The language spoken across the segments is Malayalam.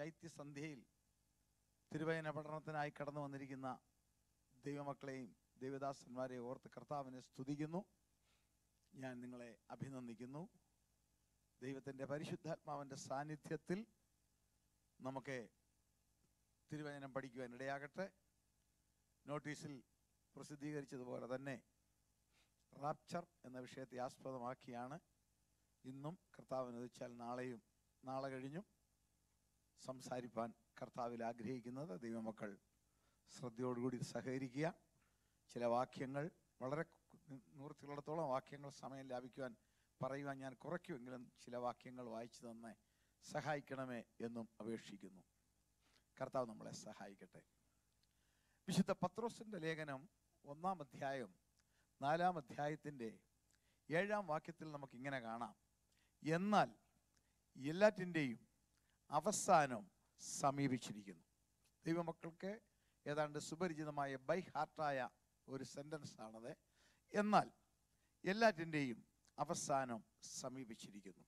ശൈത്യസന്ധ്യയിൽ തിരുവചന പഠനത്തിനായി കടന്നു വന്നിരിക്കുന്ന ദൈവമക്കളെയും ദൈവദാസന്മാരെയും ഓർത്ത് കർത്താവിനെ സ്തുതിക്കുന്നു ഞാൻ നിങ്ങളെ അഭിനന്ദിക്കുന്നു ദൈവത്തിൻ്റെ പരിശുദ്ധാത്മാവിൻ്റെ സാന്നിധ്യത്തിൽ നമുക്ക് തിരുവചനം പഠിക്കുവാൻ ഇടയാകട്ടെ നോട്ടീസിൽ പ്രസിദ്ധീകരിച്ചതുപോലെ തന്നെ റാപ്ചർ എന്ന വിഷയത്തെ ആസ്പദമാക്കിയാണ് ഇന്നും കർത്താവിന് വെച്ചാൽ നാളെയും നാളെ കഴിഞ്ഞും സംസാരിപ്പാൻ കർത്താവിൽ ആഗ്രഹിക്കുന്നത് ദൈവമക്കൾ ശ്രദ്ധയോടുകൂടി സഹകരിക്കുക ചില വാക്യങ്ങൾ വളരെ നൂറത്തിലുള്ളത്തോളം വാക്യങ്ങൾ സമയം ലാഭിക്കുവാൻ പറയുവാൻ ഞാൻ കുറയ്ക്കുമെങ്കിലും ചില വാക്യങ്ങൾ വായിച്ചു തന്നെ സഹായിക്കണമേ എന്നും അപേക്ഷിക്കുന്നു കർത്താവ് നമ്മളെ സഹായിക്കട്ടെ വിശുദ്ധ പത്രോസിന്റെ ലേഖനം ഒന്നാം അധ്യായം നാലാം അധ്യായത്തിൻ്റെ ഏഴാം വാക്യത്തിൽ നമുക്ക് ഇങ്ങനെ കാണാം എന്നാൽ എല്ലാറ്റിൻ്റെയും അവസാനം സമീപിച്ചിരിക്കുന്നു ദൈവമക്കൾക്ക് ഏതാണ്ട് സുപരിചിതമായ ബൈ ഹാർട്ടായ ഒരു സെൻറ്റൻസ് ആണത് എന്നാൽ എല്ലാറ്റിൻ്റെയും അവസാനം സമീപിച്ചിരിക്കുന്നു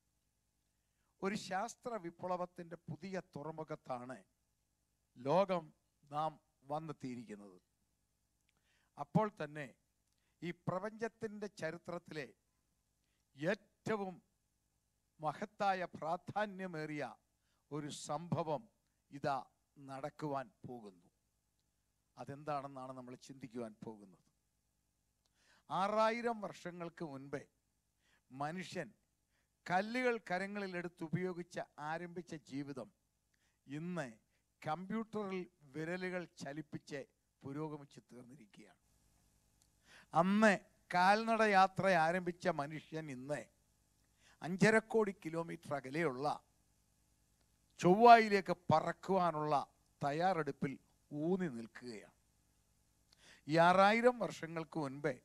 ഒരു ശാസ്ത്ര വിപ്ലവത്തിൻ്റെ പുതിയ തുറമുഖത്താണ് ലോകം നാം വന്നെത്തിയിരിക്കുന്നത് അപ്പോൾ തന്നെ ഈ പ്രപഞ്ചത്തിൻ്റെ ചരിത്രത്തിലെ ഏറ്റവും മഹത്തായ പ്രാധാന്യമേറിയ ഒരു സംഭവം ഇതാ നടക്കുവാൻ പോകുന്നു അതെന്താണെന്നാണ് നമ്മൾ ചിന്തിക്കുവാൻ പോകുന്നത് ആറായിരം വർഷങ്ങൾക്ക് മുൻപേ മനുഷ്യൻ കല്ലുകൾ കരങ്ങളിൽ എടുത്ത് ഉപയോഗിച്ച് ആരംഭിച്ച ജീവിതം ഇന്ന് കമ്പ്യൂട്ടറിൽ വിരലുകൾ ചലിപ്പിച്ച് പുരോഗമിച്ച് തീർന്നിരിക്കുകയാണ് അന്ന് കാൽനട യാത്ര ആരംഭിച്ച മനുഷ്യൻ ഇന്ന് അഞ്ചര കോടി കിലോമീറ്റർ അകലെയുള്ള ചൊവ്വായിലേക്ക് പറക്കുവാനുള്ള തയ്യാറെടുപ്പിൽ ഊന്നി നിൽക്കുകയാണ് ഈ ആറായിരം വർഷങ്ങൾക്ക് മുൻപേ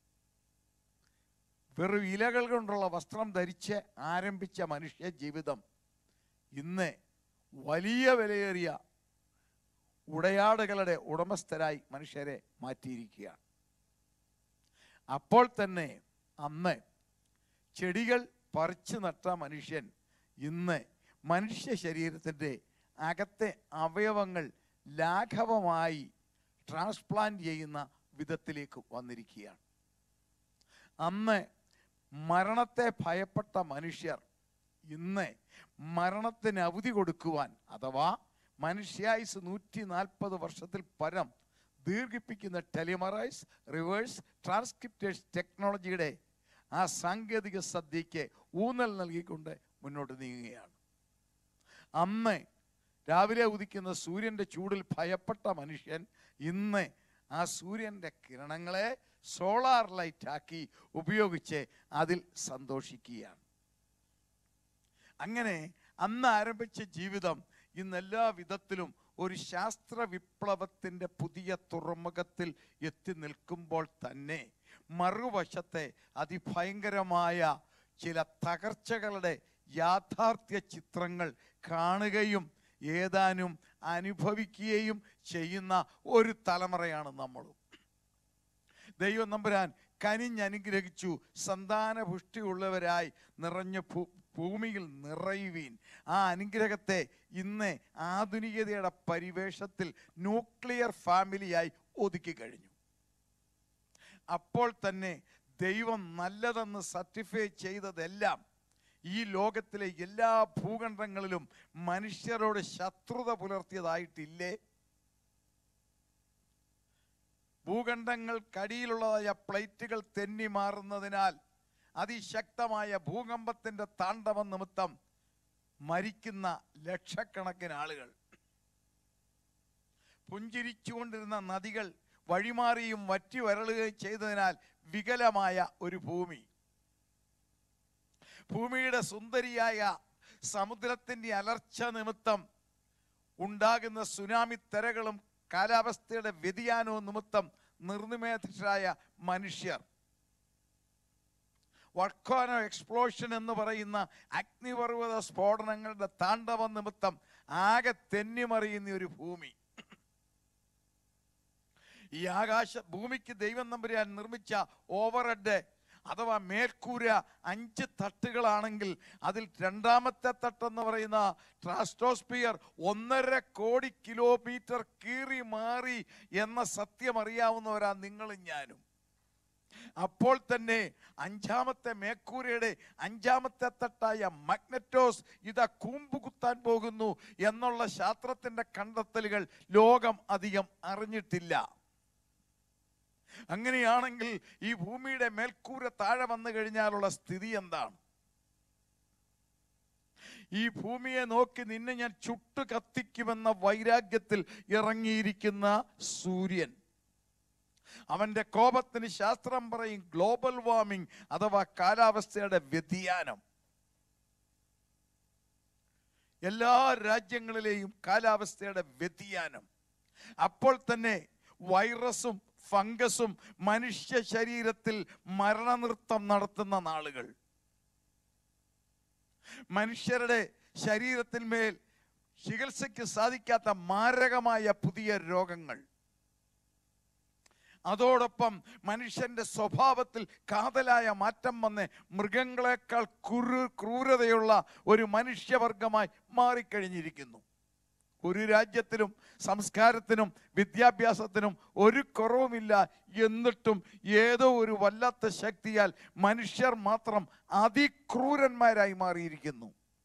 വെറും ഇലകൾ കൊണ്ടുള്ള വസ്ത്രം ധരിച്ച് ആരംഭിച്ച മനുഷ്യ ജീവിതം ഇന്ന് വലിയ വിലയേറിയ ഉടയാടുകളുടെ ഉടമസ്ഥരായി മനുഷ്യരെ മാറ്റിയിരിക്കുകയാണ് അപ്പോൾ തന്നെ അന്ന് ചെടികൾ പറിച്ചു നട്ട മനുഷ്യൻ ഇന്ന് മനുഷ്യ ശരീരത്തിൻ്റെ അകത്തെ അവയവങ്ങൾ ലാഘവമായി ട്രാൻസ്പ്ലാന്റ് ചെയ്യുന്ന വിധത്തിലേക്ക് വന്നിരിക്കുകയാണ് അന്ന് മരണത്തെ ഭയപ്പെട്ട മനുഷ്യർ ഇന്ന് മരണത്തിന് അവധി കൊടുക്കുവാൻ അഥവാ മനുഷ്യായുസ് നൂറ്റി നാൽപ്പത് വർഷത്തിൽ പരം ദീർഘിപ്പിക്കുന്ന ടെലിമറൈസ് റിവേഴ്സ് ട്രാൻസ്ക്രിപ്റ്റേഴ്സ് ടെക്നോളജിയുടെ ആ സാങ്കേതിക സദ്യയ്ക്ക് ഊന്നൽ നൽകിക്കൊണ്ട് മുന്നോട്ട് നീങ്ങുകയാണ് അന്ന് രാവിലെ ഉദിക്കുന്ന സൂര്യൻ്റെ ചൂടിൽ ഭയപ്പെട്ട മനുഷ്യൻ ഇന്ന് ആ സൂര്യൻ്റെ കിരണങ്ങളെ സോളാർ ലൈറ്റ് ആക്കി ഉപയോഗിച്ച് അതിൽ സന്തോഷിക്കുകയാണ് അങ്ങനെ അന്ന് ആരംഭിച്ച ജീവിതം ഇന്ന് എല്ലാ വിധത്തിലും ഒരു ശാസ്ത്ര വിപ്ലവത്തിൻ്റെ പുതിയ തുറമുഖത്തിൽ എത്തി നിൽക്കുമ്പോൾ തന്നെ മറുവശത്തെ അതിഭയങ്കരമായ ചില തകർച്ചകളുടെ യാഥാർത്ഥ്യ ചിത്രങ്ങൾ കാണുകയും ഏതാനും അനുഭവിക്കുകയും ചെയ്യുന്ന ഒരു തലമുറയാണ് നമ്മളും ദൈവം നമ്പുരാൻ കനിഞ്ഞനുഗ്രഹിച്ചു സന്താന പുഷ്ടിയുള്ളവരായി നിറഞ്ഞ ഭൂ ഭൂമിയിൽ നിറയുവീൻ ആ അനുഗ്രഹത്തെ ഇന്ന് ആധുനികതയുടെ പരിവേഷത്തിൽ ന്യൂക്ലിയർ ഫാമിലിയായി ഒതുക്കി കഴിഞ്ഞു അപ്പോൾ തന്നെ ദൈവം നല്ലതെന്ന് സർട്ടിഫൈ ചെയ്തതെല്ലാം ഈ ലോകത്തിലെ എല്ലാ ഭൂഖണ്ഡങ്ങളിലും മനുഷ്യരോട് ശത്രുത പുലർത്തിയതായിട്ടില്ലേ ഭൂഖണ്ഡങ്ങൾക്കടിയിലുള്ളതായ പ്ലേറ്റുകൾ തെന്നി മാറുന്നതിനാൽ അതിശക്തമായ ഭൂകമ്പത്തിന്റെ താണ്ഡവം നിമിത്തം മരിക്കുന്ന ലക്ഷക്കണക്കിന് ആളുകൾ പുഞ്ചിരിച്ചുകൊണ്ടിരുന്ന നദികൾ വഴിമാറിയും വറ്റി വരളുകയും ചെയ്തതിനാൽ വികലമായ ഒരു ഭൂമി ഭൂമിയുടെ സുന്ദരിയായ സമുദ്രത്തിന്റെ അലർച്ച നിമിത്തം ഉണ്ടാകുന്ന സുനാമി തെരകളും കാലാവസ്ഥയുടെ വ്യതിയാനവും നിമിത്തം നിർനിമേധരായ മനുഷ്യർ വൾക്കാനോ എക്സ്പ്ലോഷൻ എന്ന് പറയുന്ന അഗ്നിപർവ്വത സ്ഫോടനങ്ങളുടെ താണ്ഡവം നിമിത്തം ആകെ തെന്നിമറിയുന്ന ഒരു ഭൂമി ഈ ആകാശ ഭൂമിക്ക് ദൈവം നമ്പുരാൻ നിർമ്മിച്ച ഓവർഹെഡ് അഥവാ മേൽക്കൂര അഞ്ച് തട്ടുകളാണെങ്കിൽ അതിൽ രണ്ടാമത്തെ തട്ടെന്ന് പറയുന്ന ട്രാസ്റ്റോസ്പിയർ ഒന്നര കോടി കിലോമീറ്റർ കീറി മാറി എന്ന സത്യം അറിയാവുന്നവരാ നിങ്ങളും ഞാനും അപ്പോൾ തന്നെ അഞ്ചാമത്തെ മേക്കൂരയുടെ അഞ്ചാമത്തെ തട്ടായ മഗ്നറ്റോസ് ഇതാ കൂമ്പ് കുത്താൻ പോകുന്നു എന്നുള്ള ശാസ്ത്രത്തിന്റെ കണ്ടെത്തലുകൾ ലോകം അധികം അറിഞ്ഞിട്ടില്ല അങ്ങനെയാണെങ്കിൽ ഈ ഭൂമിയുടെ മേൽക്കൂര താഴെ വന്നു കഴിഞ്ഞാലുള്ള സ്ഥിതി എന്താണ് ഈ ഭൂമിയെ നോക്കി നിന്നെ ഞാൻ ചുട്ടു കത്തിക്കുമെന്ന വൈരാഗ്യത്തിൽ ഇറങ്ങിയിരിക്കുന്ന സൂര്യൻ അവന്റെ കോപത്തിന് ശാസ്ത്രം പറയും ഗ്ലോബൽ വാർമിംഗ് അഥവാ കാലാവസ്ഥയുടെ വ്യതിയാനം എല്ലാ രാജ്യങ്ങളിലെയും കാലാവസ്ഥയുടെ വ്യതിയാനം അപ്പോൾ തന്നെ വൈറസും ഫംഗസും മനുഷ്യ ശരീരത്തിൽ മരണനൃത്തം നടത്തുന്ന നാളുകൾ മനുഷ്യരുടെ ശരീരത്തിന്മേൽ ചികിത്സയ്ക്ക് സാധിക്കാത്ത മാരകമായ പുതിയ രോഗങ്ങൾ അതോടൊപ്പം മനുഷ്യന്റെ സ്വഭാവത്തിൽ കാതലായ മാറ്റം വന്ന് മൃഗങ്ങളെക്കാൾ കുറു ക്രൂരതയുള്ള ഒരു മനുഷ്യവർഗമായി മാറിക്കഴിഞ്ഞിരിക്കുന്നു ഒരു രാജ്യത്തിനും സംസ്കാരത്തിനും വിദ്യാഭ്യാസത്തിനും ഒരു കുറവുമില്ല എന്നിട്ടും ഏതോ ഒരു വല്ലാത്ത ശക്തിയാൽ മനുഷ്യർ മാത്രം അതിക്രൂരന്മാരായി മാറിയിരിക്കുന്നു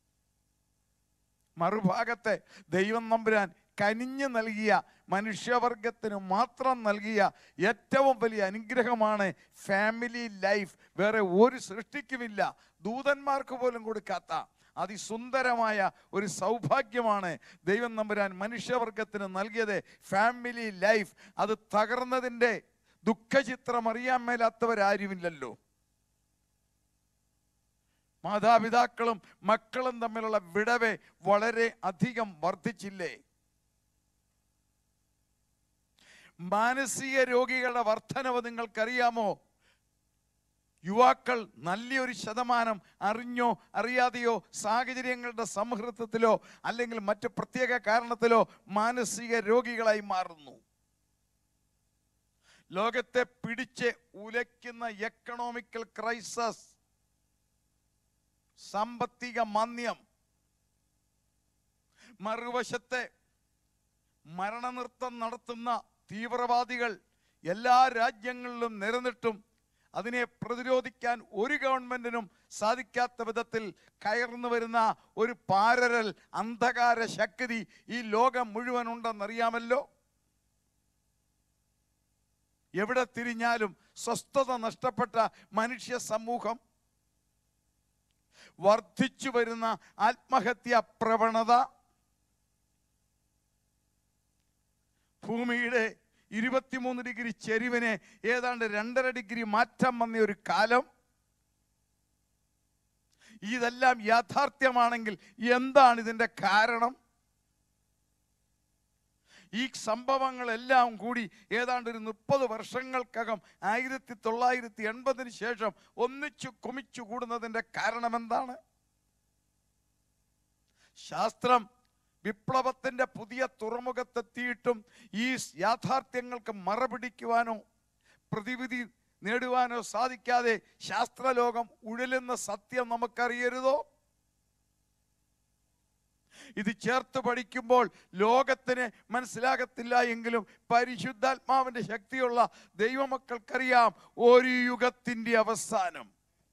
മറുഭാഗത്തെ ദൈവം നമ്പുരാൻ കനിഞ്ഞു നൽകിയ മനുഷ്യവർഗത്തിന് മാത്രം നൽകിയ ഏറ്റവും വലിയ അനുഗ്രഹമാണ് ഫാമിലി ലൈഫ് വേറെ ഒരു സൃഷ്ടിക്കുമില്ല ദൂതന്മാർക്ക് പോലും കൊടുക്കാത്ത അതിസുന്ദരമായ ഒരു സൗഭാഗ്യമാണ് ദൈവം നമ്പുരാൻ മനുഷ്യവർഗത്തിന് നൽകിയത് ഫാമിലി ലൈഫ് അത് തകർന്നതിൻ്റെ ദുഃഖചിത്രം അറിയാൻ മേലാത്തവരാരുമില്ലല്ലോ മാതാപിതാക്കളും മക്കളും തമ്മിലുള്ള വിടവ് വളരെ അധികം വർദ്ധിച്ചില്ലേ മാനസിക രോഗികളുടെ വർധനവ് നിങ്ങൾക്കറിയാമോ യുവാക്കൾ നല്ലൊരു ശതമാനം അറിഞ്ഞോ അറിയാതെയോ സാഹചര്യങ്ങളുടെ സംഹൃതത്തിലോ അല്ലെങ്കിൽ മറ്റ് പ്രത്യേക കാരണത്തിലോ മാനസിക രോഗികളായി മാറുന്നു ലോകത്തെ പിടിച്ച് ഉലയ്ക്കുന്ന എക്കണോമിക്കൽ ക്രൈസസ് സാമ്പത്തിക മാന്ദ്യം മറുവശത്തെ മരണനൃത്തം നടത്തുന്ന തീവ്രവാദികൾ എല്ലാ രാജ്യങ്ങളിലും നിരന്നിട്ടും അതിനെ പ്രതിരോധിക്കാൻ ഒരു ഗവൺമെന്റിനും സാധിക്കാത്ത വിധത്തിൽ കയർന്നു വരുന്ന ഒരു പാരരൽ അന്ധകാര ശക്തി ഈ ലോകം മുഴുവൻ ഉണ്ടെന്നറിയാമല്ലോ എവിടെ തിരിഞ്ഞാലും സ്വസ്ഥത നഷ്ടപ്പെട്ട മനുഷ്യ സമൂഹം വർദ്ധിച്ചു വരുന്ന ആത്മഹത്യാ പ്രവണത ഭൂമിയുടെ ഇരുപത്തിമൂന്ന് ഡിഗ്രി ചെരിവിനെ ഏതാണ്ട് രണ്ടര ഡിഗ്രി മാറ്റം വന്ന ഒരു കാലം ഇതെല്ലാം യാഥാർത്ഥ്യമാണെങ്കിൽ എന്താണ് ഇതിന്റെ കാരണം ഈ സംഭവങ്ങളെല്ലാം കൂടി ഏതാണ്ട് ഒരു മുപ്പത് വർഷങ്ങൾക്കകം ആയിരത്തി തൊള്ളായിരത്തി എൺപതിന് ശേഷം ഒന്നിച്ചു കുമിച്ചു കൂടുന്നതിന്റെ കാരണം എന്താണ് ശാസ്ത്രം വിപ്ലവത്തിന്റെ പുതിയ തുറമുഖത്തെത്തിയിട്ടും ഈ യാഥാർത്ഥ്യങ്ങൾക്ക് മറപിടിക്കുവാനോ പ്രതിവിധി നേടുവാനോ സാധിക്കാതെ ശാസ്ത്രലോകം ഉഴലുന്ന സത്യം നമുക്കറിയരുതോ ഇത് ചേർത്ത് പഠിക്കുമ്പോൾ ലോകത്തിന് മനസ്സിലാകത്തില്ല എങ്കിലും പരിശുദ്ധാത്മാവിന്റെ ശക്തിയുള്ള ദൈവമക്കൾക്കറിയാം ഒരു യുഗത്തിന്റെ അവസാനം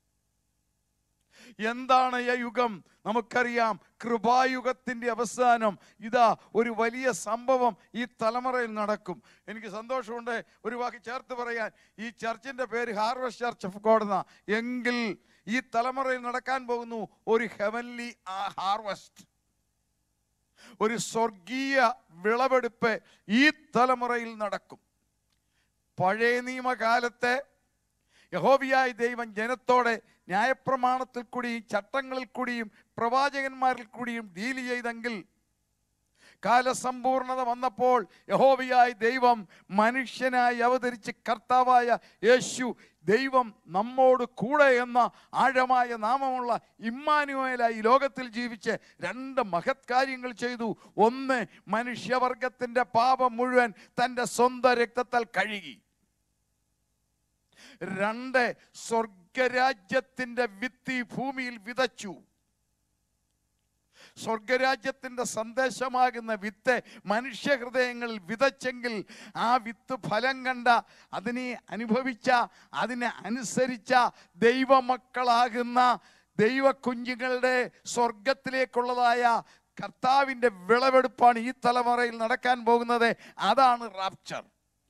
എന്താണ് ഈ യുഗം നമുക്കറിയാം കൃപായുഗത്തിന്റെ അവസാനം ഇതാ ഒരു വലിയ സംഭവം ഈ തലമുറയിൽ നടക്കും എനിക്ക് സന്തോഷമുണ്ട് ഒരു വാക്ക് ചേർത്ത് പറയാൻ ഈ ചർച്ചിന്റെ പേര് ഹാർവസ്റ്റ് ചർച്ച് ഓഫ് ഗോഡ് എന്ന എങ്കിൽ ഈ തലമുറയിൽ നടക്കാൻ പോകുന്നു ഒരു ഹെവൻലി ഹാർവസ്റ്റ് ഒരു സ്വർഗീയ വിളവെടുപ്പ് ഈ തലമുറയിൽ നടക്കും പഴയ നിയമകാലത്തെ യഹോവിയായ ദൈവം ജനത്തോടെ ന്യായപ്രമാണത്തിൽ കൂടിയും ചട്ടങ്ങളിൽ കൂടിയും പ്രവാചകന്മാരിൽ കൂടിയും ഡീൽ ചെയ്തെങ്കിൽ കാലസമ്പൂർണത വന്നപ്പോൾ യഹോവയായ ദൈവം മനുഷ്യനായി അവതരിച്ച് കർത്താവായ യേശു ദൈവം നമ്മോട് കൂടെ എന്ന ആഴമായ നാമമുള്ള ഇമ്മാനുവേലായി ലോകത്തിൽ ജീവിച്ച് രണ്ട് മഹത് കാര്യങ്ങൾ ചെയ്തു ഒന്ന് മനുഷ്യവർഗത്തിന്റെ പാപം മുഴുവൻ തൻ്റെ സ്വന്തം രക്തത്താൽ കഴുകി രണ്ട് സ്വർഗ സ്വർഗരാജ്യത്തിന്റെ വിത്ത് ഈ ഭൂമിയിൽ വിതച്ചു സ്വർഗരാജ്യത്തിന്റെ സന്ദേശമാകുന്ന വിത്ത് മനുഷ്യഹൃദയങ്ങളിൽ വിതച്ചെങ്കിൽ ആ വിത്ത് ഫലം കണ്ട അതിനെ അനുഭവിച്ച അതിനെ അനുസരിച്ച ദൈവമക്കളാകുന്ന ദൈവ കുഞ്ഞുങ്ങളുടെ സ്വർഗത്തിലേക്കുള്ളതായ കർത്താവിന്റെ വിളവെടുപ്പാണ് ഈ തലമുറയിൽ നടക്കാൻ പോകുന്നത് അതാണ് റാപ്ചർ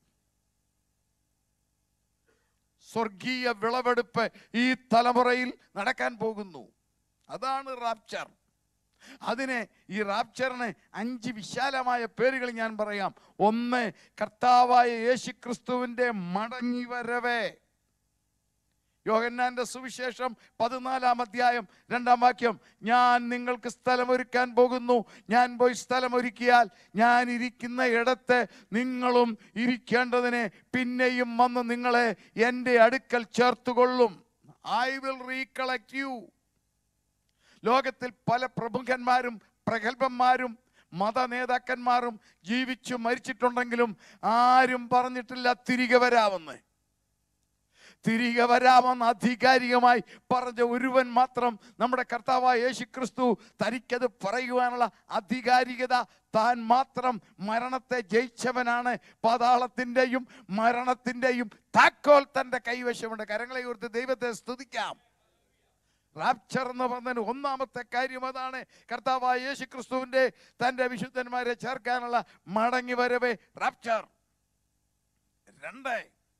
സ്വർഗീയ വിളവെടുപ്പ് ഈ തലമുറയിൽ നടക്കാൻ പോകുന്നു അതാണ് റാപ്ചർ അതിന് ഈ റാപ്ചറിന് അഞ്ച് വിശാലമായ പേരുകൾ ഞാൻ പറയാം ഒന്ന് കർത്താവായ യേശുക്രിസ്തുവിന്റെ മടങ്ങി വരവേ യോഹന്നാന്റെ സുവിശേഷം പതിനാലാം അധ്യായം രണ്ടാം വാക്യം ഞാൻ നിങ്ങൾക്ക് സ്ഥലമൊരുക്കാൻ പോകുന്നു ഞാൻ പോയി സ്ഥലമൊരുക്കിയാൽ ഞാൻ ഇരിക്കുന്ന ഇടത്ത് നിങ്ങളും ഇരിക്കേണ്ടതിന് പിന്നെയും വന്ന് നിങ്ങളെ എൻ്റെ അടുക്കൽ ചേർത്തുകൊള്ളും ഐ വിൽ റീകളക്ട് യു ലോകത്തിൽ പല പ്രമുഖന്മാരും പ്രഗത്ഭന്മാരും മത നേതാക്കന്മാരും ജീവിച്ചു മരിച്ചിട്ടുണ്ടെങ്കിലും ആരും പറഞ്ഞിട്ടില്ല തിരികെ വരാമെന്ന് തിരികെ വരാമെന്ന് ആധികാരികമായി പറഞ്ഞ ഒരുവൻ മാത്രം നമ്മുടെ കർത്താവായ യേശു ക്രിസ്തു തനിക്കത് പറയുവാനുള്ള ആധികാരികത താൻ മാത്രം മരണത്തെ ജയിച്ചവനാണ് പാതാളത്തിൻ്റെയും മരണത്തിൻ്റെയും താക്കോൽ തൻ്റെ കൈവശമുണ്ട് കരങ്ങളെ ഓർത്ത് ദൈവത്തെ സ്തുതിക്കാം റാപ്ചർ എന്ന് പറഞ്ഞതിന് ഒന്നാമത്തെ കാര്യം അതാണ് കർത്താവായ യേശു ക്രിസ്തുവിൻ്റെ തൻ്റെ വിശുദ്ധന്മാരെ ചേർക്കാനുള്ള മടങ്ങി വരവേ റാപ്ചർ രണ്ട്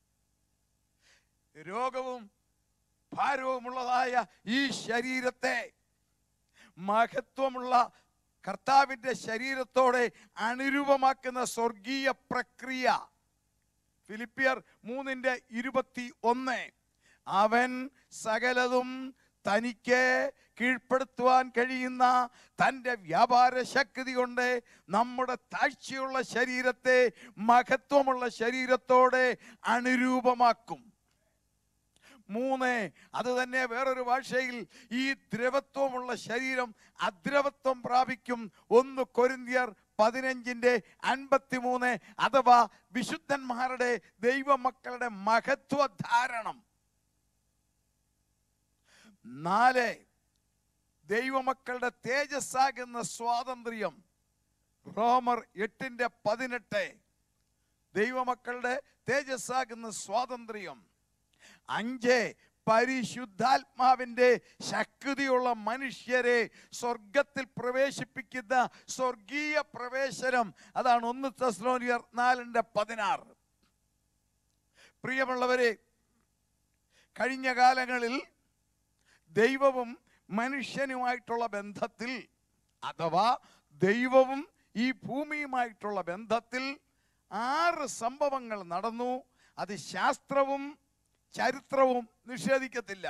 രോഗവും ഭാരവുമുള്ളതായ ഈ ശരീരത്തെ മഹത്വമുള്ള കർത്താവിൻ്റെ ശരീരത്തോടെ അനുരൂപമാക്കുന്ന സ്വർഗീയ പ്രക്രിയ ഫിലിപ്പിയർ മൂന്നിന്റെ ഇരുപത്തി ഒന്ന് അവൻ സകലതും തനിക്ക് കീഴ്പ്പെടുത്തുവാൻ കഴിയുന്ന തൻ്റെ വ്യാപാര ശക്തി കൊണ്ട് നമ്മുടെ താഴ്ചയുള്ള ശരീരത്തെ മഹത്വമുള്ള ശരീരത്തോടെ അനുരൂപമാക്കും മൂന്ന് അത് തന്നെ വേറൊരു ഭാഷയിൽ ഈ ദ്രവത്വമുള്ള ശരീരം അദ്രവത്വം പ്രാപിക്കും ഒന്ന് കൊരിന്തിയർ പതിനഞ്ചിന്റെ അൻപത്തിമൂന്ന് അഥവാ വിശുദ്ധന്മാരുടെ ദൈവമക്കളുടെ മഹത്വധാരണം നാല് ദൈവമക്കളുടെ തേജസ്സാകുന്ന സ്വാതന്ത്ര്യം റോമർ എട്ടിന്റെ പതിനെട്ട് ദൈവമക്കളുടെ തേജസ്സാകുന്ന സ്വാതന്ത്ര്യം അഞ്ച് പരിശുദ്ധാത്മാവിന്റെ ശക്തിയുള്ള മനുഷ്യരെ സ്വർഗത്തിൽ പ്രവേശിപ്പിക്കുന്ന സ്വർഗീയ പ്രവേശനം അതാണ് ഒന്ന് തെസ്ലോനിയർ നാലിന്റെ പതിനാറ് പ്രിയമുള്ളവരെ കഴിഞ്ഞ കാലങ്ങളിൽ ദൈവവും മനുഷ്യനുമായിട്ടുള്ള ബന്ധത്തിൽ അഥവാ ദൈവവും ഈ ഭൂമിയുമായിട്ടുള്ള ബന്ധത്തിൽ ആറ് സംഭവങ്ങൾ നടന്നു അത് ശാസ്ത്രവും ചരിത്രവും നിഷേധിക്കത്തില്ല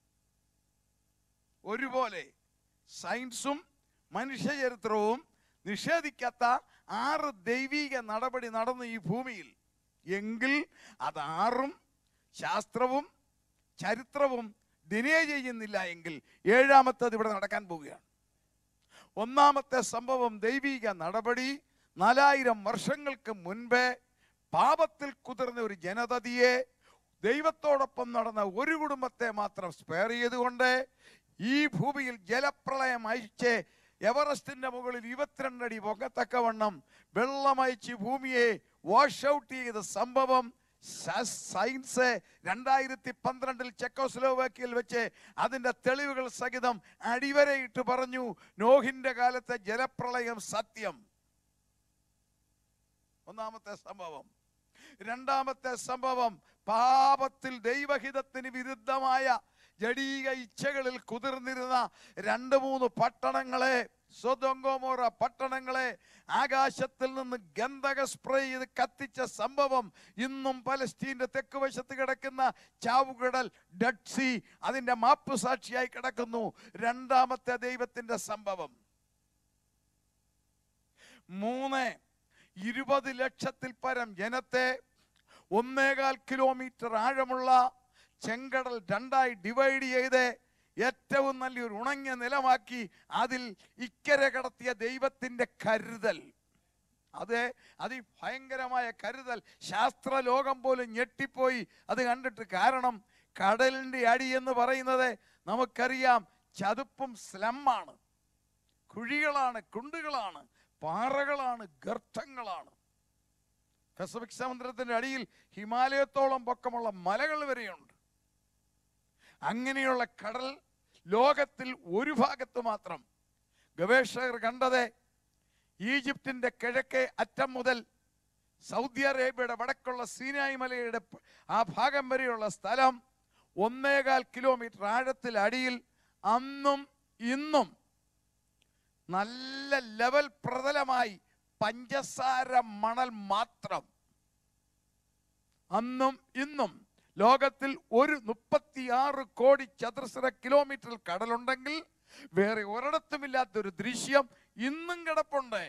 ഒരുപോലെ സയൻസും മനുഷ്യചരിത്രവും നിഷേധിക്കാത്ത ആറ് ദൈവീക നടപടി നടന്നു ഈ ഭൂമിയിൽ എങ്കിൽ അത് ആറും ശാസ്ത്രവും ചരിത്രവും ഡിനേ ചെയ്യുന്നില്ല എങ്കിൽ ഏഴാമത്തേത് ഇവിടെ നടക്കാൻ പോവുകയാണ് ഒന്നാമത്തെ സംഭവം ദൈവിക നടപടി നാലായിരം വർഷങ്ങൾക്ക് മുൻപേ പാപത്തിൽ കുതിർന്ന ഒരു ജനതതിയെ ദൈവത്തോടൊപ്പം നടന്ന ഒരു കുടുംബത്തെ മാത്രം സ്പെയർ ചെയ്തുകൊണ്ട് ഈ ഭൂമിയിൽ ജലപ്രളയം അയച്ച് എവറസ്റ്റിന്റെ മുകളിൽ ഇരുപത്തിരണ്ടടി പൊക്കത്തക്കവണ്ണം വെള്ളമയച്ച് ഭൂമിയെ വാഷ് ഔട്ട് ചെയ്ത സംഭവം സ- സയൻസ് രണ്ടായിരത്തി പന്ത്രണ്ടിൽ ചെക്കോസ്ലോവാക്കിയയിൽ വെച്ച് അതിന്റെ തെളിവുകൾ സഹിതം അടിവരയിട്ട് പറഞ്ഞു നോഹിന്റെ കാലത്തെ ജലപ്രളയം സത്യം ഒന്നാമത്തെ സംഭവം രണ്ടാമത്തെ സംഭവം പാപത്തിൽ ദൈവഹിതത്തിന് വിരുദ്ധമായ ജഡീക ഇച്ഛകളിൽ കുതിർന്നിരുന്ന രണ്ട് മൂന്ന് പട്ടണങ്ങളെ സ്വതങ്കോമോറ പട്ടണങ്ങളെ ആകാശത്തിൽ നിന്ന് ഗന്ധക സ്പ്രേ ചെയ്ത് കത്തിച്ച സംഭവം ഇന്നും പലസ്തീന്റെ തെക്ക് വശത്ത് കിടക്കുന്ന ചാവുകടൽ ഡെഡ് സീ അതിന്റെ മാപ്പ് സാക്ഷിയായി കിടക്കുന്നു രണ്ടാമത്തെ ദൈവത്തിന്റെ സംഭവം മൂന്ന് ഇരുപത് ലക്ഷത്തിൽ പരം ജനത്തെ ഒന്നേകാൽ കിലോമീറ്റർ ആഴമുള്ള ചെങ്കടൽ രണ്ടായി ഡിവൈഡ് ചെയ്ത് ഏറ്റവും നല്ലൊരു ഉണങ്ങിയ നിലമാക്കി അതിൽ ഇക്കരെ കടത്തിയ ദൈവത്തിന്റെ കരുതൽ അത് അതിഭയങ്കരമായ കരുതൽ ശാസ്ത്രലോകം പോലും ഞെട്ടിപ്പോയി അത് കണ്ടിട്ട് കാരണം കടലിന്റെ അടി എന്ന് പറയുന്നത് നമുക്കറിയാം ചതുപ്പും സ്ലമ്മാണ് കുഴികളാണ് കുണ്ടുകളാണ് പാറകളാണ് ഗർത്തങ്ങളാണ് പസഫിക് സമുദ്രത്തിന്റെ അടിയിൽ ഹിമാലയത്തോളം പൊക്കമുള്ള മലകൾ വരെയുണ്ട് അങ്ങനെയുള്ള കടൽ ലോകത്തിൽ ഒരു ഭാഗത്ത് മാത്രം ഗവേഷകർ കണ്ടത് ഈജിപ്തിന്റെ കിഴക്കേ അറ്റം മുതൽ സൗദി അറേബ്യയുടെ വടക്കുള്ള സീനായി മലയുടെ പ- ആ ഭാഗം വരെയുള്ള സ്ഥലം ഒന്നേകാൽ കിലോമീറ്റർ ആഴത്തിൽ അടിയിൽ അന്നും ഇന്നും നല്ല ലെവൽ പ്രതലമായി പഞ്ചസാര മണൽ മാത്രം അന്നും ഇന്നും ലോകത്തിൽ ഒരു മുപ്പത്തിയാറ് കോടി ചതുരശ്ര കിലോമീറ്റർ കടലുണ്ടെങ്കിൽ വേറെ ഒരിടത്തുമില്ലാത്തൊരു ദൃശ്യം ഇന്നും കിടപ്പുണ്ട്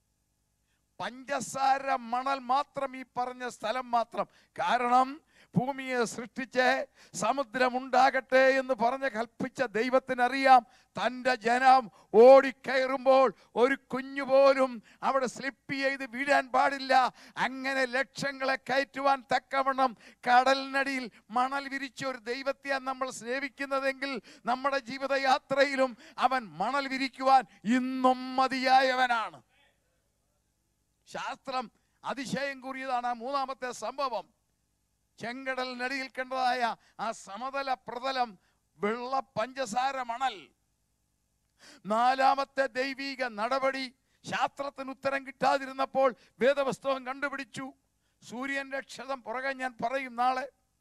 പഞ്ചസാര മണൽ മാത്രം ഈ പറഞ്ഞ സ്ഥലം മാത്രം കാരണം ഭൂമിയെ സൃഷ്ടിച്ച് സമുദ്രമുണ്ടാകട്ടെ എന്ന് പറഞ്ഞ് കൽപ്പിച്ച ദൈവത്തിനറിയാം തൻ്റെ ജനം ഓടിക്കയറുമ്പോൾ ഒരു കുഞ്ഞു പോലും അവിടെ സ്ലിപ്പ് ചെയ്ത് വീഴാൻ പാടില്ല അങ്ങനെ ലക്ഷങ്ങളെ കയറ്റുവാൻ തക്കവണ്ണം കടലിനടിയിൽ മണൽ വിരിച്ച ഒരു ദൈവത്തെയാണ് നമ്മൾ സേവിക്കുന്നതെങ്കിൽ നമ്മുടെ ജീവിതയാത്രയിലും അവൻ മണൽ വിരിക്കുവാൻ ഇന്നും മതിയായവനാണ് ശാസ്ത്രം അതിശയം കൂറിയതാണ് ആ മൂന്നാമത്തെ സംഭവം ചെങ്കടലിനടിയിൽ കണ്ടതായ ആ സമതല പ്രതലം വെള്ള പഞ്ചസാര മണൽ നാലാമത്തെ ദൈവീക നടപടി ശാസ്ത്രത്തിന് ഉത്തരം കിട്ടാതിരുന്നപ്പോൾ വേദപുസ്തകം കണ്ടുപിടിച്ചു സൂര്യന്റെ ക്ഷതം പുറകെ ഞാൻ പറയും നാളെ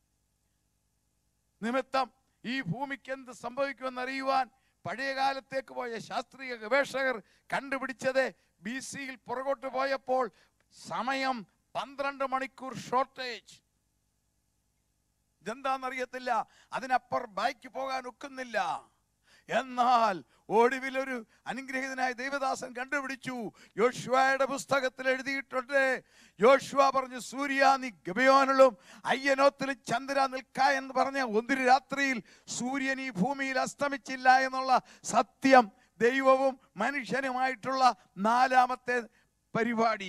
നിമിത്തം ഈ ഭൂമിക്ക് എന്ത് സംഭവിക്കുമെന്ന് അറിയുവാൻ പഴയ കാലത്തേക്ക് പോയ ശാസ്ത്രീയ ഗവേഷകർ കണ്ടുപിടിച്ചത് ബി സിയിൽ പുറകോട്ട് പോയപ്പോൾ സമയം പന്ത്രണ്ട് മണിക്കൂർ ഷോർട്ടേജ് ഇതെന്താണെന്നറിയത്തില്ല അതിനപ്പുറം ബാക്ക് പോകാൻ ഒക്കുന്നില്ല എന്നാൽ ഒടുവിൽ ഒരു അനുഗ്രഹീതനായ ദൈവദാസൻ കണ്ടുപിടിച്ചു യോശുവയുടെ പുസ്തകത്തിൽ എഴുതിയിട്ടുണ്ട് യോശുവ പറഞ്ഞു സൂര്യ നീ ഗബയോനിലും അയ്യനോത്തിലും ചന്ദ്ര നിൽക്ക എന്ന് പറഞ്ഞ ഒന്നിരു രാത്രിയിൽ സൂര്യൻ ഈ ഭൂമിയിൽ അസ്തമിച്ചില്ല എന്നുള്ള സത്യം ദൈവവും മനുഷ്യനുമായിട്ടുള്ള നാലാമത്തെ പരിപാടി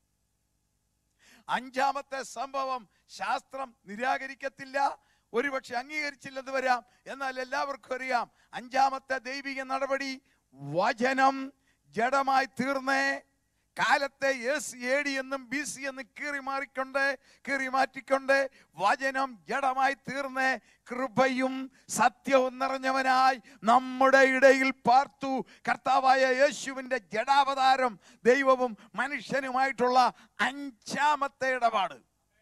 അഞ്ചാമത്തെ സംഭവം ശാസ്ത്രം നിരാകരിക്കത്തില്ല ഒരുപക്ഷെ അംഗീകരിച്ചില്ലെന്ന് വരാം എന്നാൽ എല്ലാവർക്കും അറിയാം അഞ്ചാമത്തെ ദൈവിക നടപടി വചനം ജഡമായി തീർന്നേ കാലത്തെ എസ് എ ഡി എന്നും ബി സി എന്നും കീറി മാറിക്കൊണ്ട് കീറി മാറ്റിക്കൊണ്ട് വചനം ജഡമായി തീർന്ന് കൃപയും സത്യവും നിറഞ്ഞവനായി നമ്മുടെ ഇടയിൽ പാർത്തു കർത്താവായ യേശുവിൻ്റെ ജഡാവതാരം ദൈവവും മനുഷ്യനുമായിട്ടുള്ള അഞ്ചാമത്തെ ഇടപാട്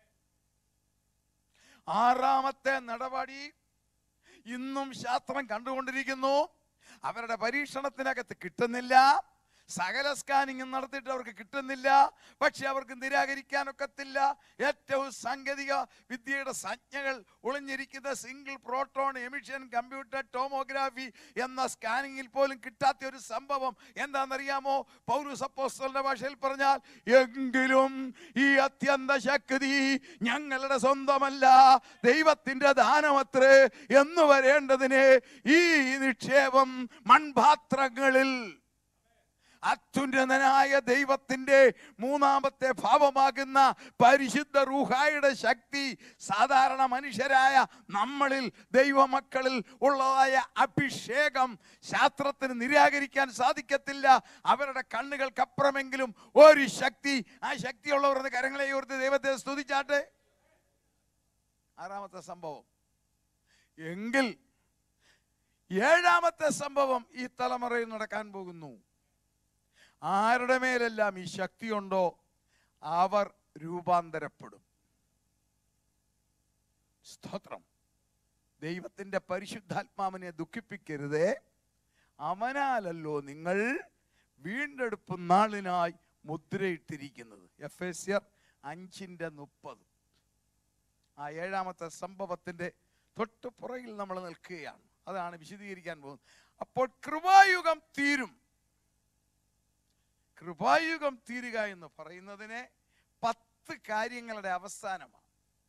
ആറാമത്തെ നടപടി ഇന്നും ശാസ്ത്രം കണ്ടുകൊണ്ടിരിക്കുന്നു അവരുടെ പരീക്ഷണത്തിനകത്ത് കിട്ടുന്നില്ല സകല സ്കാനിങ്ങും നടത്തിയിട്ട് അവർക്ക് കിട്ടുന്നില്ല പക്ഷെ അവർക്ക് നിരാകരിക്കാനൊക്കത്തില്ല ഏറ്റവും സാങ്കേതിക വിദ്യയുടെ സംജ്ഞകൾ ഒളിഞ്ഞിരിക്കുന്ന single proton emission computer tomography എന്ന സ്കാനിങ്ങിൽ പോലും കിട്ടാത്ത ഒരു സംഭവം എന്താണെന്നറിയാമോ പൗരസപ്പോസ്റ്റലിന്റെ ഭാഷയിൽ പറഞ്ഞാൽ എങ്കിലും ഈ അത്യന്ത ശക്തി ഞങ്ങളുടെ സ്വന്തമല്ല ദൈവത്തിന്റെ ദാനമത്രേ എന്ന് വരേണ്ടതിന് ഈ നിക്ഷേപം മൺപാത്രങ്ങളിൽ അത്യുന്നതനായ ദൈവത്തിന്റെ മൂന്നാമത്തെ ഭാവമാകുന്ന പരിശുദ്ധ റൂഹായുടെ ശക്തി സാധാരണ മനുഷ്യരായ നമ്മളിൽ ദൈവമക്കളിൽ ഉള്ളതായ അഭിഷേകം ശാസ്ത്രത്തിന് നിരാകരിക്കാൻ സാധിക്കത്തില്ല അവരുടെ കണ്ണുകൾക്കപ്പുറമെങ്കിലും ഒരു ശക്തി ആ ശക്തിയുള്ളവരുടെ കരങ്ങളെ ഓർത്ത് ദൈവത്തെ സ്തുതിച്ചാട്ടെ ആറാമത്തെ സംഭവം എങ്കിൽ ഏഴാമത്തെ സംഭവം ഈ തലമുറയിൽ നടക്കാൻ പോകുന്നു ആരുടെ മേലെല്ലാം ഈ ശക്തിയുണ്ടോ അവർ രൂപാന്തരപ്പെടും സ്തോത്രം ദൈവത്തിന്റെ പരിശുദ്ധാത്മാവിനെ ദുഃഖിപ്പിക്കരുതേ അവനാലല്ലോ നിങ്ങൾ വീണ്ടെടുപ്പ് നാളിനായി മുദ്രയിട്ടിരിക്കുന്നത് എഫ് എസ് ആർ അഞ്ചിൻ്റെ മുപ്പത് ആ ഏഴാമത്തെ സംഭവത്തിന്റെ തൊട്ട് പുറകിൽ നമ്മൾ നിൽക്കുകയാണ് അതാണ് വിശദീകരിക്കാൻ പോകുന്നത് അപ്പോൾ കൃപായുഗം തീരും കൃപായുഗം തീരുക എന്ന് പറയുന്നതിന് പത്ത് കാര്യങ്ങളുടെ അവസാനമാണ്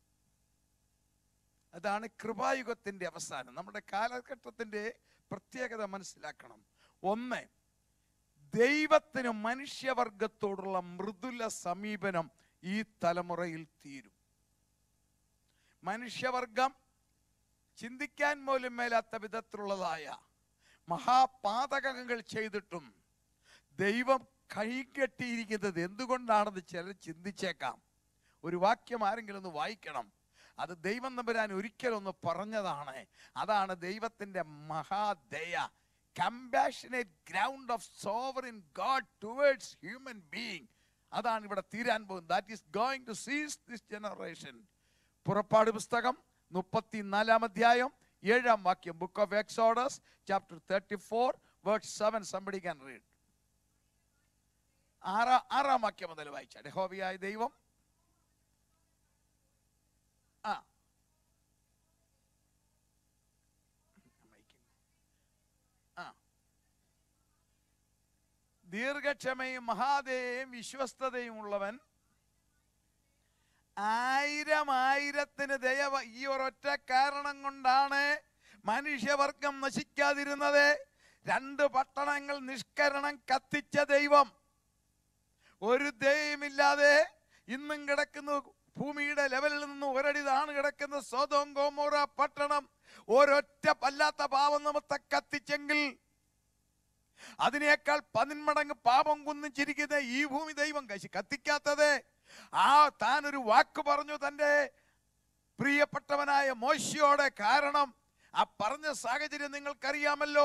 അതാണ് കൃപായുഗത്തിന്റെ അവസാനം നമ്മുടെ കാലഘട്ടത്തിന്റെ പ്രത്യേകത മനസ്സിലാക്കണം ഒന്ന് ദൈവത്തിന് മനുഷ്യവർഗത്തോടുള്ള മൃദുല സമീപനം ഈ തലമുറയിൽ തീരും മനുഷ്യവർഗം ചിന്തിക്കാൻ പോലും മേലാത്ത വിധത്തിലുള്ളതായ മഹാപാതകങ്ങൾ ചെയ്തിട്ടും ദൈവം കൈകെട്ടിയിരിക്കുന്നത് എന്തുകൊണ്ടാണെന്ന് ചിലർ ചിന്തിച്ചേക്കാം ഒരു വാക്യം ആരെങ്കിലും ഒന്ന് വായിക്കണം അത് ദൈവം നമ്പുരാൻ ഒരിക്കലൊന്ന് പറഞ്ഞതാണ് അതാണ് ദൈവത്തിന്റെ മഹാദയ compassionate ground of sovereign God towards human being അതാണ് ഇവിടെ തീരാൻ പോകുന്നത് that is going to cease this generation പുറപ്പാട് പുസ്തകം മുപ്പത്തിനാലാം അധ്യായം ഏഴാം വാക്യം book of Exodus chapter thirty four word seven somebody can read ആറാ ആറാം വാക്യം മുതൽ വായിച്ച യഹോവയായ ദൈവം ആ ആ ദീർഘക്ഷമയും മഹാദേയും വിശ്വസ്തതയും ഉള്ളവൻ ആയിരം ആയിരത്തിന് ദയവ ഈ ഒരൊറ്റ കാരണം കൊണ്ടാണ് മനുഷ്യവർഗം നശിക്കാതിരുന്നത് രണ്ട് പട്ടണങ്ങൾ നിഷ്കരണം കത്തിച്ച ദൈവം ഒരു ദയമില്ലാതെ ഇന്നും കിടക്കുന്ന ഭൂമിയുടെ ലെവലിൽ നിന്ന് ഒരടി താണ് കിടക്കുന്ന സ്വതം ഗോമോറ പട്ടണം ഒരൊറ്റ പല്ലാത്ത പാവം നിമിത്ത കത്തിച്ചെങ്കിൽ അതിനേക്കാൾ പതിന്മടങ്ങ് പാപം കുന്നിച്ചിരിക്കുന്ന ഈ ഭൂമി ദൈവം കശി കത്തിക്കാത്തത് ആ താൻ ഒരു വാക്ക് പറഞ്ഞു തന്റെ പ്രിയപ്പെട്ടവനായ മോശയോടെ കാരണം ആ പറഞ്ഞ സാഹചര്യം നിങ്ങൾക്കറിയാമല്ലോ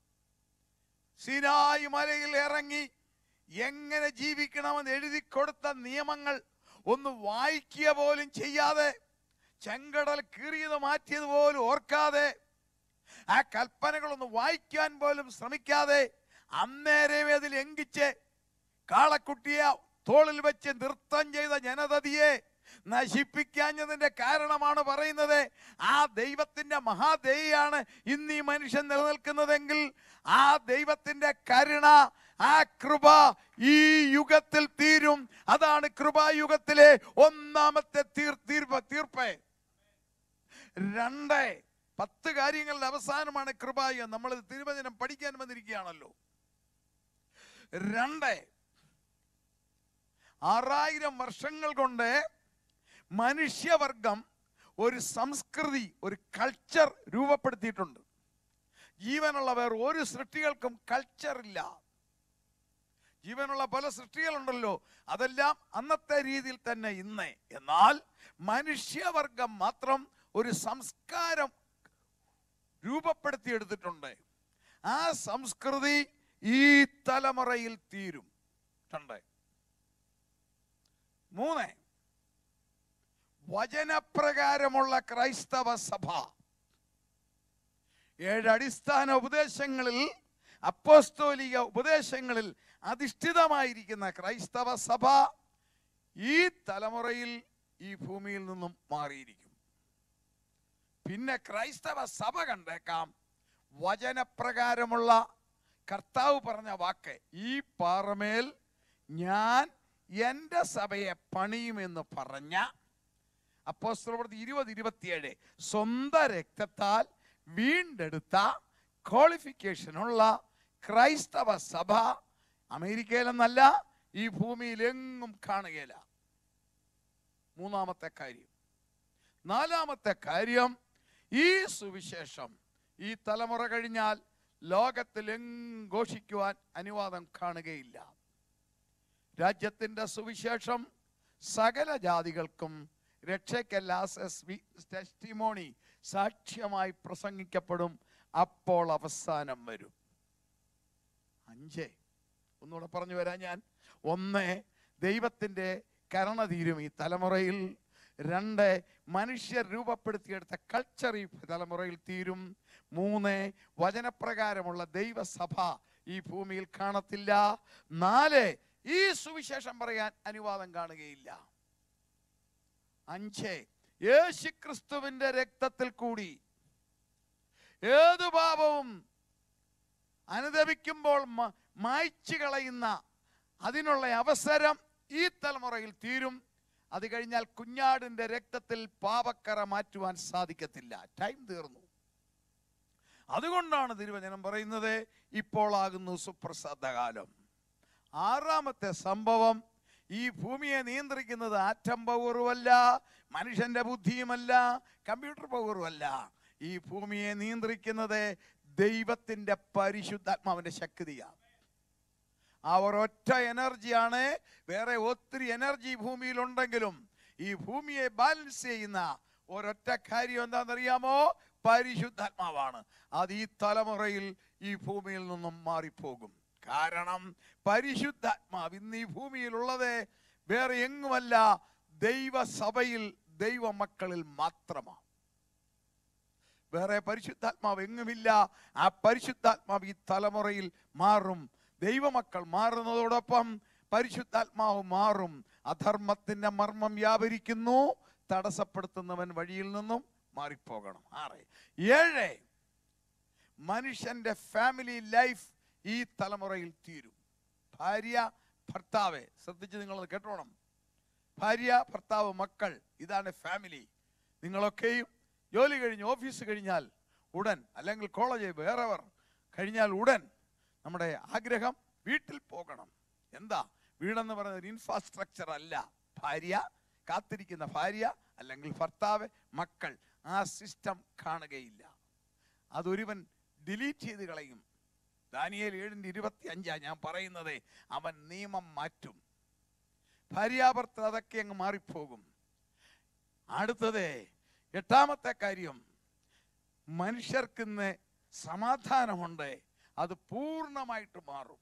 സീനായി മലയിൽ ഇറങ്ങി എങ്ങനെ ജീവിക്കണമെന്ന് എഴുതി കൊടുത്ത നിയമങ്ങൾ ഒന്ന് വായിക്കുക പോലും ചെയ്യാതെ ചെങ്കടൽ കീറിയത് മാറ്റിയത് പോലും ഓർക്കാതെ ആ കൽപ്പനകളൊന്ന് വായിക്കാൻ പോലും ശ്രമിക്കാതെ അന്നേരമേ അതിൽ എങ്കിച്ച് കാളക്കുട്ടിയെ തോളിൽ വെച്ച് നൃത്തം ചെയ്ത ജനതതിയെ നശിപ്പിക്കാഞ്ഞതിന്റെ കാരണമാണ് പറയുന്നത് ആ ദൈവത്തിന്റെ മഹാദേയാണ് ഇന്ന് ഈ മനുഷ്യൻ നിലനിൽക്കുന്നതെങ്കിൽ ആ ദൈവത്തിന്റെ കരുണ ആ കൃപ ഈ യുഗത്തിൽ തീരും അതാണ് കൃപായുഗത്തിലെ ഒന്നാമത്തെ തീർ തീർപ്പ് തീർപ്പ് രണ്ട് പത്ത് കാര്യങ്ങളുടെ അവസാനമാണ് കൃപായുഗം നമ്മൾ തിരുവചനം പഠിക്കാൻ വന്നിരിക്കുകയാണല്ലോ രണ്ട് ആറായിരം വർഷങ്ങൾ കൊണ്ട് മനുഷ്യവർഗം ഒരു സംസ്കൃതി ഒരു കൾച്ചർ രൂപപ്പെടുത്തിയിട്ടുണ്ട് ജീവനുള്ള വേറെ ഒരു സൃഷ്ടികൾക്കും കൾച്ചർ ഇല്ല ജീവനുള്ള പല സൃഷ്ടികളുണ്ടല്ലോ അതെല്ലാം അന്നത്തെ രീതിയിൽ തന്നെ ഇന്ന് എന്നാൽ മനുഷ്യവർഗം മാത്രം ഒരു സംസ്കാരം രൂപപ്പെടുത്തിയെടുത്തിട്ടുണ്ട് ആ സംസ്കൃതി ഈ തലമുറയിൽ തീരും രണ്ട് മൂന്ന് വചനപ്രകാരമുള്ള ക്രൈസ്തവ സഭ ഏഴ് അടിസ്ഥാന ഉപദേശങ്ങളിൽ അപ്പോസ്തോലിക ഉപദേശങ്ങളിൽ അധിഷ്ഠിതമായിരിക്കുന്ന ക്രൈസ്തവ സഭ ഈ തലമുറയിൽ ഈ ഭൂമിയിൽ നിന്നും മാറിയിരിക്കും പിന്നെ ക്രൈസ്തവ സഭ കണ്ടേക്കാം വചനപ്രകാരമുള്ള കർത്താവ് പറഞ്ഞ വാക്ക് ഈ പാറമേൽ ഞാൻ എൻ്റെ സഭയെ പണിയുമെന്ന് പറഞ്ഞ അപ്പോസ്തലപ്രവൃത്തി ഇരുപത് ഇരുപത്തിയേഴ് സ്വന്തം രക്തത്താൽ വീണ്ടെടുത്ത ക്വാളിഫിക്കേഷനുള്ള ക്രൈസ്തവ സഭ അമേരിക്കയിലെന്നല്ല ഈ ഭൂമിയിൽ എങ്ങും കാണുകയില്ല മൂന്നാമത്തെ കാര്യം നാലാമത്തെ കാര്യം ഈ സുവിശേഷം ഈ തലമുറ കഴിഞ്ഞാൽ ലോകത്തിൽ എങ്ങും ഘോഷിക്കുവാൻ അനുവാദം കാണുകയില്ല രാജ്യത്തിന്റെ സുവിശേഷം സകല ജാതികൾക്കും രക്ഷയ്ക്കല്ല ടെസ്റ്റിമോണി സാക്ഷ്യമായി പ്രസംഗിക്കപ്പെടും അപ്പോൾ അവസാനം വരും അഞ്ച് ഒന്നുകൂടെ പറഞ്ഞു വരാൻ ഞാൻ ഒന്ന് ദൈവത്തിന്റെ കരുണ തീരും ഈ തലമുറയിൽ രണ്ട് മനുഷ്യർ രൂപപ്പെടുത്തിയെടുത്ത കൾച്ചർ ഈ തലമുറയിൽ തീരും മൂന്ന് വചനപ്രകാരമുള്ള ദൈവസഭ ഈ ഭൂമിയിൽ കാണത്തില്ല നാല് ഈ സുവിശേഷം പറയാൻ അനുവാദം കാണുകയില്ല അഞ്ച് യേശുക്രിസ്തുവിന്റെ രക്തത്തിൽ കൂടി ഏതു പാപവും അനുദപിക്കുമ്പോൾ മ- മായ്ച്ചു കളയുന്ന അതിനുള്ള അവസരം ഈ തലമുറയിൽ തീരും അത് കഴിഞ്ഞാൽ കുഞ്ഞാടിന്റെ രക്തത്തിൽ പാപക്കറ മാറ്റുവാൻ സാധിക്കത്തില്ല ടൈം തീർന്നു അതുകൊണ്ടാണ് തിരുവചനം പറയുന്നത് ഇപ്പോൾ ആകുന്നു സുപ്രസാദകാലം ആറാമത്തെ സംഭവം ഈ ഭൂമിയെ നിയന്ത്രിക്കുന്നത് ആറ്റം പവറുമല്ല മനുഷ്യന്റെ ബുദ്ധിയുമല്ല കമ്പ്യൂട്ടർ പവറുമല്ല ഈ ഭൂമിയെ നിയന്ത്രിക്കുന്നത് ദൈവത്തിന്റെ പരിശുദ്ധാത്മാവിന്റെ ശക്തിയാണ് ആ ഒരൊറ്റ എനർജിയാണ് വേറെ ഒത്തിരി എനർജി ഭൂമിയിലുണ്ടെങ്കിലും ഈ ഭൂമിയെ ബാലൻസ് ചെയ്യുന്ന ഒരൊറ്റ കാര്യം എന്താണെന്നറിയാമോ പരിശുദ്ധാത്മാവാണ് അത് ഈ തലമുറയിൽ ഈ ഭൂമിയിൽ നിന്നും മാറിപ്പോകും കാരണം പരിശുദ്ധാത്മാവ് ഇന്ന് ഈ ഭൂമിയിലുള്ളത് വേറെ എങ്ങുമല്ല ദൈവസഭയിൽ ദൈവമക്കളിൽ മാത്രമാണ് വേറെ പരിശുദ്ധാത്മാവ് എങ്ങുമില്ല ആ പരിശുദ്ധാത്മാവ് ഈ തലമുറയിൽ മാറും ദൈവമക്കൾ മാറുന്നതോടൊപ്പം പരിശുദ്ധാത്മാവ് മാറും അധർമ്മത്തിന്റെ മർമ്മം വ്യാപരിക്കുന്നു തടസ്സപ്പെടുത്തുന്നവൻ വഴിയിൽ നിന്നും മാറിപ്പോകണം ആറ് ഏഴ് മനുഷ്യന്റെ ഫാമിലി ലൈഫ് ഈ തലമുറയിൽ തീരും ഭാര്യ ഭർത്താവ് ശ്രദ്ധിച്ച് നിങ്ങളത് കേട്ടോണം ഭാര്യ ഭർത്താവ് മക്കൾ ഇതാണ് ഫാമിലി നിങ്ങളൊക്കെയും ജോലി കഴിഞ്ഞ് ഓഫീസ് കഴിഞ്ഞാൽ ഉടൻ അല്ലെങ്കിൽ കോളേജ് വേറെവർ കഴിഞ്ഞാൽ ഉടൻ നമ്മുടെ ആഗ്രഹം വീട്ടിൽ പോകണം എന്താ വീടെന്ന് പറയുന്നത് ഒരു ഇൻഫ്രാസ്ട്രക്ചർ അല്ല ഭാര്യ കാത്തിരിക്കുന്ന ഭാര്യ അല്ലെങ്കിൽ ഭർത്താവ് മക്കൾ ആ സിസ്റ്റം കാണുകയില്ല അതൊരുവൻ ഡിലീറ്റ് ചെയ്ത് കളയും ദാനിയേൽ ഏഴിൻ്റെ ഇരുപത്തി അഞ്ചാ ഞാൻ പറയുന്നത് അവൻ നിയമം മാറ്റും ഭാര്യാഭർത്തർ അതൊക്കെ അങ്ങ് മാറിപ്പോകും അടുത്തത് എട്ടാമത്തെ കാര്യം മനുഷ്യർക്കിന്ന് സമാധാനമുണ്ട് അത് പൂർണ്ണമായിട്ട് മാറും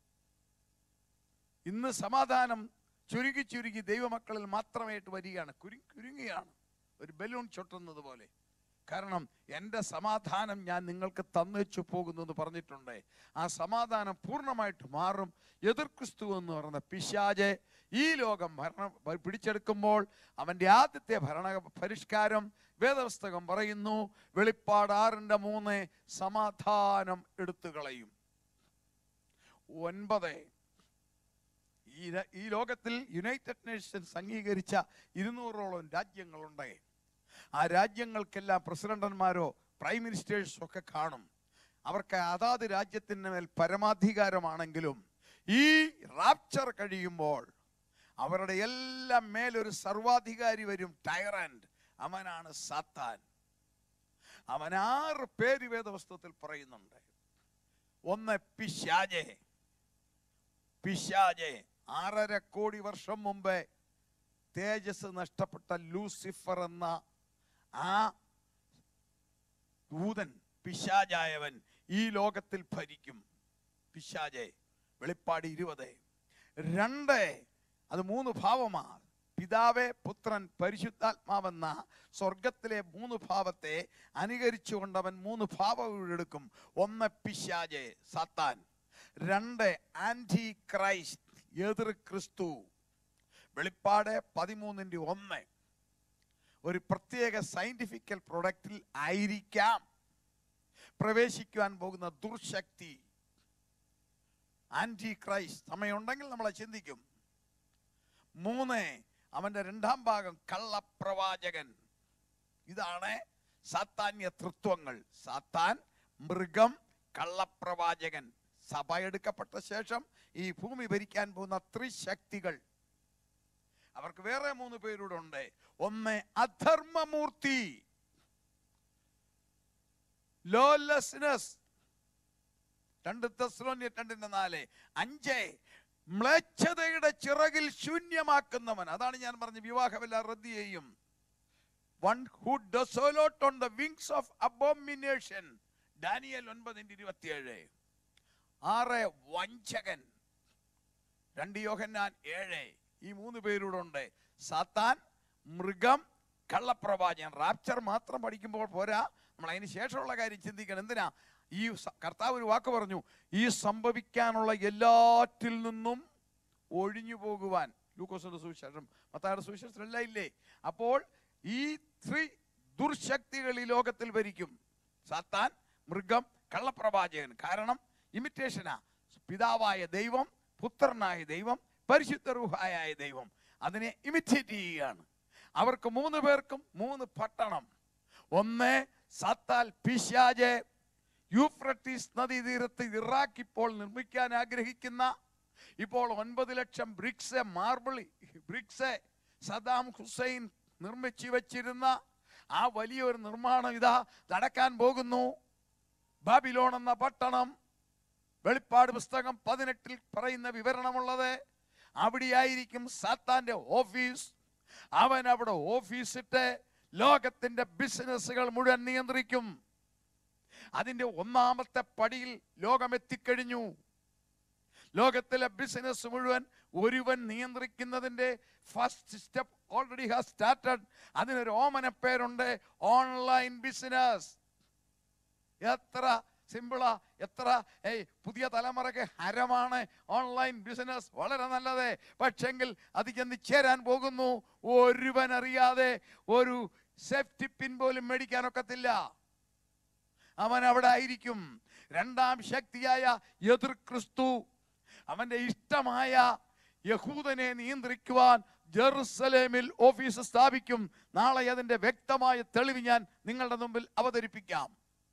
ഇന്ന് സമാധാനം ചുരുങ്ങി ചുരുങ്ങി ദൈവമക്കളിൽ മാത്രമായിട്ട് വരികയാണ് കുരു കുരുങ്ങിയാണ് ഒരു ബലൂൺ ചൊട്ടുന്നത് പോലെ കാരണം എൻ്റെ സമാധാനം ഞാൻ നിങ്ങൾക്ക് തന്നുവെച്ചു പോകുന്നു പറഞ്ഞിട്ടുണ്ട് ആ സമാധാനം പൂർണ്ണമായിട്ട് മാറും എതിർ ക്രിസ്തു എന്ന് പറയുന്ന പിശാജെ ഈ ലോകം ഭരണ പിടിച്ചെടുക്കുമ്പോൾ അവൻ്റെ ആദ്യത്തെ ഭരണ പരിഷ്കാരം വേദപുസ്തകം പറയുന്നു വെളിപ്പാട് ആറിൻ്റെ മൂന്ന് സമാധാനം എടുത്തു കളയും ഒൻപത് ഈ ര- ഈ ലോകത്തിൽ യുണൈറ്റഡ് നേഷൻസ് അംഗീകരിച്ച ഇരുന്നൂറോളം രാജ്യങ്ങളുണ്ട് ആ രാജ്യങ്ങൾക്കെല്ലാം പ്രസിഡന്റന്മാരോ പ്രൈം മിനിസ്റ്റേഴ്സോ ഒക്കെ കാണും അവർക്ക് അതാത് രാജ്യത്തിന് മേൽ പരമാധികാരമാണെങ്കിലും ഈ റാപ്ചർ കഴിയുമ്പോൾ അവരുടെ എല്ലാം മേലൊരു സർവാധികാരി വരും ടൈറന്റ് അവനാണ് സാത്താൻ അവൻ ആറ് പേര് വേദവസ്തുത്തിൽ പറയുന്നുണ്ട് ഒന്ന് പിശാജെ പിശാജെ ആറര കോടി വർഷം മുമ്പേ തേജസ് നഷ്ടപ്പെട്ട ലൂസിഫർ എന്ന ആ ദൂതൻ പിശാജായവൻ ഈ ലോകത്തിൽ ഭരിക്കും പിശാജെ വെളിപ്പാട് ഇരുപത് രണ്ട് അത് മൂന്ന് ഭാവമാണ് പിതാവേ പുത്രൻ പരിശുദ്ധാത്മാവെന്ന സ്വർഗത്തിലെ മൂന്ന് ഭാവത്തെ അനുകരിച്ചുകൊണ്ട് അവൻ മൂന്ന് ഭാവം എടുക്കും ഒന്ന് പിശാജെ സാത്താൻ രണ്ട് ആന്റി ക്രൈസ്റ്റ് എതിർ ക്രിസ്തു വെളിപ്പാട് പതിമൂന്നിൻ്റെ ഒന്ന് ഒരു പ്രത്യേക സയന്റിഫിക്കൽ പ്രൊഡക്റ്റിൽ ആയിരിക്കാം പ്രവേശിക്കുവാൻ പോകുന്ന ദുർശക്തി ആന്റി ക്രൈസ്റ്റ് സമയമുണ്ടെങ്കിൽ നമ്മളെ ചിന്തിക്കും മൂന്ന് അവന്റെ രണ്ടാം ഭാഗം കള്ളപ്രവാചകൻ ഇതാണ് സാത്താന്യ തൃത്വങ്ങൾ സാത്താൻ മൃഗം കള്ളപ്രവാചകൻ സഭ എടുക്കപ്പെട്ട ശേഷം ഈ ഭൂമി ഭരിക്കാൻ പോകുന്ന ത്രിശക്തികൾ അവർക്ക് വേറെ മൂന്ന് പേരൂടെ ഉണ്ട് ഒന്ന് അധർമ്മമൂർത്തി ലോലെസ്നെസ് രണ്ട് തെസ്ലോന്യ രണ്ടിന്റെ നാല് അഞ്ച് മ്ലേച്ഛതയുടെ ചിറകിൽ ശൂന്യമാക്കുന്നവൻ അതാണ് ഞാൻ പറഞ്ഞ വിവാഹമില്ല റദ്ദ് ചെയ്യും one who desolate on the wings of abomination Daniel ഒൻപതിന്റെ ഇരുപത്തിയേഴ് ആറ് വഞ്ചകൻ രണ്ട് യോഹന്നാൻ ഏഴ് ഈ മൂന്ന് പേരൂടെ ഉണ്ട് സാത്താൻ മൃഗം കള്ളപ്രവാചകൻ റാപ്ചർ മാത്രം പഠിക്കുമ്പോൾ പോരാ നമ്മൾ അതിന് ശേഷമുള്ള കാര്യം ചിന്തിക്കണം എന്തിനാ ഈ സ- കർത്താവ് ഒരു വാക്ക് പറഞ്ഞു ഈ സംഭവിക്കാനുള്ള എല്ലാറ്റിൽ നിന്നും ഒഴിഞ്ഞു പോകുവാൻ ലൂക്കോസിന്റെ സുവിശേഷം മത്തായുടെ സുവിശേഷം എല്ലാം ഇല്ലേ അപ്പോൾ ഈ ത്രി ദുർശക്തികൾ ഈ ലോകത്തിൽ ഭരിക്കും സാത്താൻ മൃഗം കള്ളപ്രവാചകൻ കാരണം ഇമിറ്റേഷനാ പിതാവായ ദൈവം പുത്രനായ ദൈവം പരിശുദ്ധ റൂഹായ ദൈവം അതിനെ ഇമിറ്റേറ്റ് ചെയ്യുകയാണ് അവർക്ക് മൂന്ന് പേർക്കും മൂന്ന് പട്ടണം ഒന്ന് സത്താൽ പിശാജ് യൂഫ്രട്ടീസ് നദീതീരത്ത് ഇറാഖ് ഇപ്പോൾ നിർമ്മിക്കാൻ ആഗ്രഹിക്കുന്ന ഇപ്പോൾ ഒൻപത് ലക്ഷം bricks marble bricks Saddam Hussein നിർമ്മിച്ചു വച്ചിരുന്ന ആ വലിയൊരു നിർമ്മാണം ഇതാ നടക്കാൻ പോകുന്നു ബാബിലോൺ എന്ന പട്ടണം വെളിപ്പാട് പുസ്തകം പതിനെട്ടിൽ പറയുന്ന വിവരണമുള്ളത് അവിടെയായിരിക്കും സാത്താന്റെ ഓഫീസ് അവൻ അവിടെ ഓഫീസിട്ട് ലോകത്തിന്റെ ബിസിനസ്സുകൾ മുഴുവൻ നിയന്ത്രിക്കും അതിന്റെ ഒന്നാമത്തെ പടിയിൽ ലോകം എത്തിക്കഴിഞ്ഞു ലോകത്തിലെ ബിസിനസ് മുഴുവൻ ഒരുവൻ നിയന്ത്രിക്കുന്നതിന്റെ first step already has started അതിനൊരു ഓമന പേരുണ്ട് ഓൺലൈൻ ബിസിനസ് എത്ര സിമ്പിളാ എത്ര ഏയ് പുതിയ തലമുറയ്ക്ക് ഹരമാണ് ഓൺലൈൻ ബിസിനസ് വളരെ നല്ലത് പക്ഷെങ്കിൽ അത് ചെന്ന് ചേരാൻ പോകുന്നു ഒരുവൻ അറിയാതെ ഒരു സേഫ്റ്റി പിൻ പോലും മേടിക്കാനൊക്കത്തില്ല അവൻ അവിടെ ആയിരിക്കും രണ്ടാം ശക്തിയായ എതിർ ക്രിസ്തു അവന്റെ ഇഷ്ടമായ യഹൂദനെ നിയന്ത്രിക്കുവാൻ ജെറുസലേമിൽ ഓഫീസ് സ്ഥാപിക്കും നാളെ അതിന്റെ വ്യക്തമായ തെളിവ് ഞാൻ നിങ്ങളുടെ മുമ്പിൽ അവതരിപ്പിക്കാം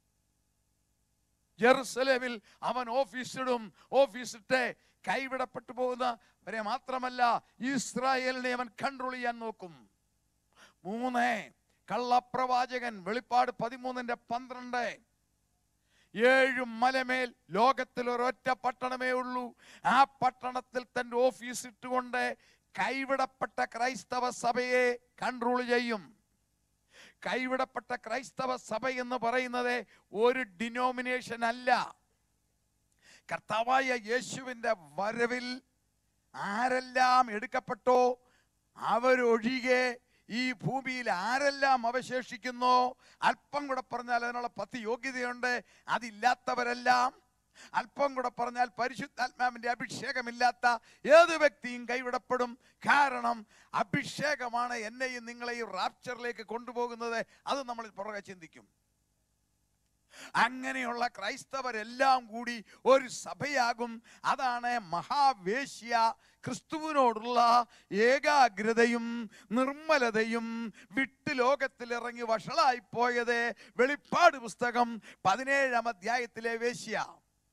ജെറുസലേമിൽ അവൻ ഓഫീസിടും ഓഫീസിട്ട് കൈവിടപ്പെട്ടു പോകുന്ന വരെ മാത്രമല്ല ഇസ്രായേലിനെ അവൻ കൺട്രോൾ ചെയ്യാൻ നോക്കും മൂന്ന് കള്ളപ്രവാചകൻ വെളിപ്പാട് പതിമൂന്നിന്റെ പന്ത്രണ്ട് ഏഴ് മലമേൽ ലോകത്തിൽ ഒരൊറ്റ പട്ടണമേ ഉള്ളൂ ആ പട്ടണത്തിൽ തന്റെ ഓഫീസ് ഇട്ടുകൊണ്ട് കൈവിടപ്പെട്ട ക്രൈസ്തവ സഭയെ കൺട്രോൾ ചെയ്യും കൈവിടപ്പെട്ട ക്രൈസ്തവ സഭ എന്ന് പറയുന്നത് ഒരു ഡിനോമിനേഷൻ അല്ല കർത്താവായ യേശുവിന്റെ വരവിൽ ആരെല്ലാം എടുക്കപ്പെട്ടോ അവരൊഴികെ ഈ ഭൂമിയിൽ ആരെല്ലാം അവശേഷിക്കുന്നോ അല്പം കൂടെ പറഞ്ഞാൽ അതിനുള്ള പത്ത് യോഗ്യതയുണ്ട് അതില്ലാത്തവരെല്ലാം അല്പം കൂടെ പറഞ്ഞാൽ പരിശുദ്ധാത്മാവിന്റെ അഭിഷേകമില്ലാത്ത ഏത് വ്യക്തിയും കൈവിടപ്പെടും കാരണം അഭിഷേകമാണ് എന്നെയും നിങ്ങളെയും റാപ്ചറിലേക്ക് കൊണ്ടുപോകുന്നത് അത് നമ്മൾ പുറകെ ചിന്തിക്കും അങ്ങനെയുള്ള ക്രൈസ്തവരെല്ലാം കൂടി ഒരു സഭയാകും അതാണ് മഹാവേശ്യ ക്രിസ്തുവിനോടുള്ള ഏകാഗ്രതയും നിർമ്മലതയും വിട്ട് ലോകത്തിലിറങ്ങി വഷളായി പോയത് വെളിപ്പാട് പുസ്തകം പതിനേഴാം അധ്യായത്തിലെ വേശ്യ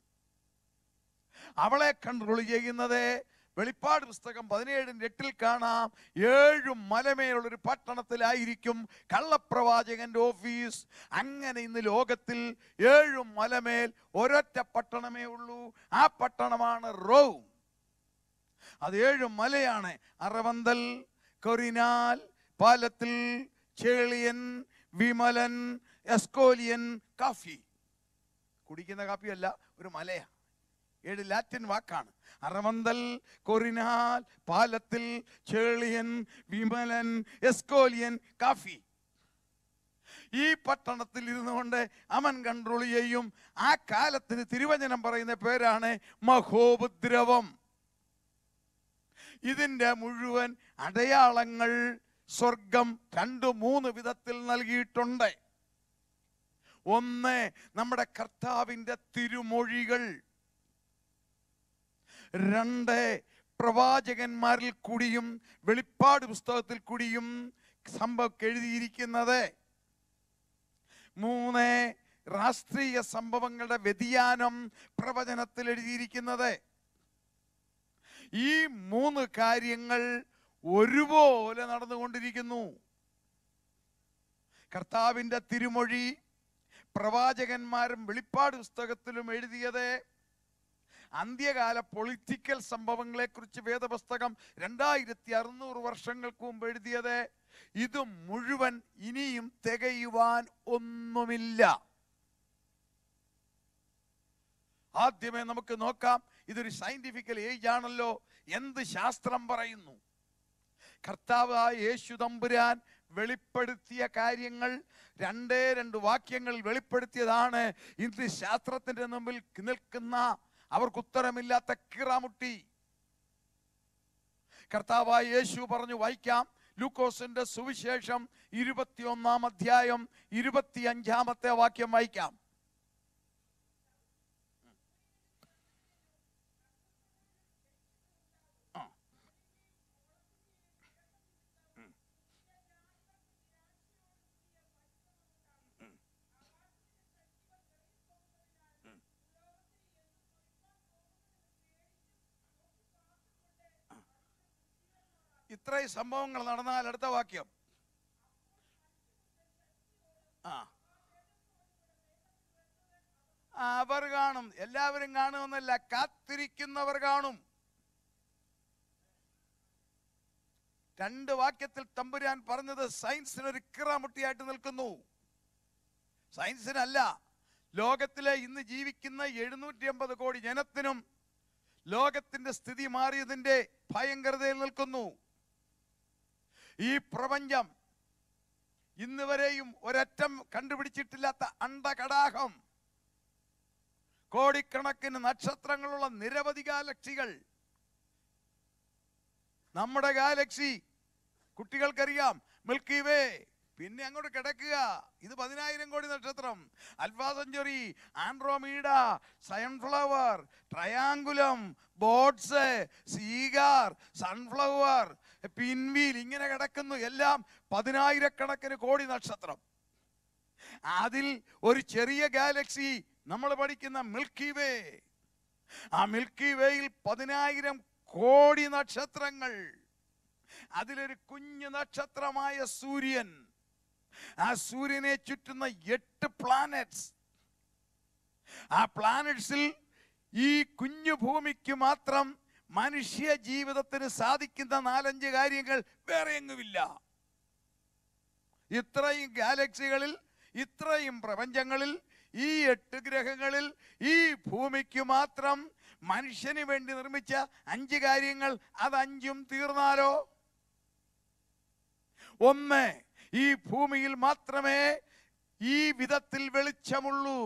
അവളെ കൺട്രോൾ ചെയ്യുന്നത് വെളിപ്പാട് പുസ്തകം പതിനേഴിന്റെ എട്ടിൽ കാണാം ഏഴു മലമേലുള്ള ഒരു പട്ടണത്തിലായിരിക്കും കള്ളപ്രവാചകന്റെ ഓഫീസ് അങ്ങനെ ഇന്ന് ലോകത്തിൽ ഏഴു മലമേൽ ഒരൊറ്റ പട്ടണമേ ഉള്ളൂ ആ പട്ടണമാണ് റോം അത് ഏഴു മലയാണ് അറവന്തൽ കൊറിനാൽ പാലത്തിൽ ചേളിയൻ വിമലൻ എസ്കോലിയൻ കാഫി കുടിക്കുന്ന കാപ്പിയല്ല ഒരു മലയാ ഏഴ് ലാറ്റിൻ വാക്കാണ് അറവന്തൽ കൊറിനാൽ പാലത്തിൽ ചേളിയൻ വിമലൻ എസ്കോലിയൻ കാഫി ഈ പട്ടണത്തിൽ ഇരുന്നുകൊണ്ട് അവൻ കൺട്രോൾ ചെയ്യും ആ കാലത്തിന് തിരുവചനം പറയുന്ന പേരാണ് മഹോപദ്രവം ഇതിന്റെ മുഴുവൻ അടയാളങ്ങൾ സ്വർഗം രണ്ടു മൂന്ന് വിധത്തിൽ നൽകിയിട്ടുണ്ട് ഒന്ന് നമ്മുടെ കർത്താവിന്റെ തിരുമൊഴികൾ രണ്ട് പ്രവാചകന്മാരിൽ കൂടിയും വെളിപ്പാട് പുസ്തകത്തിൽ കൂടിയും സംഭവം എഴുതിയിരിക്കുന്നത് മൂന്ന് രാഷ്ട്രീയ സംഭവങ്ങളുടെ വ്യതിയാനം പ്രവചനത്തിൽ എഴുതിയിരിക്കുന്നത് ഈ മൂന്ന് കാര്യങ്ങൾ ഒരുപോലെ നടന്നുകൊണ്ടിരിക്കുന്നു കർത്താവിന്റെ തിരുമൊഴി പ്രവാചകന്മാരും വെളിപ്പാട് പുസ്തകത്തിലും എഴുതിയത് അന്ത്യകാല പൊളിറ്റിക്കൽ സംഭവങ്ങളെ കുറിച്ച് വേദപുസ്തകം രണ്ടായിരത്തി അറുന്നൂറ് വർഷങ്ങൾക്ക് മുമ്പ് എഴുതിയത് ഇത് മുഴുവൻ ഇനിയും തികയുവാൻ ഒന്നുമില്ല ആദ്യമേ നമുക്ക് നോക്കാം ഇതൊരു സയന്റിഫിക്കൽ ഏജ് ആണല്ലോ എന്ത് ശാസ്ത്രം പറയുന്നു കർത്താവായ യേശു തമ്പുരാൻ വെളിപ്പെടുത്തിയ കാര്യങ്ങൾ രണ്ടേ രണ്ട് വാക്യങ്ങളിൽ വെളിപ്പെടുത്തിയതാണ് ഇന്ന് ശാസ്ത്രത്തിന്റെ മുമ്പിൽ നിൽക്കുന്ന അവർക്ക് ഉത്തരമില്ലാത്ത കിറാമുട്ടി കർത്താവായ യേശു പറഞ്ഞു വായിക്കാം ലൂക്കോസിന്റെ സുവിശേഷം ഇരുപത്തിയൊന്നാം അധ്യായം ഇരുപത്തി അഞ്ചാമത്തെ വാക്യം വായിക്കാം ആ. ഉം. ഉം. ഉം. ഇത്രയും സംഭവങ്ങൾ നടന്നാൽ അടുത്ത വാക്യം ആ അവർ കാണും എല്ലാവരും കാണുമെന്നല്ല കാത്തിരിക്കുന്നവർ കാണും രണ്ട് വാക്യത്തിൽ തമ്പുരാൻ പറഞ്ഞത് സയൻസിന് ഒരു കിറാമുട്ടിയായിട്ട് നിൽക്കുന്നു സയൻസിനല്ല ലോകത്തിലെ ഇന്ന് ജീവിക്കുന്ന എഴുന്നൂറ്റി അമ്പത് കോടി ജനത്തിനും ലോകത്തിന്റെ സ്ഥിതി മാറിയതിന്റെ ഭയങ്കരതയിൽ നിൽക്കുന്നു ഈ പ്രപഞ്ചം ഇന്ന് വരെയും ഒരറ്റം കണ്ടുപിടിച്ചിട്ടില്ലാത്ത അണ്ടകടാഹം കോടിക്കണക്കിന് നക്ഷത്രങ്ങളുള്ള നിരവധി ഗാലക്സികൾ നമ്മുടെ ഗാലക്സി കുട്ടികൾക്കറിയാം മിൽക്കി വേ പിന്നെ അങ്ങോട്ട് കിടക്കുക ഇത് പതിനായിരം കോടി നക്ഷത്രം Alpha Centauri Andromeda sunflower Triangulum Bootes cigar sunflower pinwheel ഇങ്ങനെ കിടക്കുന്നു എല്ലാം പതിനായിരക്കണക്കിന് കോടി നക്ഷത്രം അതിൽ ഒരു ചെറിയ ഗാലക്സി നമ്മൾ പഠിക്കുന്ന മിൽക്കി വേ ആ മിൽക്കി വേയിൽ പതിനായിരം കോടി നക്ഷത്രങ്ങൾ അതിലൊരു കുഞ്ഞു നക്ഷത്രമായ സൂര്യൻ ആ സൂര്യനെ ചുറ്റുന്ന എട്ട് പ്ലാനറ്റ്സ് ആ പ്ലാനറ്റ്സിൽ ഈ കുഞ്ഞു ഭൂമിക്ക് മാത്രം മനുഷ്യ ജീവിതത്തിന് സാധിക്കുന്ന നാലഞ്ച് കാര്യങ്ങൾ വേറെ എങ്ങുമില്ല ഇത്രയും ഗാലക്സികളിൽ ഇത്രയും പ്രപഞ്ചങ്ങളിൽ ഈ എട്ട് ഗ്രഹങ്ങളിൽ ഈ ഭൂമിക്ക് മാത്രം മനുഷ്യന് വേണ്ടി നിർമ്മിച്ച അഞ്ച് കാര്യങ്ങൾ അത് അഞ്ചും തീർന്നാലോ ഒന്ന് ഈ ഭൂമിയിൽ മാത്രമേ ഈ വിധത്തിൽ വെളിച്ചമുള്ളൂ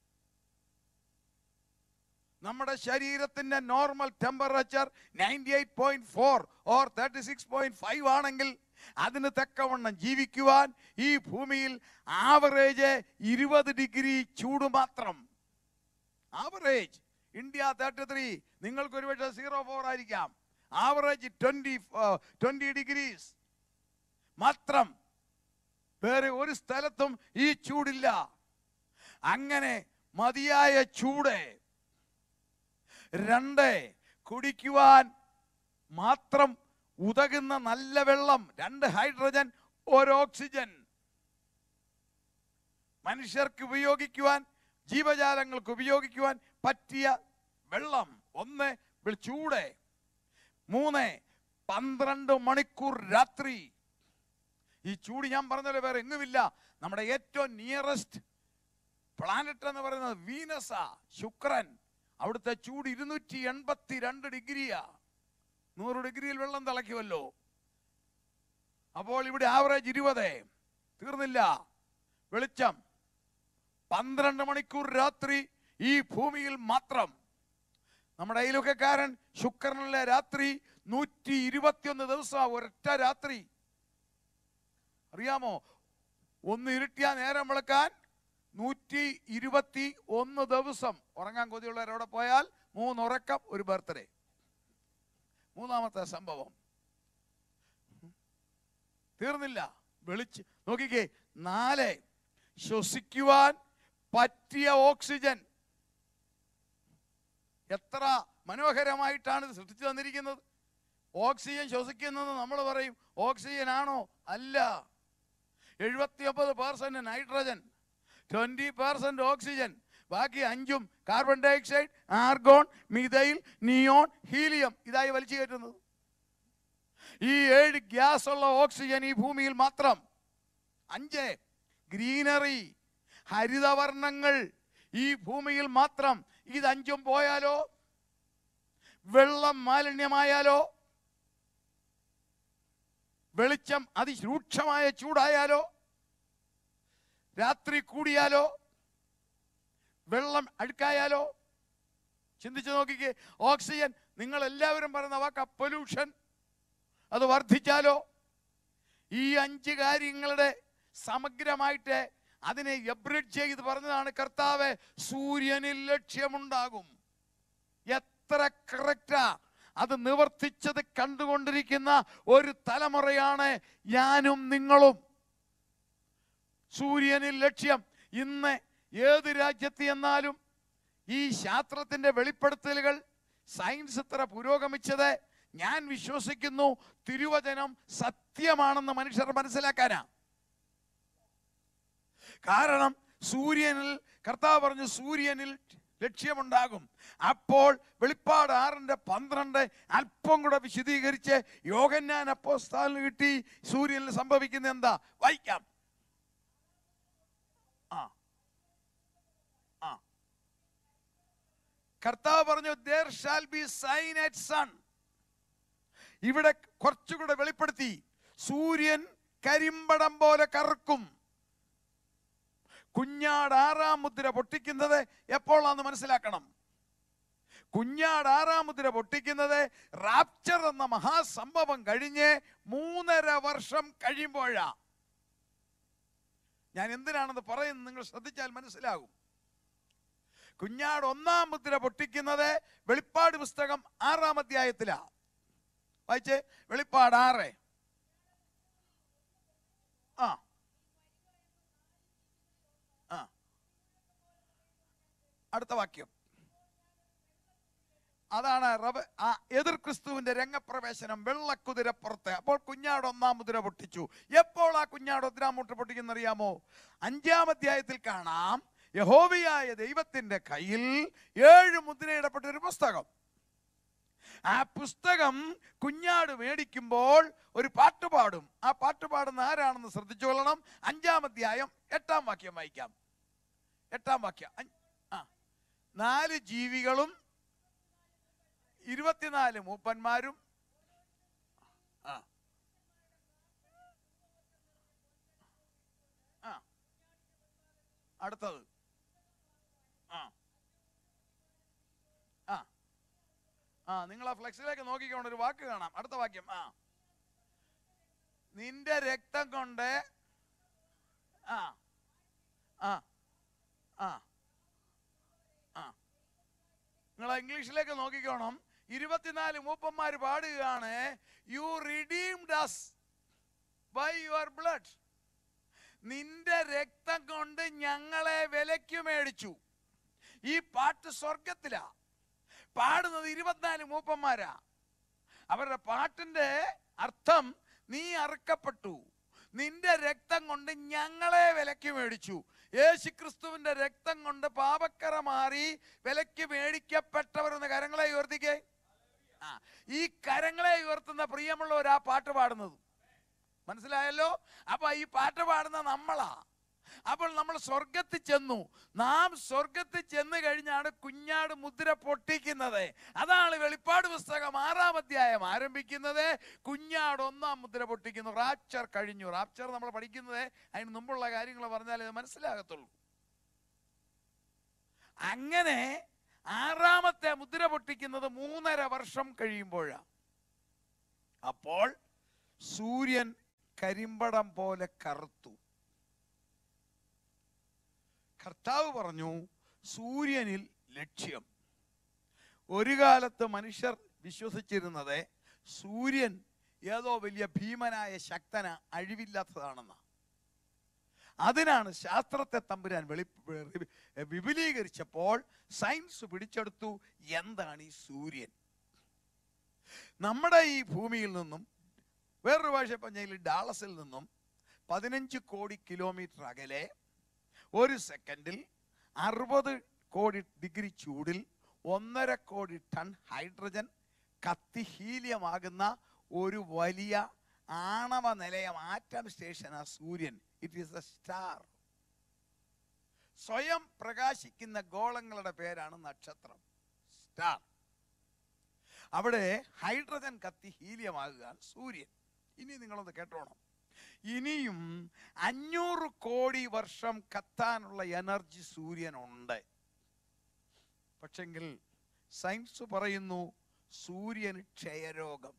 നമ്മുടെ ശരീരത്തിന്റെ normal temperature ninety eight point four or thirty six point five ആണെങ്കിൽ അതിന് തക്കവണ്ണം ജീവിക്കുവാൻ ഈ ഭൂമിയിൽ ആവറേജ് ഇരുപത് ഡിഗ്രി ചൂട് മാത്രം ആവറേജ് ഇന്ത്യ തേർട്ടി ത്രീ നിങ്ങൾക്ക് ഒരുപക്ഷെ സീറോ ഫോർ ആയിരിക്കാം ആവറേജ് ട്വന്റി ട്വന്റി ഡിഗ്രീസ് മാത്രം വേറെ ഒരു സ്ഥലത്തും ഈ ചൂടില്ല അങ്ങനെ മതിയായ ചൂട് രണ്ട് കുടിക്കുവാൻ മാത്രം ഉതകുന്ന നല്ല വെള്ളം രണ്ട് ഹൈഡ്രജൻ ഒരു ഓക്സിജൻ മനുഷ്യർക്ക് ഉപയോഗിക്കുവാൻ ജീവജാലങ്ങൾക്ക് ഉപയോഗിക്കുവാൻ പറ്റിയ വെള്ളം ഒന്ന് വെ- ചൂട് മൂന്ന് പന്ത്രണ്ട് മണിക്കൂർ രാത്രി ഈ ചൂട് ഞാൻ പറഞ്ഞല്ലോ വേറെ എങ്ങുമില്ല നമ്മുടെ ഏറ്റവും നിയറസ്റ്റ് പ്ലാനറ്റ് എന്ന് പറയുന്നത് വീനസാ ശുക്രൻ അവിടുത്തെ ചൂട് ഇരുന്നൂറ്റി എൺപത്തി രണ്ട് ഡിഗ്രിയാ നൂറ് ഡിഗ്രിയിൽ വെള്ളം തിളയ്ക്കുമല്ലോ അപ്പോൾ ഇവിടെ ആവറേജ് ഇരുപത് തീർന്നില്ല വെളിച്ചം പന്ത്രണ്ട് മണിക്കൂർ രാത്രി ഈ ഭൂമിയിൽ മാത്രം നമ്മുടെ അയലുക്കാരൻ ശുക്രനിലെ രാത്രി നൂറ്റി ഇരുപത്തിയൊന്ന് ദിവസം ഒരൊറ്റ രാത്രി അറിയാമോ ഒന്ന് ഇരുട്ടിയ നേരം വിളക്കാൻ നൂറ്റി ഇരുപത്തി ഒന്ന് ദിവസം ഉറങ്ങാൻ കൊതിയുള്ളവരവിടെ പോയാൽ മൂന്ന് ഉറക്കം ഒരു ബർത്ത്ഡേ മൂന്നാമത്തെ സംഭവം തീർന്നില്ല വെളിച്ച് നോക്കിക്കേ നാല് ശ്വസിക്കുവാൻ പറ്റിയ ഓക്സിജൻ എത്ര മനോഹരമായിട്ടാണ് ഇത് സൃഷ്ടിച്ചു തന്നിരിക്കുന്നത് ഓക്സിജൻ ശ്വസിക്കുന്നത് നമ്മൾ പറയും ഓക്സിജൻ ആണോ അല്ല എഴുപത്തി ഒമ്പത് percent nitrogen twenty percent oxygen ബാക്കി അഞ്ചും carbon dioxide argon methyl neon helium ഇതായി വലിച്ചു കയറ്റുന്നത് ഈ ഏഴ് ഗ്യാസ് ഉള്ള ഓക്സിജൻ ഈ ഭൂമിയിൽ മാത്രം അഞ്ച് ഗ്രീനറി ഹരിതവർണ്ണങ്ങൾ ഈ ഭൂമിയിൽ മാത്രം ഇതഞ്ചും പോയാലോ വെള്ളം മാലിന്യമായാലോ വെളിച്ചം അതിരൂക്ഷമായ ചൂടായാലോ രാത്രി കൂടിയാലോ വെള്ളം അഴുക്കായാലോ ചിന്തിച്ചു നോക്കിക്കേ ഓക്സിജൻ നിങ്ങൾ എല്ലാവരും പറയുന്ന വാക്ക പൊല്യൂഷൻ അത് വർദ്ധിച്ചാലോ ഈ അഞ്ച് കാര്യങ്ങളുടെ സമഗ്രമായിട്ട് അതിനെ എബ്രിഡ് ചെയ്ത് പറഞ്ഞതാണ് കർത്താവ് സൂര്യനിൽ ലക്ഷ്യമുണ്ടാകും എത്ര കറക്റ്റാ അത് നിവർത്തിച്ചത് കണ്ടുകൊണ്ടിരിക്കുന്ന ഒരു തലമുറയാണ് ഞാനും നിങ്ങളും സൂര്യനിൽ ലക്ഷ്യം ഇന്ന് ഏത് രാജ്യത്ത് എന്നാലും ഈ ശാസ്ത്രത്തിന്റെ വെളിപ്പെടുത്തലുകൾ സയൻസ് ഇത്ര പുരോഗമിച്ചത് ഞാൻ വിശ്വസിക്കുന്നു തിരുവചനം സത്യമാണെന്ന് മനുഷ്യർ മനസ്സിലാക്കാനാ കാരണം സൂര്യനിൽ കർത്താവ് പറഞ്ഞു സൂര്യനിൽ ലക്ഷ്യമുണ്ടാകും അപ്പോൾ വെളിപ്പാട് ആറിന്റെ പന്ത്രണ്ട് അല്പം കൂടെ വിശദീകരിച്ച് യോഗന്നാൻ അപ്പോസ്താലിന് കിട്ടി സൂര്യനിൽ സംഭവിക്കുന്ന എന്താ വായിക്കാം ആ ആ കർത്താവ് പറഞ്ഞു there shall be sign at sun ഇവിടെ കുറച്ചുകൂടെ വെളിപ്പെടുത്തി സൂര്യൻ കരിമ്പടം പോലെ കറുക്കും കുഞ്ഞാട് ആറാം മുദ്ര പൊട്ടിക്കുന്നത് എപ്പോഴാന്ന് മനസ്സിലാക്കണം കുഞ്ഞാട് ആറാം മുദ്ര പൊട്ടിക്കുന്നത് റാപ്ചർ എന്ന മഹാസംഭവം കഴിഞ്ഞ് മൂന്നര വർഷം കഴിയുമ്പോഴാ ഞാൻ എന്തിനാണെന്ന് പറയുന്നത് നിങ്ങൾ ശ്രദ്ധിച്ചാൽ മനസ്സിലാകും കുഞ്ഞാട് ഒന്നാം മുദ്ര പൊട്ടിക്കുന്നത് വെളിപ്പാട് പുസ്തകം ആറാം അധ്യായത്തിലാ വായിച്ചേ വെളിപ്പാട് ആറ് ആ ആ അടുത്ത വാക്യം അതാണ് റബ- ആ എതിർ ക്രിസ്തുവിന്റെ രംഗപ്രവേശനം വെള്ളക്കുതിരപ്പുറത്ത് അപ്പോൾ കുഞ്ഞാട് ഒന്നാം മുദ്ര പൊട്ടിച്ചു എപ്പോൾ ആ കുഞ്ഞാട് ഒന്നാം മുദ്ര പൊട്ടിക്കുന്ന അറിയാമോ അഞ്ചാം അധ്യായത്തിൽ കാണാം യഹോവയായ ദൈവത്തിന്റെ കയ്യിൽ ഏഴ് മുദ്രയിടപ്പെട്ട ഒരു പുസ്തകം ആ പുസ്തകം കുഞ്ഞാട് മേടിക്കുമ്പോൾ ഒരു പാട്ട് പാടും ആ പാട്ട് പാടുന്ന ആരാണെന്ന് ശ്രദ്ധിച്ചുകൊള്ളണം അഞ്ചാം അധ്യായം എട്ടാം വാക്യം വായിക്കാം എട്ടാം വാക്യം അഞ്ച്- ആ നാല് ജീവികളും ഇരുപത്തിനാല് മൂപ്പന്മാരും ആ ആ അടുത്തത് ആ ആ ആ നിങ്ങൾ ആ ഫ്ലെക്സിലേക്ക് നോക്കിക്കൊണ്ട് ഒരു വാക്ക് കാണാം അടുത്ത വാക്യം ആ നിന്റെ രക്തം കൊണ്ട് ആ ആ ആ ആ നിങ്ങൾ ഇംഗ്ലീഷിലേക്ക് നോക്കിക്കോണം ഇരുപത്തിനാല് മൂപ്പന്മാർ പാടുകയാണ് you redeemed us by your blood നിന്റെ രക്തം കൊണ്ട് ഞങ്ങളെ വിലയ്ക്ക് മേടിച്ചു ഈ പാട്ട് സ്വർഗത്തിലാ പാടുന്നത് ഇരുപത്തിനാല് മൂപ്പന്മാരാ അവരുടെ പാട്ടിന്റെ അർത്ഥം നീ അറുക്കപ്പെട്ടു നിന്റെ രക്തം കൊണ്ട് ഞങ്ങളെ വിലയ്ക്ക് മേടിച്ചു യേശു ക്രിസ്തുവിന്റെ രക്തം കൊണ്ട് പാപക്കറ മാറി വിലയ്ക്ക് മേടിക്കപ്പെട്ടവർ എന്ന് കരങ്ങളെ ഉയർത്തിക്കേ ആ ഈ കരങ്ങളെ ഉയർത്തുന്ന പ്രിയമുള്ളവർ ആ പാട്ട് പാടുന്നത് മനസ്സിലായല്ലോ അപ്പൊ ഈ പാട്ട് പാടുന്ന നമ്മളാ അപ്പോൾ നമ്മൾ സ്വർഗത്തിൽ ചെന്നു നാം സ്വർഗത്തിൽ ചെന്ന് കഴിഞ്ഞാണ് കുഞ്ഞാട് മുദ്ര പൊട്ടിക്കുന്നത് അതാണ് വെളിപ്പാട് പുസ്തകം ആറാം അധ്യായം ആരംഭിക്കുന്നത് കുഞ്ഞാട് ഒന്നാം മുദ്ര പൊട്ടിക്കുന്നു റാപ്ചർ കഴിഞ്ഞു റാപ്ചർ നമ്മൾ പഠിക്കുന്നത് അതിന് മുമ്പുള്ള കാര്യങ്ങൾ പറഞ്ഞാലേ ഇത് മനസ്സിലാകത്തുള്ളൂ അങ്ങനെ ആറാമത്തെ മുദ്ര പൊട്ടിക്കുന്നത് മൂന്നര വർഷം കഴിയുമ്പോഴാണ് അപ്പോൾ സൂര്യൻ കരിമ്പടം പോലെ കറുത്തു കർത്താവ് പറഞ്ഞു സൂര്യനിൽ ലക്ഷ്യം ഒരു കാലത്ത് മനുഷ്യർ വിശ്വസിച്ചിരുന്നത് സൂര്യൻ ഏതോ വലിയ ഭീമനായ ശക്തന അഴിവില്ലാത്തതാണെന്ന അതിനാണ് ശാസ്ത്രത്തെ തമ്പുരാൻ വെളി വിപുലീകരിച്ചപ്പോൾ സയൻസ് പിടിച്ചെടുത്തു എന്താണ് ഈ സൂര്യൻ നമ്മുടെ ഈ ഭൂമിയിൽ നിന്നും വേറൊരു ഭാഷ പറഞ്ഞാൽ ഡാളസിൽ നിന്നും പതിനഞ്ച് കോടി കിലോമീറ്റർ അകലെ ഒരു സെക്കൻഡിൽ അറുപത് കോടി ഡിഗ്രി ചൂടിൽ ഒന്നര കോടി ടൺ ഹൈഡ്രജൻ കത്തി ഹീലിയമാകുന്ന ഒരു വലിയ ആണവ നിലയം ആറ്റം സ്റ്റേഷൻ ആ സൂര്യൻ ഇറ്റ് ഈസ് എ സ്റ്റാർ സ്വയം പ്രകാശിക്കുന്ന ഗോളങ്ങളുടെ പേരാണ് നക്ഷത്രം സ്റ്റാർ അവിടെ ഹൈഡ്രജൻ കത്തി ഹീലിയമാകുകയാണ് സൂര്യൻ ഇനി നിങ്ങളൊന്ന് കേട്ടോണം ഇനിയും അഞ്ഞൂറ് കോടി വർഷം കത്താനുള്ള എനർജി സൂര്യനുണ്ട് പക്ഷെങ്കിൽ സയൻസ് പറയുന്നു സൂര്യന് ക്ഷയരോഗം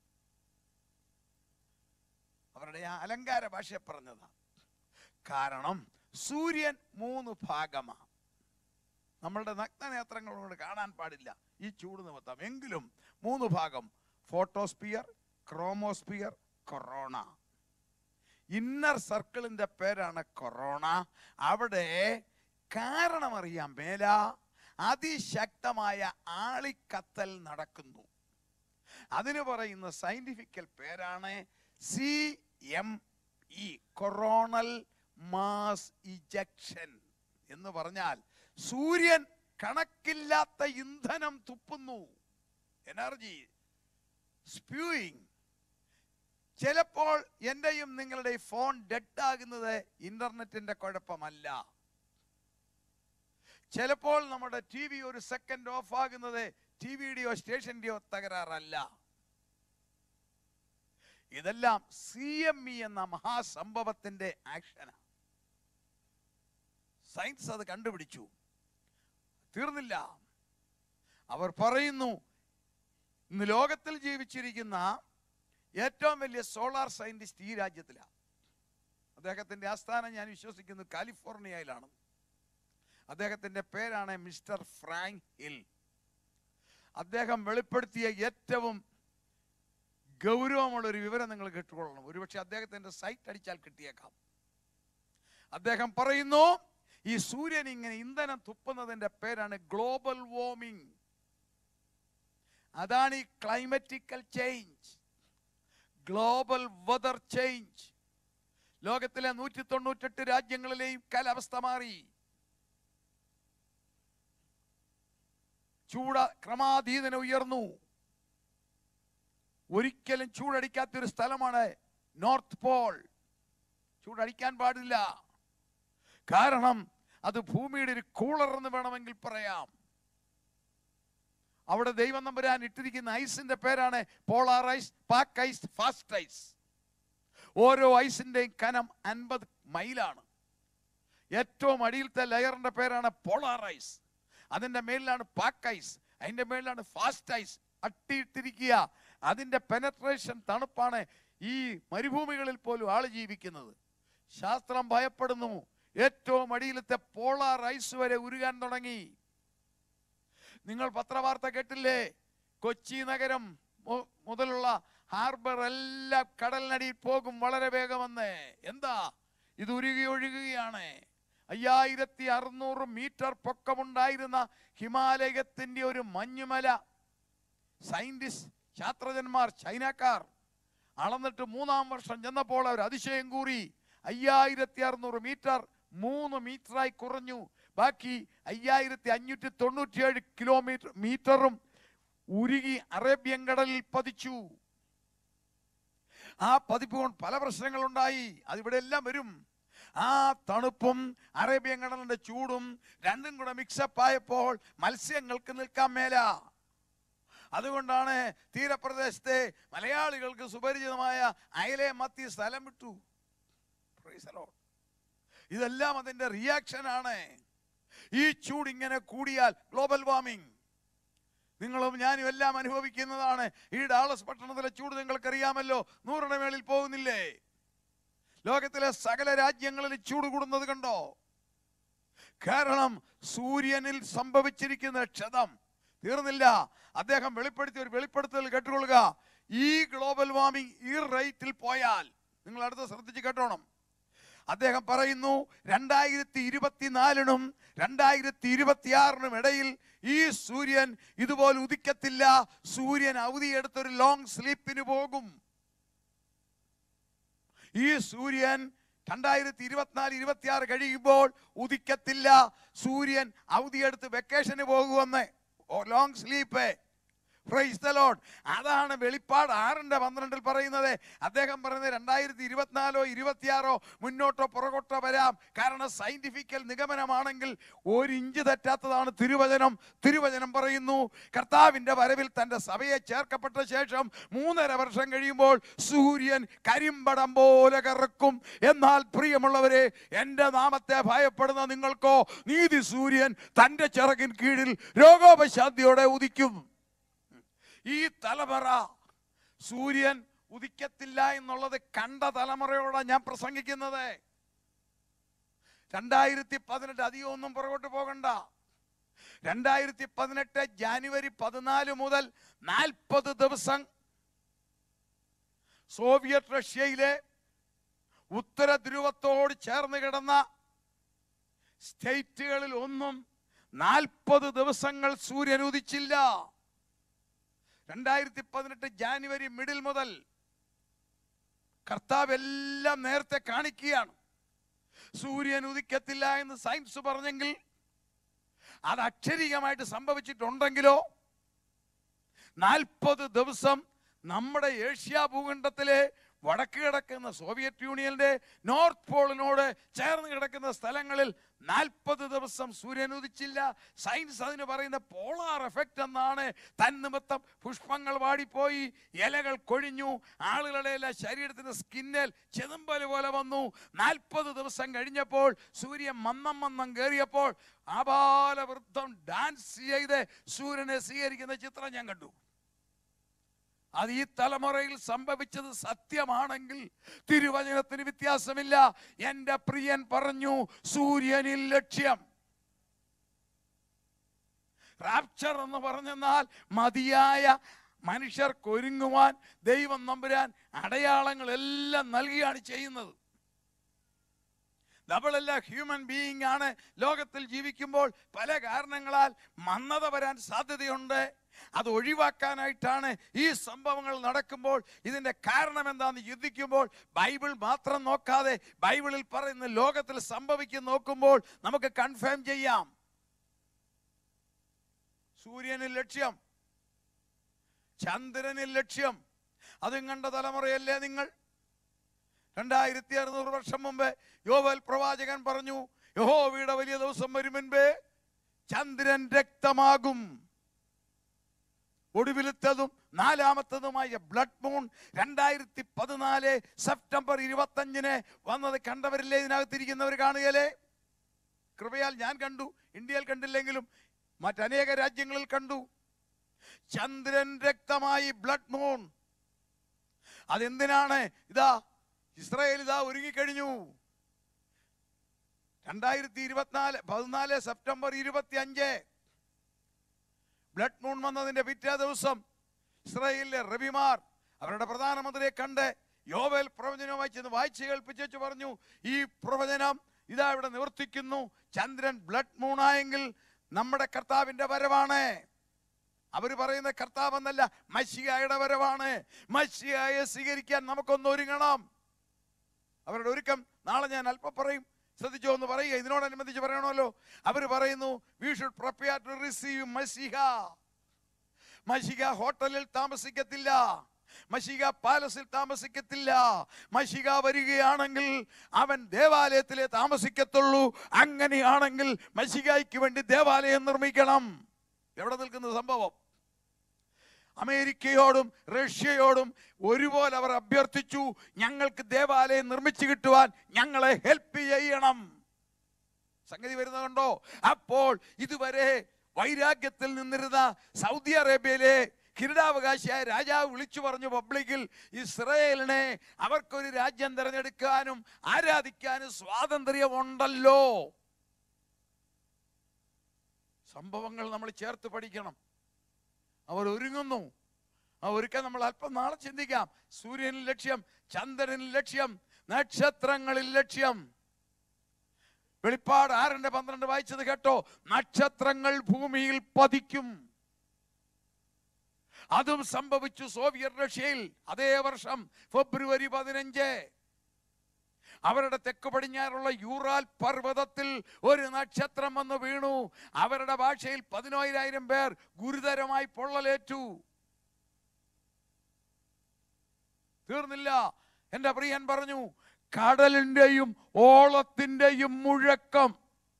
അവരുടെ ആ അലങ്കാര ഭാഷ പറഞ്ഞതാ കാരണം സൂര്യൻ മൂന്ന് ഭാഗമാണ് നമ്മളുടെ നഗ്നനേത്രങ്ങളോട് കാണാൻ പാടില്ല ഈ ചൂട് നിമിത്തം എങ്കിലും മൂന്ന് ഭാഗം ഫോട്ടോസ്പിയർ ക്രോമോസ്പിയർ കൊറോണ ഇന്നർ സർക്കിളിന്റെ പേരാണ് കൊറോണ അവിടെ കാരണമറിയാൻ മേല അതിശക്തമായ ആളിക്കത്തൽ നടക്കുന്നു അതിന് പറയുന്ന സയന്റിഫിക്കൽ പേരാണ് C M E coronal mass ejection എന്ന് പറഞ്ഞാൽ സൂര്യൻ കണക്കില്ലാത്ത ഇന്ധനം തുപ്പുന്നു എനർജി സ്പ്യൂയിങ് ചിലപ്പോൾ എൻ്റെയും നിങ്ങളുടെ ഫോൺ ഡെഡ് ആകുന്നത് ഇന്റർനെറ്റിന്റെ കുഴപ്പമല്ല ചിലപ്പോൾ നമ്മുടെ ടി വി ഒരു സെക്കൻഡ് ഓഫ് ആകുന്നത് ടി വിയുടെയോ സ്റ്റേഷന്റെയോ തകരാറല്ല ഇതെല്ലാം സി എം ഇ എന്ന മഹാസംഭവത്തിന്റെ ആക്ഷനാണ് സയൻസ് അത് കണ്ടുപിടിച്ചു തീർന്നില്ല അവർ പറയുന്നു ഇന്ന് ലോകത്തിൽ ജീവിച്ചിരിക്കുന്ന ഏറ്റവും വലിയ സോളാർ സയന്റിസ്റ്റ് ഈ രാജ്യത്തിലാണ് അദ്ദേഹത്തിന്റെ ആസ്ഥാനം ഞാൻ വിശ്വസിക്കുന്നു കാലിഫോർണിയയിലാണ് അദ്ദേഹത്തിന്റെ പേരാണ് മിസ്റ്റർ ഫ്രാങ്ക് ഹിൽ അദ്ദേഹം വെളിപ്പെടുത്തിയ ഏറ്റവും ഗൗരവമുള്ള ഒരു വിവരം നിങ്ങൾ കേട്ടുകൊള്ളണം ഒരുപക്ഷെ അദ്ദേഹത്തിന്റെ സൈറ്റ് അടിച്ചാൽ കിട്ടിയേക്കാം അദ്ദേഹം പറയുന്നു ഈ സൂര്യൻ ഇങ്ങനെ ഇന്ധനം തുപ്പുന്നതിന്റെ പേരാണ് ഗ്ലോബൽ വാർമിംഗ് അതാണ് ഈ climatical change global weather change ലോകത്തിലെ നൂറ്റി തൊണ്ണൂറ്റെട്ട് രാജ്യങ്ങളിലെയും കാലാവസ്ഥ മാറി ചൂട് ക്രമാതീതന ഉയർന്നു ഒരിക്കലും ചൂടടിക്കാത്തൊരു സ്ഥലമാണ് നോർത്ത് പോൾ ചൂടടിക്കാൻ പാടില്ല കാരണം അത് ഭൂമിയുടെ ഒരു കൂളർ എന്ന് വേണമെങ്കിൽ പറയാം അവിടെ ദൈവം നമ്പുരാൻ ഇട്ടിരിക്കുന്ന ഐസിന്റെ പേരാണ് polar ice pack ice fast ice ഓരോ ഐസിന്റെയും കനം അൻപത് മൈലാണ് ഏറ്റവും അടിയിലത്തെ ലെയറിന്റെ പേരാണ് പോളാർ ഐസ് അതിന്റെ മേളിലാണ് പാക്ക് ഐസ് അതിന്റെ മേളിലാണ് ഫാസ്റ്റ് ഐസ് അട്ടിയിട്ടിരിക്കുക അതിന്റെ പെനട്രേഷൻ തണുപ്പാണ് ഈ മരുഭൂമികളിൽ പോലും ആള് ജീവിക്കുന്നത് ശാസ്ത്രം ഭയപ്പെടുന്നു ഏറ്റവും അടിയിലത്തെ പോളാർ ഐസ് വരെ ഉരുകാൻ തുടങ്ങി നിങ്ങൾ പത്രവാർത്ത കേട്ടില്ലേ കൊച്ചി നഗരം മു- മുതലുള്ള ഹാർബർ എല്ലാം കടലിനടിയിൽ പോകും വളരെ വേഗമെന്ന് എന്താ ഇത് ഉരുകി ഒഴുകുകയാണ് അയ്യായിരത്തി അറുന്നൂറ് മീറ്റർ പൊക്കമുണ്ടായിരുന്ന ഹിമാലയത്തിന്റെ ഒരു മഞ്ഞുമല സയന്റിസ്റ്റ് ശാസ്ത്രജ്ഞന്മാർ ചൈനക്കാർ അളന്നിട്ട് മൂന്നാം വർഷം ചെന്നപ്പോൾ അവർ അതിശയം കൂറി അയ്യായിരത്തി അറുന്നൂറ് മീറ്റർ മൂന്ന് മീറ്ററായി കുറഞ്ഞു ബാക്കി അയ്യായിരത്തി അഞ്ഞൂറ്റി തൊണ്ണൂറ്റിയേഴ് കിലോമീറ്റർ മീറ്ററും ഉരുകി അറേബ്യൻ കടലിൽ പതിച്ചു ആ പതിപ്പ് കൊണ്ട് പല പ്രശ്നങ്ങളുണ്ടായി അതിവിടെ എല്ലാം വരും ആ തണുപ്പും അറേബ്യൻ കടലിന്റെ ചൂടും രണ്ടും കൂടെ മിക്സപ്പ് ആയപ്പോൾ മത്സ്യങ്ങൾക്ക് നിൽക്കാൻ മേല അതുകൊണ്ടാണ് തീരപ്രദേശത്തെ മലയാളികൾക്ക് സുപരിചിതമായ അയലെ മത്തി സ്ഥലം വിട്ടു Praise the Lord. ഇതെല്ലാം അതിന്റെ റിയാക്ഷൻ ആണ് ഈ ചൂട് ഇങ്ങനെ കൂടിയാൽ ഗ്ലോബൽ വാർമിംഗ് നിങ്ങളും ഞാനും എല്ലാം അനുഭവിക്കുന്നതാണ് ഈ ഡാളസ് പട്ടണത്തിലെ ചൂട് നിങ്ങൾക്കറിയാമല്ലോ നൂറിന് മേളിൽ പോകുന്നില്ലേ ലോകത്തിലെ സകല രാജ്യങ്ങളിൽ ചൂട് കൂടുന്നത് കണ്ടോ കാരണം സൂര്യനിൽ സംഭവിച്ചിരിക്കുന്ന ക്ഷതം തീർന്നില്ല അദ്ദേഹം വെളിപ്പെടുത്തിയ ഒരു വെളിപ്പെടുത്തൽ കേട്ടുകൊള്ളുക ഈ ഗ്ലോബൽ വാർമിംഗ് ഈ റേറ്റിൽ പോയാൽ നിങ്ങൾ അടുത്ത് ശ്രദ്ധിച്ച് കേട്ടോണം അദ്ദേഹം പറയുന്നു രണ്ടായിരത്തി ഇരുപത്തിനാലിനും രണ്ടായിരത്തി ഇരുപത്തിയാറിനും ഇടയിൽ ഈ സൂര്യൻ ഇതുപോലെ ഉദിക്കത്തില്ല സൂര്യൻ അവധിയെടുത്തൊരു ലോങ് സ്ലീപ്പിന് പോകും ഈ സൂര്യൻ രണ്ടായിരത്തി ഇരുപത്തിനാല് ഇരുപത്തിയാറ് കഴിയുമ്പോൾ ഉദിക്കത്തില്ല സൂര്യൻ അവധിയെടുത്ത് വെക്കേഷന് പോകുമെന്ന് long sleep praise the Lord അതാണ് വെളിപ്പാട് ആറിന്റെ പന്ത്രണ്ടിൽ പറയുന്നത് അദ്ദേഹം പറയുന്നത് രണ്ടായിരത്തി ഇരുപത്തിനാലോ ഇരുപത്തിയാറോ മുന്നോട്ടോ പുറകോട്ടോ വരാം കാരണം സയന്റിഫിക്കൽ നിഗമനമാണെങ്കിൽ ഒരു ഇഞ്ച് തെറ്റാത്തതാണ് തിരുവചനം തിരുവചനം പറയുന്നു കർത്താവിന്റെ വരവിൽ തന്റെ സഭയെ ചേർക്കപ്പെട്ട ശേഷം മൂന്നര വർഷം കഴിയുമ്പോൾ സൂര്യൻ കരിമ്പടം പോലെ കറക്കും എന്നാൽ പ്രിയമുള്ളവരെ എൻ്റെ നാമത്തെ ഭയപ്പെടുന്ന നിങ്ങൾക്കോ നീതി സൂര്യൻ തൻ്റെ ചിറകിൻ കീഴിൽ രോഗോപശാന്തിയോടെ ഉദിക്കും ഈ തലമുറ സൂര്യൻ ഉദിക്കത്തില്ല എന്നുള്ളത് കണ്ട തലമുറയോടാണ് ഞാൻ പ്രസംഗിക്കുന്നത് രണ്ടായിരത്തി പതിനെട്ട് അധികം ഒന്നും പുറകോട്ട് പോകണ്ട രണ്ടായിരത്തി പതിനെട്ട് ജാനുവരി പതിനാല് മുതൽ നാൽപ്പത് ദിവസം സോവിയറ്റ് റഷ്യയിലെ ഉത്തര ധ്രുവത്തോട് ചേർന്ന് കിടന്ന സ്റ്റേറ്റുകളിൽ ഒന്നും നാൽപ്പത് ദിവസങ്ങൾ സൂര്യൻ ഉദിച്ചില്ല രണ്ടായിരത്തി പതിനെട്ട് ജാനുവരി മിഡിൽ മുതൽ കർത്താവ് എല്ലാം നേരത്തെ കാണിക്കുകയാണ് സൂര്യൻ ഉദിക്കത്തില്ല എന്ന് സയൻസ് പറഞ്ഞെങ്കിൽ അത് അക്ഷരീകമായിട്ട് സംഭവിച്ചിട്ടുണ്ടെങ്കിലോ നാൽപ്പത് ദിവസം നമ്മുടെ ഏഷ്യ ഭൂഖണ്ഡത്തിലെ വടക്ക് കിടക്കുന്ന സോവിയറ്റ് യൂണിയന്റെ നോർത്ത് പോളിനോട് ചേർന്ന് കിടക്കുന്ന സ്ഥലങ്ങളിൽ നാൽപ്പത് ദിവസം സൂര്യൻ ഉദിച്ചില്ല സയൻസ് അതിന് പറയുന്ന പോളാർ എഫക്റ്റ് എന്നാണ് തന്നിമിത്തം പുഷ്പങ്ങൾ വാടിപ്പോയി ഇലകൾ കൊഴിഞ്ഞു ആളുകളുടെ എല്ലാം ശരീരത്തിന് സ്കിന്നിൽ ചെതുമ്പൽ പോലെ വന്നു നാൽപ്പത് ദിവസം കഴിഞ്ഞപ്പോൾ സൂര്യൻ മന്നം മന്നം കയറിയപ്പോൾ ആപാലവൃദ്ധം ഡാൻസ് ചെയ്ത് സൂര്യനെ സ്വീകരിക്കുന്ന ചിത്രം ഞാൻ കണ്ടു അത് ഈ തലമുറയിൽ സംഭവിച്ചത് സത്യമാണെങ്കിൽ തിരുവചനത്തിന് വ്യത്യാസമില്ല എന്റെ പ്രിയൻ പറഞ്ഞു സൂര്യനിൽ ലക്ഷ്യം റാപ്ചർ എന്ന് പറഞ്ഞെന്നാൽ മതിയായ മനുഷ്യർക്കൊരുങ്ങുവാൻ ദൈവം നമ്പുരാൻ അടയാളങ്ങളെല്ലാം നൽകുകയാണ് ചെയ്യുന്നത് നമ്മളെല്ലാം ഹ്യൂമൻ ബീയിങ് ആണ് ലോകത്തിൽ ജീവിക്കുമ്പോൾ പല കാരണങ്ങളാൽ മന്ദത വരാൻ സാധ്യതയുണ്ട് അത് ഒഴിവാക്കാനായിട്ടാണ് ഈ സംഭവങ്ങൾ നടക്കുമ്പോൾ ഇതിന്റെ കാരണം എന്താണെന്ന് ചിന്തിക്കുമ്പോൾ ബൈബിൾ മാത്രം നോക്കാതെ ബൈബിളിൽ പറയുന്ന ലോകത്തിൽ സംഭവിക്കും നോക്കുമ്പോൾ നമുക്ക് കൺഫേം ചെയ്യാം സൂര്യനിൽ ലക്ഷ്യം ചന്ദ്രനിൽ ലക്ഷ്യം അതും കണ്ട തലമുറയല്ലേ നിങ്ങൾ രണ്ടായിരത്തി അറുന്നൂറ് വർഷം മുമ്പ് യോവൽ പ്രവാചകൻ പറഞ്ഞു യഹോവയുടെ വലിയ ദിവസം വരും മുൻപേ ചന്ദ്രൻ രക്തമാകും ഒടുവിലത്തതും നാലാമത്തതുമായ ബ്ലഡ് മൂൺ രണ്ടായിരത്തി പതിനാല് സെപ്റ്റംബർ ഇരുപത്തഞ്ചിന് വന്നത് കണ്ടവരില്ലേ ഇതിനകത്തിരിക്കുന്നവർ കാണുകയല്ലേ കൃപയാൽ ഞാൻ കണ്ടു ഇന്ത്യയിൽ കണ്ടില്ലെങ്കിലും മറ്റനേക രാജ്യങ്ങളിൽ കണ്ടു ചന്ദ്രൻ രക്തമായി ബ്ലഡ് മൂൺ അതെന്തിനാണ് ഇതാ ഇസ്രായേൽ ഇതാ ഒരുങ്ങിക്കഴിഞ്ഞു രണ്ടായിരത്തി ഇരുപത്തിനാല് പതിനാല് സെപ്റ്റംബർ ഇരുപത്തി അഞ്ച് ബ്ലഡ് മൂൺ വന്നതിന്റെ പിറ്റേ ദിവസം ഇസ്രായേലിലെ റബിമാർ അവരുടെ പ്രധാനമന്ത്രിയെ കണ്ട് യോവേൽ പ്രവചനവുമായി ചെന്ന് വായിച്ചു കേൾപ്പിച്ചു പറഞ്ഞു ഈ പ്രവചനം ഇതാ ഇവിടെ നിവർത്തിക്കുന്നു ചന്ദ്രൻ ബ്ലഡ് മൂണായെങ്കിൽ നമ്മുടെ കർത്താവിന്റെ വരവാണ് അവർ പറയുന്ന കർത്താവ് എന്നല്ല മഷിയായുടെ വരവാണ് മഷിയായെ സ്വീകരിക്കാൻ നമുക്കൊന്ന് ഒരുങ്ങണം അവരുടെ ഒരുക്കം നാളെ ഞാൻ അല്പം പറയും ശ്രദ്ധിച്ചോ എന്ന് പറയുക ഇതിനോടനുബന്ധിച്ച് പറയണമല്ലോ അവർ പറയുന്നു we should prepare to receive മഷിഹ മഷിക ഹോട്ടലിൽ താമസിക്കത്തില്ല മഷിക പാലസിൽ താമസിക്കത്തില്ല മഷിക വരികയാണെങ്കിൽ അവൻ ദേവാലയത്തിലെ താമസിക്കത്തുള്ളൂ അങ്ങനെയാണെങ്കിൽ മഷികായ്ക്ക് വേണ്ടി ദേവാലയം നിർമ്മിക്കണം എവിടെ നിൽക്കുന്ന സംഭവം അമേരിക്കയോടും റഷ്യയോടും ഒരുപോലെ അവർ അഭ്യർത്ഥിച്ചു ഞങ്ങൾക്ക് ദേവാലയം നിർമ്മിച്ചു കിട്ടുവാൻ ഞങ്ങളെ ഹെൽപ്പ് ചെയ്യണം സംഗതി വരുന്നത് കണ്ടോ അപ്പോൾ ഇതുവരെ വൈരാഗ്യത്തിൽ നിന്നിരുന്ന സൗദി അറേബ്യയിലെ കിരീടാവകാശിയായ രാജാവ് വിളിച്ചു പറഞ്ഞു പബ്ലിക്കിൽ ഇസ്രയേലിനെ അവർക്കൊരു രാജ്യം തിരഞ്ഞെടുക്കാനും ആരാധിക്കാനും സ്വാതന്ത്ര്യമുണ്ടല്ലോ സംഭവങ്ങൾ നമ്മൾ ചേർത്ത് പഠിക്കണം അവർ ഒരുങ്ങുന്നു ആ ഒരുക്കം നമ്മൾ അല്പം നാളെ ചിന്തിക്കാം സൂര്യനിൽ ലക്ഷ്യം ചന്ദ്രനിൽ ലക്ഷ്യം നക്ഷത്രങ്ങളിൽ ലക്ഷ്യം വെളിപ്പാട് ആറിന്റെ പന്ത്രണ്ട് വായിച്ചത് കേട്ടോ നക്ഷത്രങ്ങൾ ഭൂമിയിൽ പതിക്കും അതും സംഭവിച്ചു സോവിയറ്റ് റഷ്യയിൽ അതേ വർഷം ഫെബ്രുവരി പതിനഞ്ച് അവരുടെ തെക്ക് പടിഞ്ഞാറുള്ള യൂറാൽ പർവ്വതത്തിൽ ഒരു നക്ഷത്രം വന്ന് വീണു അവരുടെ ഭാഷയിൽ പതിനോയിരായിരം പേർ ഗുരുതരമായി പൊള്ളലേറ്റു തീർന്നില്ല എന്റെ പ്രിയൻ പറഞ്ഞു കടലിന്റെയും ഓളത്തിന്റെയും മുഴക്കം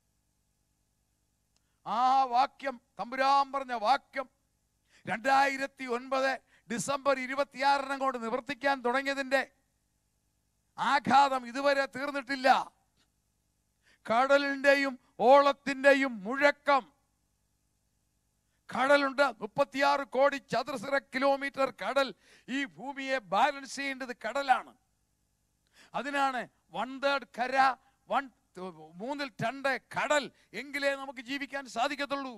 ആ വാക്യം തമ്പുരാൻ പറഞ്ഞ വാക്യം രണ്ടായിരത്തി ഒൻപത് ഡിസംബർ ഇരുപത്തിയാറിനും കൊണ്ട് നിവർത്തിക്കാൻ തുടങ്ങിയതിന്റെ ആഘാതം ഇതുവരെ തീർന്നിട്ടില്ല കടലിന്റെയും ഓളത്തിന്റെയും മുഴക്കം കടലുണ്ട് മുപ്പത്തിയാറ് കോടി ചതുരശ്ര കിലോമീറ്റർ കടൽ ഈ ഭൂമിയെ ബാലൻസ് ചെയ്യേണ്ടത് കടലാണ് അതിനാണ് വൺ തേർഡ് കര വൺ മൂന്നിൽ രണ്ട് കടൽ എങ്കിലേ നമുക്ക് ജീവിക്കാൻ സാധിക്കത്തുള്ളൂ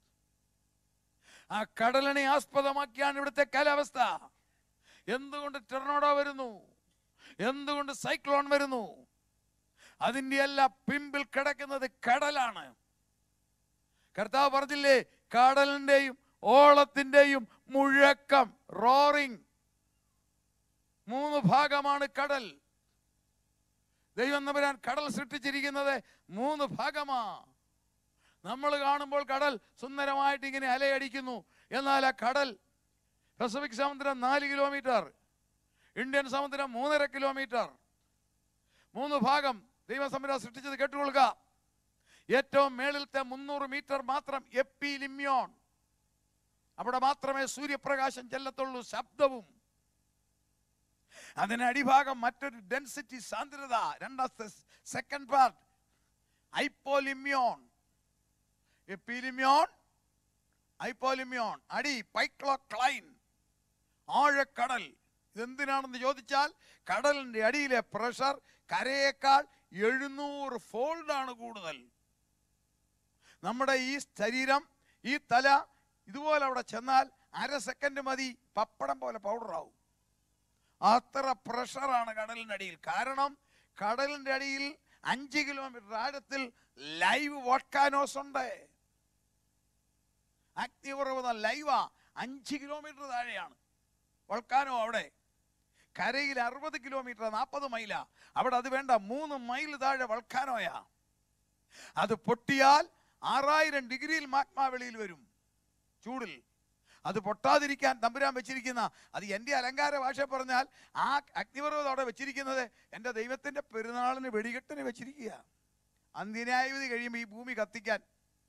ആ കടലിനെ ആസ്പദമാക്കിയാണ് ഇവിടുത്തെ കാലാവസ്ഥ എന്തുകൊണ്ട് ടെർണോഡോ വരുന്നു എന്തുകൊണ്ട് സൈക്ലോൺ വരുന്നു അതിന്റെ എല്ലാം പിമ്പിൽ കിടക്കുന്നത് കടലാണ് കർത്താവ് പറഞ്ഞില്ലേ കടലിന്റെയും ഓളത്തിന്റെയും മുഴക്കം റോറിങ് മൂന്ന് ഭാഗമാണ് കടൽ ദൈവം നമ്പരാൻ കടൽ സൃഷ്ടിച്ചിരിക്കുന്നത് മൂന്ന് ഭാഗമാ നമ്മൾ കാണുമ്പോൾ കടൽ സുന്ദരമായിട്ട് ഇങ്ങനെ അലയടിക്കുന്നു എന്നാൽ ആ കടൽ പസഫിക് സമുദ്രം നാല് കിലോമീറ്റർ ഇന്ത്യൻ സമുദ്രം മൂന്നര കിലോമീറ്റർ മൂന്ന് ഭാഗം ദൈവസമുദ്രം സൃഷ്ടിച്ചത് കേട്ടുകൊള്ളുക ഏറ്റവും മേളിലത്തെ മുന്നൂറ് മീറ്റർ മാത്രം എപ്പി ലിമ്യോൺ അവിടെ മാത്രമേ സൂര്യപ്രകാശം ചെല്ലത്തുള്ളൂ ശബ്ദവും അതിന് അടിഭാഗം മറ്റൊരു ഡെൻസിറ്റി സാന്ദ്രത രണ്ടാമത്തെ സെക്കൻഡ് പാർട്ട് ഐപ്പോലിമ്യോൺ എപ്പിലിമ്യോൺ ഐപ്പോലിമ്യോൺ അടി പൈക്ലോക്ലൈൻ ആഴക്കടൽ ഇതെന്തിനാണെന്ന് ചോദിച്ചാൽ കടലിന്റെ അടിയിലെ പ്രഷർ കരയേക്കാൾ എഴുന്നൂറ് ഫോൾഡാണ് കൂടുതൽ നമ്മുടെ ഈ ശരീരം ഈ തല ഇതുപോലെ അവിടെ ചെന്നാൽ അര സെക്കൻഡ് മതി പപ്പടം പോലെ പൗഡർ ആവും അത്ര പ്രഷറാണ് കടലിന്റെ അടിയിൽ കാരണം കടലിന്റെ അടിയിൽ അഞ്ച് കിലോമീറ്റർ ആഴത്തിൽ ലൈവ് വോൾക്കാനോസ് ഉണ്ട് അഗ്നിപർവ്വതം ലൈവാ അഞ്ച് കിലോമീറ്റർ താഴെയാണ് വോൾക്കാനോ അവിടെ കരയിൽ അറുപത് കിലോമീറ്റർ നാൽപ്പത് മൈലാ അവിടെ അത് വേണ്ട മൂന്ന് മൈൽ താഴെ വൾക്കാനോയാ അത് പൊട്ടിയാൽ ആറായിരം ഡിഗ്രിയിൽ മാഗ്മ വെളിയിൽ വരും ചൂടിൽ അത് പൊട്ടാതിരിക്കാൻ തമ്പുരാൻ വെച്ചിരിക്കുന്ന അത് എൻ്റെ അലങ്കാര ഭാഷ പറഞ്ഞാൽ ആ അഗ്നിപർവ്വതം അവിടെ വെച്ചിരിക്കുന്നത് എൻ്റെ ദൈവത്തിൻ്റെ പെരുന്നാളിന് വെടികെട്ടിന് വെച്ചിരിക്കുക അന്ത്യന്യായവിധി കഴിയുമ്പോൾ ഈ ഭൂമി കത്തിക്കാൻ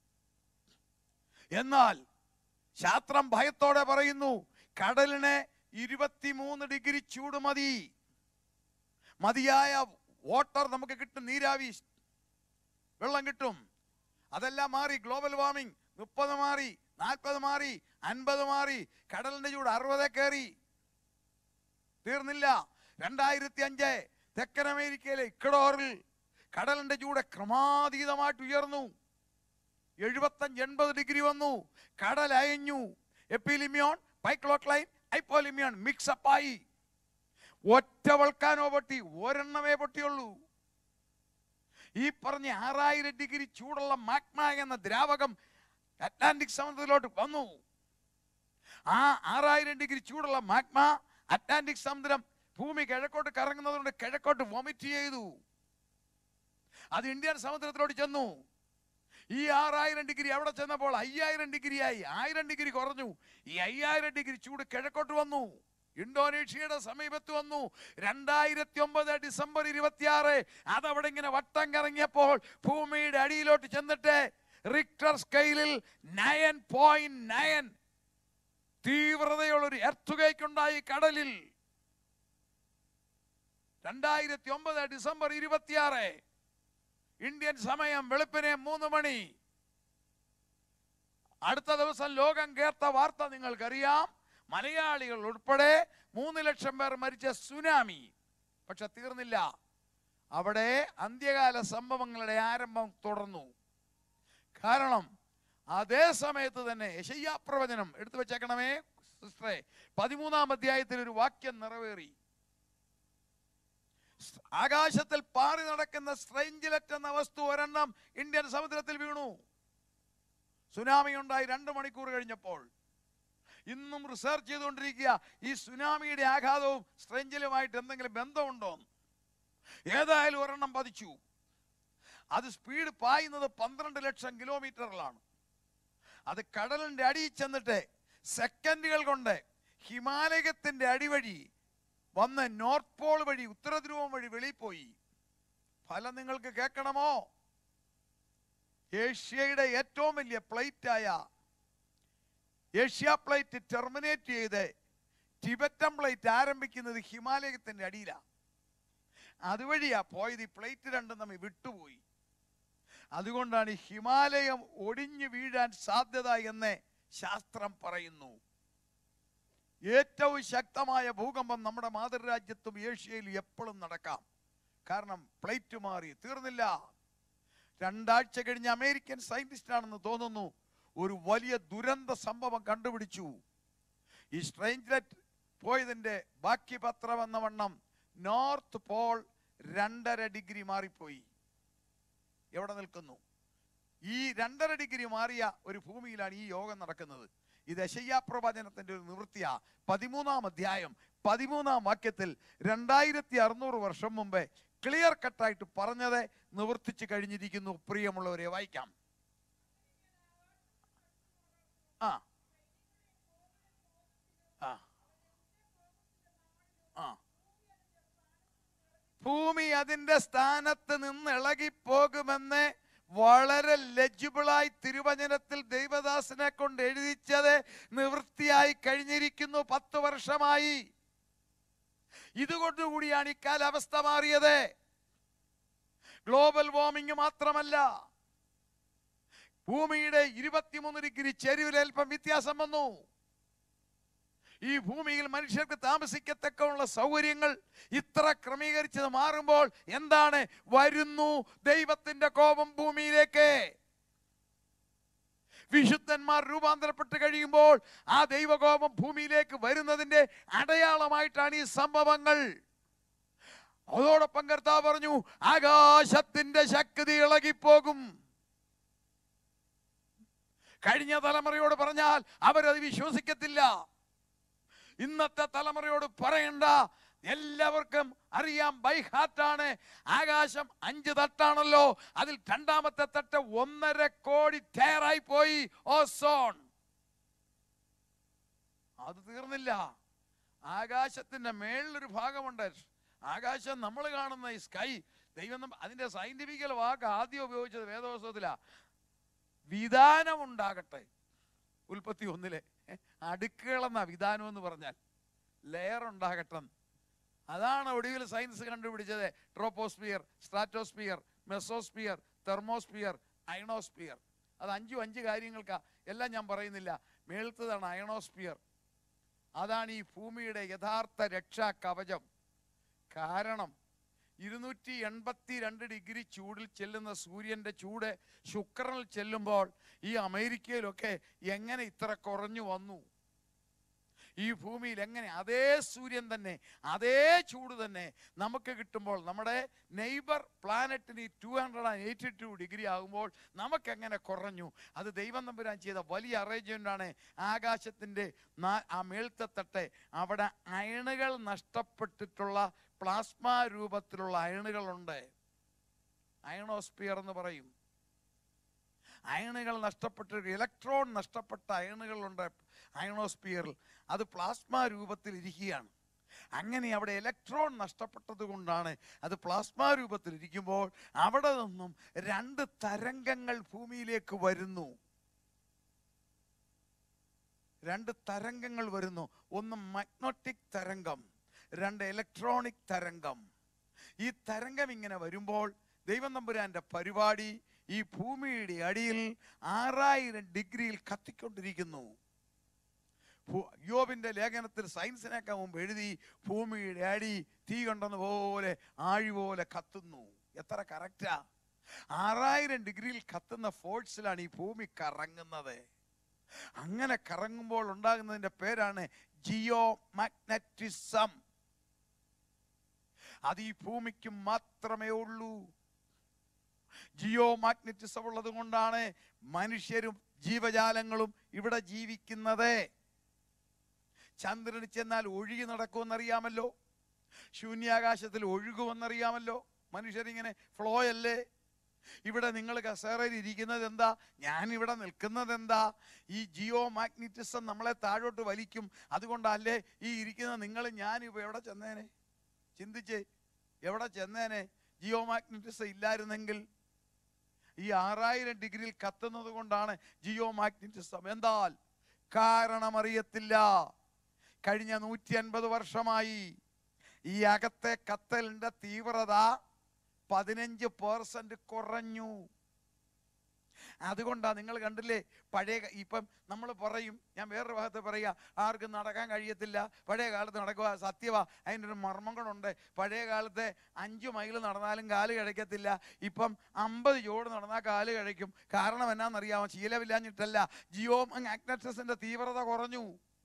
എന്നാൽ ശാസ്ത്രം ഭയത്തോടെ പറയുന്നു കടലിന് ഇരുപത്തിമൂന്ന് ഡിഗ്രി ചൂട് മതി മതിയായ വാട്ടർ നമുക്ക് കിട്ടും നീരാവി വെള്ളം കിട്ടും അതെല്ലാം മാറി ഗ്ലോബൽ വാർമിംഗ് മുപ്പത് മാറി നാൽപ്പത് മാറി അൻപത് മാറി കടലിന്റെ ചൂട് അറുപത് കയറി തീർന്നില്ല രണ്ടായിരത്തി അഞ്ച് തെക്കൻ അമേരിക്കയിലെ ഇക്കഡോറിൽ കടലിന്റെ ചൂട് ക്രമാതീതമായിട്ട് ഉയർന്നു എഴുപത്തഞ്ച് എൺപത് ഡിഗ്രി വന്നു കടൽ അയഞ്ഞു എപ്പിലിമിയോൺ പൈക്ലോക്ലൈൻ ഐപ്പോലിമിയോൺ മിക്സപ്പായി ഒറ്റ വൾക്കാനോ പൊട്ടി ഒരെണ്ണമേ പൊട്ടിയുള്ളൂ ഈ പറഞ്ഞ ആറായിരം ഡിഗ്രി ചൂടുള്ള മാഗ്മ എന്ന ദ്രാവകം അറ്റ്ലാന്റിക് സമുദ്രത്തിലോട്ട് വന്നു ആ ആറായിരം ഡിഗ്രി ചൂടുള്ള മാഗ്മ അറ്റ്ലാന്റിക് സമുദ്രം ഭൂമി കിഴക്കോട്ട് കറങ്ങുന്നതുകൊണ്ട് കിഴക്കോട്ട് വൊമിറ്റ് ചെയ്തു അത് ഇന്ത്യൻ സമുദ്രത്തിലോട്ട് ചെന്നു ഈ ആറായിരം ഡിഗ്രി അവിടെ ചെന്നപ്പോൾ അയ്യായിരം ഡിഗ്രിയായി ആയിരം ഡിഗ്രി കുറഞ്ഞു ഈ അയ്യായിരം ഡിഗ്രി ചൂട് കിഴക്കോട്ട് വന്നു ഇന്തോനേഷ്യയുടെ സമീപത്ത് വന്നു രണ്ടായിരത്തി ഒമ്പത് ഡിസംബർ ഇരുപത്തിയാറ് അതവിടെ ഇങ്ങനെ വട്ടം കറങ്ങിയപ്പോൾ ഭൂമിയുടെ അടിയിലോട്ട് ചെന്നിട്ട് റിക്ടർ സ്കെയിലിൽ നയൻ പോയിന്റ് നയൻ തീവ്രതയുള്ള ഒരു എർത്തുകേക്ക് ഉണ്ടായി കടലിൽ രണ്ടായിരത്തി ഒമ്പത് ഡിസംബർ ഇരുപത്തിയാറ് ഇന്ത്യൻ സമയം വെളുപ്പിനെ മൂന്ന് മണി അടുത്ത ദിവസം ലോകം കേട്ട വാർത്ത നിങ്ങൾക്കറിയാം മലയാളികൾ ഉൾപ്പെടെ മൂന്ന് ലക്ഷം പേർ മരിച്ച സുനാമി പക്ഷെ തീർന്നില്ല അവിടെ അന്ത്യകാല സംഭവങ്ങളുടെ ആരംഭം തുടർന്നു കാരണം അതേ സമയത്ത് തന്നെ യശയ്യാ പ്രവചനം എടുത്തു വെച്ചേക്കണമേ സിസ്റ്ററെ പതിമൂന്നാം അധ്യായത്തിൽ ഒരു വാക്യം നിറവേറി ആകാശത്തിൽ പാറി നടക്കുന്ന സ്ട്രെയിഞ്ചിലെറ്റ് എന്ന വസ്തു ഒരെണ്ണം ഇന്ത്യൻ സമുദ്രത്തിൽ വീണു സുനാമി ഉണ്ടായി രണ്ട് മണിക്കൂർ കഴിഞ്ഞപ്പോൾ ഇന്നും റിസർച്ച് ചെയ്തുകൊണ്ടിരിക്കുക ഈ സുനാമിയുടെ ആഘാതവും സ്ട്രെഞ്ചിലുമായിട്ട് എന്തെങ്കിലും ബന്ധമുണ്ടോ ഏതായാലും ഒരെണ്ണം പതിച്ചു അത് സ്പീഡ് പായുന്നത് പന്ത്രണ്ട് ലക്ഷം കിലോമീറ്ററിലാണ് അത് കടലിന്റെ അടിയിൽ ചെന്നിട്ട് സെക്കൻഡുകൾ കൊണ്ട് ഹിമാലയത്തിന്റെ അടിവഴി വന്ന് നോർത്ത് പോൾ വഴി ഉത്തരധ്രുവം വഴി വെളിയിൽ പോയി ഫലം നിങ്ങൾക്ക് കേൾക്കണമോ ഏഷ്യയുടെ ഏറ്റവും വലിയ പ്ലേറ്റായ ഏഷ്യ പ്ലേറ്റ് ടെർമിനേറ്റ് ചെയ്ത് ടിബറ്റൻ പ്ലേറ്റ് ആരംഭിക്കുന്നത് ഹിമാലയത്തിന്റെ അടിയിലാണ് അതുവഴിയാ പോയത് ഈ പ്ലേറ്റ് രണ്ടും തമ്മിൽ വിട്ടുപോയി അതുകൊണ്ടാണ് ഈ ഹിമാലയം ഒടിഞ്ഞു വീഴാൻ സാധ്യത എന്ന് ശാസ്ത്രം പറയുന്നു ഏറ്റവും ശക്തമായ ഭൂകമ്പം നമ്മുടെ മാതൃരാജ്യത്തും ഏഷ്യയിലും എപ്പോഴും നടക്കാം കാരണം പ്ലേറ്റ് മാറി തീർന്നില്ല രണ്ടാഴ്ച കഴിഞ്ഞ് അമേരിക്കൻ സയന്റിസ്റ്റ് ആണെന്ന് തോന്നുന്നു ഒരു വലിയ ദുരന്ത സംഭവം കണ്ടുപിടിച്ചു ഈ സ്ട്രെയിഞ്ച് പോയതിന്റെ ബാക്കി പത്രം എന്ന വണ്ണം നോർത്ത് പോൾ രണ്ടര ഡിഗ്രി മാറിപ്പോയി എവിടെ നിൽക്കുന്നു ഈ രണ്ടര ഡിഗ്രി മാറിയ ഒരു ഭൂമിയിലാണ് ഈ യോഗം നടക്കുന്നത് ഇത് യശയ്യാ പ്രവചനത്തിന്റെ ഒരു നിവൃത്തിയ പതിമൂന്നാം അധ്യായം പതിമൂന്നാം വാക്യത്തിൽ രണ്ടായിരത്തി അറുന്നൂറ് വർഷം മുമ്പേ ക്ലിയർ കട്ടായിട്ട് പറഞ്ഞത് നിവർത്തിച്ചു കഴിഞ്ഞിരിക്കുന്നു പ്രിയമുള്ളവരെ വായിക്കാം ആ ആ ആ ഭൂമി അതിന്റെ സ്ഥാനത്ത് നിന്ന് ഇളകിപ്പോകുമെന്ന് വളരെ ലജ്ജിബിളായി തിരുവചനത്തിൽ ദൈവദാസനെ കൊണ്ട് എഴുതിച്ചത് നിവൃത്തിയായി കഴിഞ്ഞിരിക്കുന്നു പത്ത് വർഷമായി ഇതുകൊണ്ടുകൂടിയാണ് ഈ കാലാവസ്ഥ മാറിയത് ഗ്ലോബൽ വാർമിംഗ് മാത്രമല്ല ഭൂമിയുടെ ഇരുപത്തിമൂന്ന് ഡിഗ്രി ചെരുവിൽ അല്പം വ്യത്യാസം വന്നു ഈ ഭൂമിയിൽ മനുഷ്യർക്ക് താമസിക്കത്തക്കുള്ള സൗകര്യങ്ങൾ ഇത്ര ക്രമീകരിച്ചത് മാറുമ്പോൾ എന്താണ് വരുന്നു ദൈവത്തിന്റെ കോപം ഭൂമിയിലേക്ക് വിശുദ്ധന്മാർ രൂപാന്തരപ്പെട്ട് കഴിയുമ്പോൾ ആ ദൈവകോപം ഭൂമിയിലേക്ക് വരുന്നതിന്റെ അടയാളമായിട്ടാണ് ഈ സംഭവങ്ങൾ അതോടൊപ്പം കർത്താവ് പറഞ്ഞു ആകാശത്തിന്റെ ശക്തി ഇളകിപ്പോകും കഴിഞ്ഞ തലമുറയോട് പറഞ്ഞാൽ അവരത് വിശ്വസിക്കത്തില്ല ഇന്നത്തെ തലമുറയോട് പറയണ്ട എല്ലാവർക്കും അറിയാം ബൈ ഹാർട്ടാണ് ആകാശം അഞ്ച് തട്ടാണല്ലോ അതിൽ രണ്ടാമത്തെ തട്ട് ഒന്നര കോടി ടയറായി പോയി ഓസോൺ അത് തീർന്നില്ല ആകാശത്തിന്റെ മേളിലൊരു ഭാഗമുണ്ട് ആകാശം നമ്മൾ കാണുന്ന ഈ സ്കൈ ദൈവം നമ്മ- അതിന്റെ സയന്റിഫിക്കൽ വാക്ക് ആദ്യം ഉപയോഗിച്ചത് വേദവസ്തത്തിലാ വിധാനം ഉണ്ടാകട്ടെ ഉൽപ്പത്തി ഒന്നിലെ അടുക്കുകളെന്ന വിധാനം എന്ന് പറഞ്ഞാൽ ലെയർ ഉണ്ടാകട്ടെ അതാണ് ഒടുവിൽ സയൻസ് കണ്ടുപിടിച്ചത് troposphere stratosphere mesosphere thermosphere ionosphere അത് അഞ്ചും അഞ്ച് കാര്യങ്ങൾക്കാ എല്ലാം ഞാൻ പറയുന്നില്ല മേളത്തതാണ് അയണോസ്ഫിയർ അതാണ് ഈ ഭൂമിയുടെ യഥാർത്ഥ രക്ഷാ കവചം കാരണം ഇരുന്നൂറ്റി എൺപത്തി രണ്ട് ഡിഗ്രി ചൂടിൽ ചെല്ലുന്ന സൂര്യന്റെ ചൂട് ശുക്രനിൽ ചെല്ലുമ്പോൾ ഈ അമേരിക്കയിലൊക്കെ എങ്ങനെ ഇത്ര കുറഞ്ഞു വന്നു ഈ ഭൂമിയിൽ എങ്ങനെ അതേ സൂര്യൻ തന്നെ അതേ ചൂട് തന്നെ നമുക്ക് കിട്ടുമ്പോൾ നമ്മുടെ നെയ്ബർ പ്ലാനറ്റിന് two hundred and eighty two degree ആകുമ്പോൾ നമുക്ക് എങ്ങനെ കുറഞ്ഞു അത് ദൈവം തമ്പുരാൻ ചെയ്ത വലിയ അറേഞ്ച്മെന്റ് ആണ് ആകാശത്തിന്റെ നാ- ആ മേൽത്തെ തട്ടെ അവിടെ അയണുകൾ നഷ്ടപ്പെട്ടിട്ടുള്ള പ്ലാസ്മ രൂപത്തിലുള്ള അയണുകളുണ്ട് അയണോസ്പിയർ എന്ന് പറയും അയണുകൾ നഷ്ടപ്പെട്ട ഇലക്ട്രോൺ നഷ്ടപ്പെട്ട അയണുകളുണ്ട് അയണോസ്പിയറിൽ അത് പ്ലാസ്മ രൂപത്തിൽ ഇരിക്കുകയാണ് അങ്ങനെ അവിടെ ഇലക്ട്രോൺ നഷ്ടപ്പെട്ടത് കൊണ്ടാണ് അത് പ്ലാസ്മ രൂപത്തിൽ ഇരിക്കുമ്പോൾ അവിടെ നിന്നും രണ്ട് തരംഗങ്ങൾ ഭൂമിയിലേക്ക് വരുന്നു രണ്ട് തരംഗങ്ങൾ വരുന്നു ഒന്ന് മഗ്നറ്റിക് തരംഗം രണ്ട് ഇലക്ട്രോണിക് തരംഗം ഈ തരംഗം ഇങ്ങനെ വരുമ്പോൾ ദൈവം തമ്പുരാന്റെ പരിപാടി ഈ ഭൂമിയുടെ അടിയിൽ ആറായിരം ഡിഗ്രിയിൽ കത്തിക്കൊണ്ടിരിക്കുന്നു ഭൂ- യോബിന്റെ ലേഖനത്തിൽ സയൻസിനൊക്കെ മുമ്പ് എഴുതി ഭൂമിയുടെ അടി തീ കൊണ്ടെന്ന പോലെ ആഴി പോലെ കത്തുന്നു എത്ര കറക്റ്റാ ആറായിരം ഡിഗ്രിയിൽ കത്തുന്ന ഫോഴ്സിലാണ് ഈ ഭൂമി കറങ്ങുന്നത് അങ്ങനെ കറങ്ങുമ്പോൾ ഉണ്ടാകുന്നതിന്റെ പേരാണ് ജിയോ മാഗ്നറ്റിസം അത് ഈ ഭൂമിക്ക് മാത്രമേ ഉള്ളൂ ജിയോ മാഗ്നറ്റിസം ഉള്ളത് കൊണ്ടാണ് മനുഷ്യരും ജീവജാലങ്ങളും ഇവിടെ ജീവിക്കുന്നത് ചന്ദ്രന് ചെന്നാൽ ഒഴുകി നടക്കുമെന്നറിയാമല്ലോ ശൂന്യാകാശത്തിൽ ഒഴുകുമെന്നറിയാമല്ലോ മനുഷ്യരിങ്ങനെ ഫ്ലോ അല്ലേ ഇവിടെ നിങ്ങൾ കസേരയിൽ ഇരിക്കുന്നത് എന്താ ഞാൻ ഇവിടെ നിൽക്കുന്നത് എന്താ ഈ ജിയോ മാഗ്നറ്റിസം നമ്മളെ താഴോട്ട് വലിക്കും അതുകൊണ്ടല്ലേ ഈ ഇരിക്കുന്ന നിങ്ങൾ ഞാൻ ഇപ്പൊ എവിടെ ചെന്നേനെ ചിന്തിച്ചേ എവിടെ ചെന്നേനെ ജിയോ മാഗ്നറ്റിസം ഇല്ലായിരുന്നെങ്കിൽ ഈ ആറായിരം ഡിഗ്രിയിൽ കത്തുന്നത് കൊണ്ടാണ് ജിയോ മാഗ്നറ്റിസം എന്താൽ കാരണം അറിയത്തില്ല കഴിഞ്ഞ നൂറ്റി അൻപത് വർഷമായി ഈ അകത്തെ കത്തലിന്റെ തീവ്രത പതിനഞ്ച് പേഴ്സന്റ് കുറഞ്ഞു അതുകൊണ്ടാ നിങ്ങൾ കണ്ടില്ലേ പഴയ ക- ഇപ്പം നമ്മൾ പറയും ഞാൻ വേറൊരു ഭാഗത്ത് പറയുക ആർക്കും നടക്കാൻ കഴിയത്തില്ല പഴയ കാലത്ത് നടക്കുക സത്യവാ അതിൻ്റെ ഒരു മർമ്മം കൂടെ പഴയ കാലത്തെ അഞ്ചു മൈൽ നടന്നാലും കാല് കഴിക്കത്തില്ല ഇപ്പം അമ്പത് ജോഡ് നടന്നാൽ കാല് കഴിക്കും കാരണം എന്നാണെന്നറിയാമോ ശീലമില്ലാഞ്ഞിട്ടല്ല ജിയോ മാഗ്നറ്റിസിന്റെ തീവ്രത കുറഞ്ഞു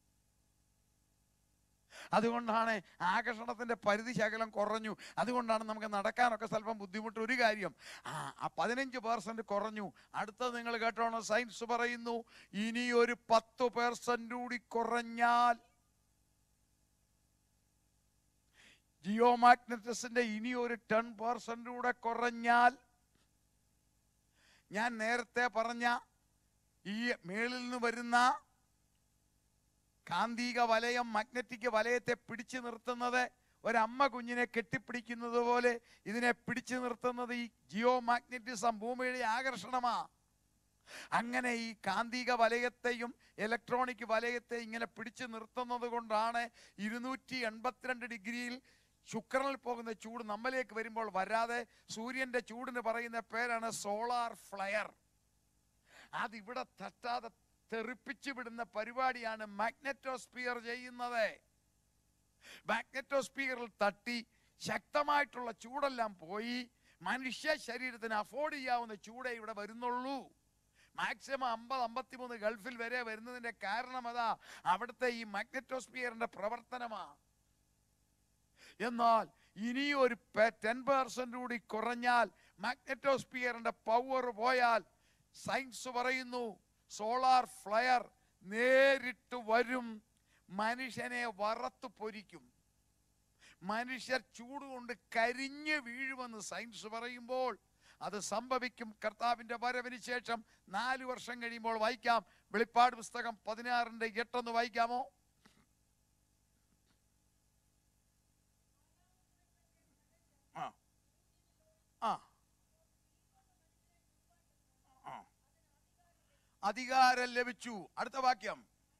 അതുകൊണ്ടാണ് ആകർഷണത്തിന്റെ പരിധി ശകലം കുറഞ്ഞു അതുകൊണ്ടാണ് നമുക്ക് നടക്കാനൊക്കെ സ്വല്പം ബുദ്ധിമുട്ട് ഒരു കാര്യം ആ ആ പതിനഞ്ച് പേഴ്സന്റ് കുറഞ്ഞു അടുത്തത് നിങ്ങൾ കേട്ടോണോ സയൻസ് പറയുന്നു ഇനി ഒരു പത്ത് പേഴ്സന്റ് കൂടി കുറഞ്ഞാൽ ജിയോ മാഗ്നറ്റിസിന്റെ ഇനി ഒരു ടെൻ പെർസെന്റ് കൂടെ കുറഞ്ഞാൽ ഞാൻ നേരത്തെ പറഞ്ഞ ഈ മേളിൽ നിന്ന് വരുന്ന കാന്തിക വലയം മാഗ്നറ്റിക് വലയത്തെ പിടിച്ചു നിർത്തുന്നത് ഒരമ്മ കുഞ്ഞിനെ കെട്ടിപ്പിടിക്കുന്നത് പോലെ ഇതിനെ പിടിച്ചു നിർത്തുന്നത് ഈ ജിയോ മാഗ്നറ്റിസം ഭൂമിയുടെ ആകർഷണമാ അങ്ങനെ ഈ കാന്തിക വലയത്തെയും ഇലക്ട്രോണിക് വലയത്തെ ഇങ്ങനെ പിടിച്ചു നിർത്തുന്നത് കൊണ്ടാണ് ഇരുന്നൂറ്റി എൺപത്തിരണ്ട് ഡിഗ്രിയിൽ ശുക്രനിൽ പോകുന്ന ചൂട് നമ്മിലേക്ക് വരുമ്പോൾ വരാതെ സൂര്യന്റെ ചൂടിന് പറയുന്ന പേരാണ് സോളാർ ഫ്ലയർ അതിവിടെ തട്ടാതെ തെറിപ്പിച്ചു വിടുന്ന പരിപാടിയാണ് മാഗ്നറ്റോസ്പിയർ ചെയ്യുന്നത് മാഗ്നറ്റോസ്പിയറിൽ തട്ടി ശക്തമായിട്ടുള്ള ചൂടെല്ലാം പോയി മനുഷ്യ ശരീരത്തിന് അഫോർഡ് ചെയ്യാവുന്ന ചൂടേ ഇവിടെ വരുന്നുള്ളൂ മാക്സിമം അമ്പത് അമ്പത്തിമൂന്ന് ഗൾഫിൽ വരെ വരുന്നതിന്റെ കാരണം അതാ അവിടുത്തെ ഈ മാഗ്നറ്റോസ്പിയറിന്റെ പ്രവർത്തനമാ എന്നാൽ ഇനി ഒരു ടെൻ പെർസെന്റ് കൂടി കുറഞ്ഞാൽ മാഗ്നറ്റോസ്പിയറിന്റെ പവർ പോയാൽ സയൻസ് പറയുന്നു സോളാർ ഫ്ലയർ നേരിട്ട് വരും മനുഷ്യനെ വറത്തു പൊരിക്കും മനുഷ്യർ ചൂടുകൊണ്ട് കരിഞ്ഞു വീഴുമെന്ന് സയൻസ് പറയുമ്പോൾ അത് സംഭവിക്കും കർത്താവിന്റെ വരവിന് ശേഷം നാല് വർഷം കഴിയുമ്പോൾ വായിക്കാം വെളിപ്പാട് പുസ്തകം പതിനാറിന്റെ എട്ടൊന്ന് വായിക്കാമോ ആ ആ ആ. അധികാരം ലഭിച്ചു അടുത്ത വാക്യം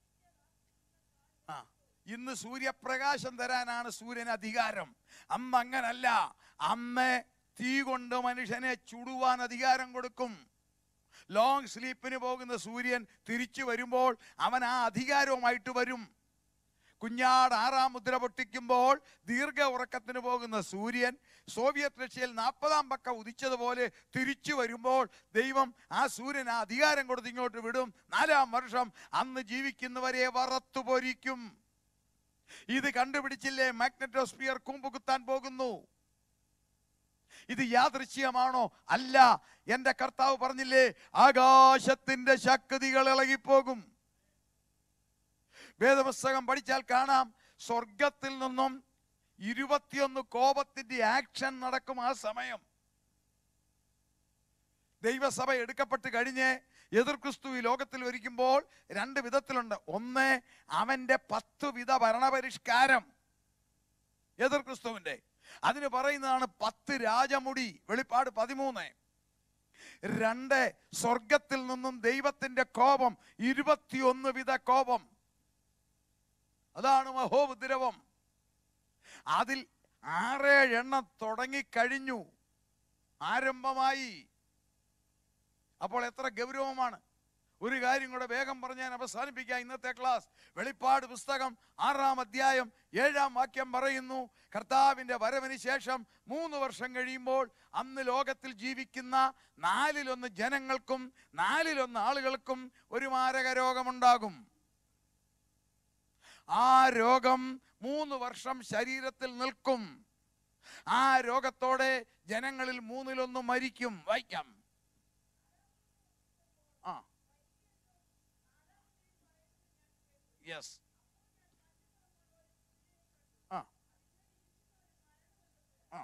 ആ ഇന്ന് സൂര്യപ്രകാശം തരാനാണ് സൂര്യന് അധികാരം അന്ന് അങ്ങനല്ല അന്ന് തീ കൊണ്ട് മനുഷ്യനെ ചുടുവാൻ അധികാരം കൊടുക്കും ലോങ് സ്ലീപ്പിന് പോകുന്ന സൂര്യൻ തിരിച്ചു വരുമ്പോൾ അവൻ ആ അധികാരവുമായിട്ട് വരും കുഞ്ഞാട് ആറാം മുദ്ര പൊട്ടിക്കുമ്പോൾ ദീർഘ ഉറക്കത്തിന് പോകുന്ന സൂര്യൻ സോവിയറ്റ് റഷ്യയിൽ നാൽപ്പതാം പക്ക ഉദിച്ചതുപോലെ തിരിച്ചു വരുമ്പോൾ ദൈവം ആ സൂര്യൻ ആ അധികാരം കൊടുത്ത് ഇങ്ങോട്ട് വിടും നാലാം വർഷം അന്ന് ജീവിക്കുന്നവരെ വറത്തു പൊരിക്കും ഇത് കണ്ടുപിടിച്ചില്ലേ മാഗ്നറ്റോസ്ഫിയർ കുമ്പുകുത്താൻ പോകുന്നു ഇത് യാദൃശ്യമാണോ അല്ല എന്റെ കർത്താവ് പറഞ്ഞില്ലേ ആകാശത്തിന്റെ ശക്തികൾ ഇളകിപ്പോകും വേദപുസ്തകം പഠിച്ചാൽ കാണാം സ്വർഗത്തിൽ നിന്നും ഇരുപത്തിയൊന്ന് കോപത്തിന്റെ ആക്ഷൻ നടക്കും ആ സമയം ദൈവസഭ എടുക്കപ്പെട്ട് കഴിഞ്ഞ് എതിർ ക്രിസ്തു ഈ ലോകത്തിൽ ഒരിക്കുമ്പോൾ രണ്ട് വിധത്തിലുണ്ട് ഒന്ന് അവന്റെ പത്ത് വിധ ഭരണപരിഷ്കാരം എതിർ ക്രിസ്തുവിന്റെ അതിന് പറയുന്നതാണ് പത്ത് രാജമുടി വെളിപ്പാട് പതിമൂന്ന് രണ്ട് സ്വർഗത്തിൽ നിന്നും ദൈവത്തിന്റെ കോപം ഇരുപത്തിയൊന്ന് വിധ കോപം അതാണ് മഹോപദ്രവം അതിൽ ആറേഴ് എണ്ണം തുടങ്ങിക്കഴിഞ്ഞു ആരംഭമായി അപ്പോൾ എത്ര ഗൗരവമാണ് ഒരു കാര്യം കൂടെ വേഗം പറഞ്ഞ് ഞാൻ അവസാനിപ്പിക്കാം ഇന്നത്തെ ക്ലാസ് വെളിപ്പാട് പുസ്തകം ആറാം അധ്യായം ഏഴാം വാക്യം പറയുന്നു കർത്താവിന്റെ വരവിന് ശേഷം മൂന്ന് വർഷം കഴിയുമ്പോൾ അന്ന് ലോകത്തിൽ ജീവിക്കുന്ന നാലിലൊന്ന് ജനങ്ങൾക്കും നാലിലൊന്ന് ആളുകൾക്കും ഒരു മാരക രോഗമുണ്ടാകും ആ രോഗം മൂന്ന് വർഷം ശരീരത്തിൽ നിൽക്കും ആ രോഗത്തോടെ ജനങ്ങളിൽ മൂന്നിലൊന്ന് മരിക്കും വായിക്കാം ആ യെസ് ആ ആ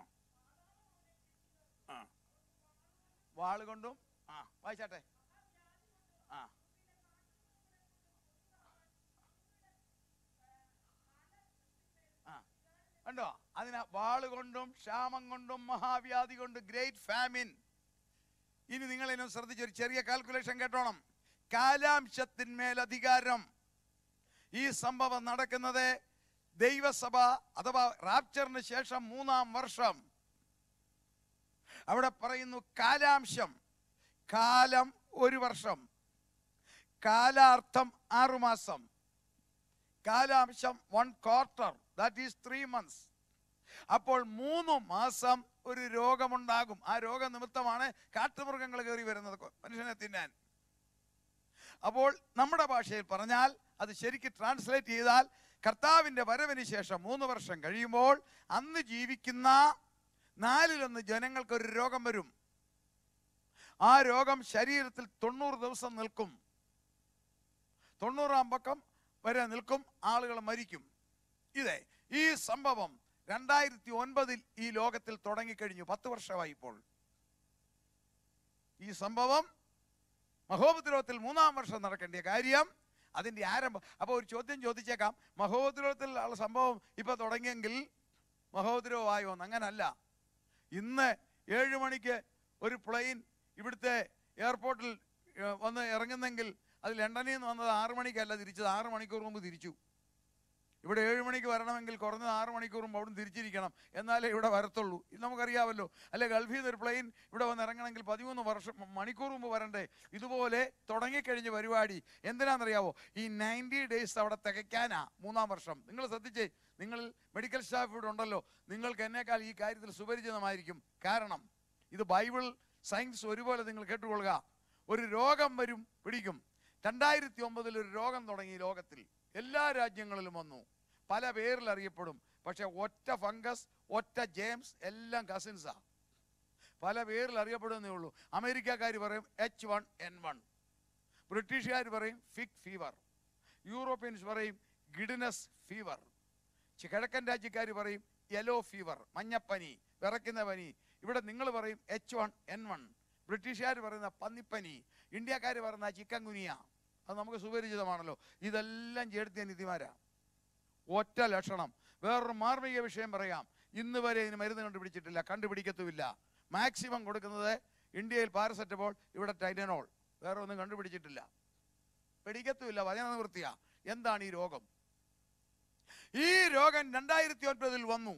ആ വാള് കൊണ്ടും ആ വായിച്ചാട്ടെ ആ ആ കണ്ടോ അതിന് വാള് കൊണ്ടും ക്ഷാമം കൊണ്ടും മഹാവ്യാധി കൊണ്ടും ഗ്രേറ്റ് ഫാമിൻ ഇനി നിങ്ങൾ എന്നെ ശ്രദ്ധിച്ച് ഒരു ചെറിയ കാൽക്കുലേഷൻ കേട്ടോണം കാലാംശത്തിന്മേൽ അധികാരം ഈ സംഭവം നടക്കുന്നത് ദൈവസഭ അഥവാ റാപ്ചറിന് ശേഷം മൂന്നാം വർഷം അവിടെ പറയുന്നു കാലാംശം കാലം ഒരു വർഷം കാലാർത്ഥം ആറുമാസം കാലാംശം one quarter that is three months അപ്പോൾ മൂന്ന് മാസം ഒരു രോഗമുണ്ടാകും ആ രോഗനിമിത്തമാണ് കാട്ടുമൃഗങ്ങൾ കയറി വരുന്നത് കൊ- മനുഷ്യനെ തിന്നാൻ അപ്പോൾ നമ്മുടെ ഭാഷയിൽ പറഞ്ഞാൽ അത് ശരിക്ക് ട്രാൻസ്ലേറ്റ് ചെയ്താൽ കർത്താവിന്റെ വരവിന് ശേഷം മൂന്ന് വർഷം കഴിയുമ്പോൾ അന്ന് ജീവിക്കുന്ന നാലിലൊന്ന് ജനങ്ങൾക്ക് ഒരു രോഗം വരും ആ രോഗം ശരീരത്തിൽ തൊണ്ണൂറ് ദിവസം നിൽക്കും തൊണ്ണൂറാം പക്കം വരെ നിൽക്കും ആളുകൾ മരിക്കും ഇതേ ഈ സംഭവം രണ്ടായിരത്തി ഒൻപതിൽ ഈ ലോകത്തിൽ തുടങ്ങിക്കഴിഞ്ഞു പത്ത് വർഷമായി ഇപ്പോൾ ഈ സംഭവം മഹോപദ്രവത്തിൽ മൂന്നാം വർഷം നടക്കേണ്ട കാര്യം അതിന്റെ ആരംഭം അപ്പോൾ ഒരു ചോദ്യം ചോദിച്ചേക്കാം മഹോപദ്രവത്തിൽ ഉള്ള സംഭവം ഇപ്പൊ തുടങ്ങിയെങ്കിൽ മഹോപദ്രവമായോ എന്ന് അങ്ങനല്ല ഇന്ന് ഏഴ് മണിക്ക് ഒരു പ്ലെയിൻ ഇവിടുത്തെ എയർപോർട്ടിൽ ഏഹ്, വന്ന് ഇറങ്ങുന്നെങ്കിൽ അത് ലണ്ടനിൽ നിന്ന് വന്നത് ആറ് മണിക്കല്ല തിരിച്ചത് ആറ് മണിക്കൂർ മുമ്പ് തിരിച്ചു ഇവിടെ ഏഴ് മണിക്ക് വരണമെങ്കിൽ കുറഞ്ഞത് ആറ് മണിക്കൂർ മുമ്പ് അവിടെ തിരിച്ചിരിക്കണം എന്നാലേ ഇവിടെ വരത്തുള്ളൂ ഇത് നമുക്കറിയാമല്ലോ അല്ലെ ഗൾഫിൽ നിന്ന് ഒരു പ്ലെയിൻ ഇവിടെ വന്ന് ഇറങ്ങണമെങ്കിൽ പതിമൂന്ന് വർഷം മണിക്കൂർ മുമ്പ് വരണ്ടേ ഇതുപോലെ തുടങ്ങിക്കഴിഞ്ഞ പരിപാടി എന്തിനാണെന്നറിയാവോ ഈ നയൻറ്റി ഡേയ്സ് അവിടെ തികയ്ക്കാനാ മൂന്നാം വർഷം നിങ്ങൾ ശ്രദ്ധിച്ചേ നിങ്ങൾ മെഡിക്കൽ സ്റ്റാഫ് ഇവിടെ ഉണ്ടല്ലോ നിങ്ങൾക്ക് എന്നേക്കാൾ ഈ കാര്യത്തിൽ സുപരിചിതമായിരിക്കും കാരണം ഇത് ബൈബിൾ സയൻസ് ഒരുപോലെ നിങ്ങൾ കേട്ടുകൊള്ളുക ഒരു രോഗം വരും പിടിക്കും രണ്ടായിരത്തി ഒമ്പതിൽ ഒരു രോഗം തുടങ്ങി ഈ ലോകത്തിൽ എല്ലാ രാജ്യങ്ങളിലും വന്നു പല പേരിൽ അറിയപ്പെടും പക്ഷെ ഒറ്റ ഫംഗസ് ഒറ്റ ജെയിംസ് എല്ലാം കസിൻസാ പല പേരിൽ അറിയപ്പെടുന്നേ ഉള്ളൂ അമേരിക്കക്കാർ പറയും എച്ച് വൺ എൻ വൺ ബ്രിട്ടീഷുകാർ പറയും ഫിക് ഫീവർ യൂറോപ്യൻസ് പറയും ഗിഡിനസ് ഫീവർ കിഴക്കൻ രാജ്യക്കാർ പറയും യെല്ലോ ഫീവർ മഞ്ഞപ്പനി വിറയ്ക്കുന്ന പനി ഇവിടെ നിങ്ങൾ പറയും എച്ച് വൺ എൻ വൺ ബ്രിട്ടീഷുകാർ പറയുന്ന പന്നിപ്പനി ഇന്ത്യക്കാർ പറയുന്ന ചിക്കൻ കുനിയ അത് നമുക്ക് സുപരിചിതമാണല്ലോ ഇതെല്ലാം ചേർത്തിയ നിധിമാരാ ഒറ്റ ലക്ഷണം വേറൊരു മാർമിക വിഷയം പറയാം ഇന്ന് വരെ ഇതിന് മരുന്ന് കണ്ടുപിടിച്ചിട്ടില്ല കണ്ടുപിടിക്കത്തുമില്ല മാക്സിമം കൊടുക്കുന്നത് ഇന്ത്യയിൽ പാരസെറ്റമോൾ ഇവിടെ ടൈറ്റനോൾ വേറെ ഒന്നും കണ്ടുപിടിച്ചിട്ടില്ല പിടിക്കത്തുമില്ല വചന നിവൃത്തിയാ എന്താണ് ഈ രോഗം ഈ രോഗം രണ്ടായിരത്തി ഒൻപതിൽ വന്നു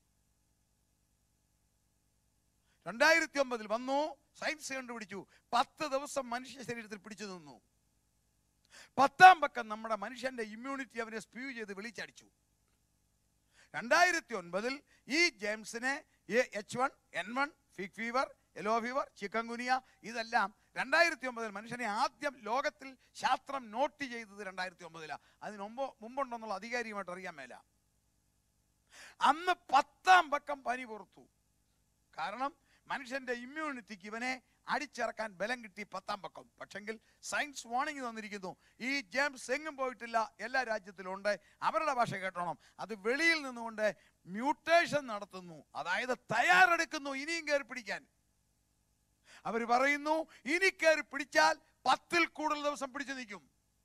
രണ്ടായിരത്തി ഒമ്പതിൽ വന്നു സയൻസ് കണ്ടുപിടിച്ചു പത്ത് ദിവസം മനുഷ്യ ശരീരത്തിൽ പിടിച്ചു നിന്നു പത്താം പക്കം നമ്മുടെ മനുഷ്യന്റെ ഇമ്മ്യൂണിറ്റി അവനെ സ്പ്യൂ ചെയ്ത് വിളിച്ചടിച്ചു രണ്ടായിരത്തി ഒൻപതിൽ ഈ ജെയിംസിനെ H one N one pig fever yellow fever chikungunya ഇതെല്ലാം രണ്ടായിരത്തി ഒമ്പതിൽ മനുഷ്യനെ ആദ്യം ലോകത്തിൽ ശാസ്ത്രം നോട്ട് ചെയ്തത് രണ്ടായിരത്തി ഒമ്പതിലാണ് അതിന് മുമ്പ് മുമ്പുണ്ടെന്നുള്ള അധികാരിയുമായിട്ട് അറിയാൻ മേല അന്ന് പത്താം പക്കം പനി പുറത്തു കാരണം മനുഷ്യന്റെ ഇമ്മ്യൂണിറ്റിക്ക് ഇവനെ അടിച്ചിറക്കാൻ ബലം കിട്ടി പത്താം പക്കം പക്ഷെങ്കിൽ സയൻസ് വാണിംഗ് തന്നിരിക്കുന്നു ഈ ജെയിംസ് എങ്ങും പോയിട്ടില്ല എല്ലാ രാജ്യത്തിലും ഉണ്ട് അവരുടെ ഭാഷ കേട്ടോണം അത് വെളിയിൽ നിന്നുകൊണ്ട് മ്യൂട്ടേഷൻ നടത്തുന്നു അതായത് തയ്യാറെടുക്കുന്നു ഇനിയും കയറി പിടിക്കാൻ അവർ പറയുന്നു ഇനി കയറി പിടിച്ചാൽ പത്തിൽ കൂടുതൽ ദിവസം പിടിച്ചു നിൽക്കും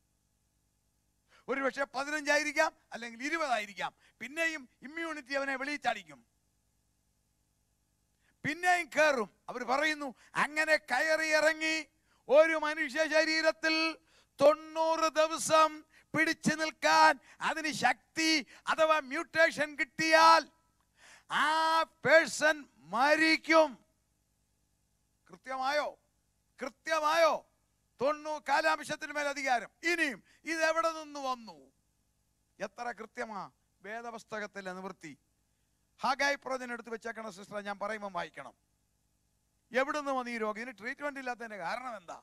ഒരു പക്ഷേ പതിനഞ്ചായിരിക്കാം അല്ലെങ്കിൽ ഇരുപതായിരിക്കാം പിന്നെയും ഇമ്മ്യൂണിറ്റി അവനെ വെളിയിൽ ചാടിക്കും പിന്നെയും കയറും അവർ പറയുന്നു അങ്ങനെ കയറി ഇറങ്ങി ഒരു മനുഷ്യ ശരീരത്തിൽ തൊണ്ണൂറ് ദിവസം പിടിച്ചു നിൽക്കാൻ അതിന് ശക്തി അഥവാ മ്യൂട്ടേഷൻ കിട്ടിയാൽ ആ പേഴ്സൺ മരിക്കും കൃത്യമായോ കൃത്യമായോ തൊണ്ണൂ കാലാംശത്തിന് മേൽ അധികാരം ഇനിയും ഇത് എവിടെ നിന്ന് വന്നു എത്ര കൃത്യമാ വേദപുസ്തകത്തിലെ നിവൃത്തി ഹാഗായി പ്രവചനം എടുത്ത് വെച്ചേക്കണ സിസ്റ്റർ ഞാൻ പറയുമ്പോൾ വായിക്കണം എവിടുന്ന് വന്നു ഈ രോഗം ഇതിന് ട്രീറ്റ്മെന്റ് ഇല്ലാത്തതിന്റെ കാരണം എന്താ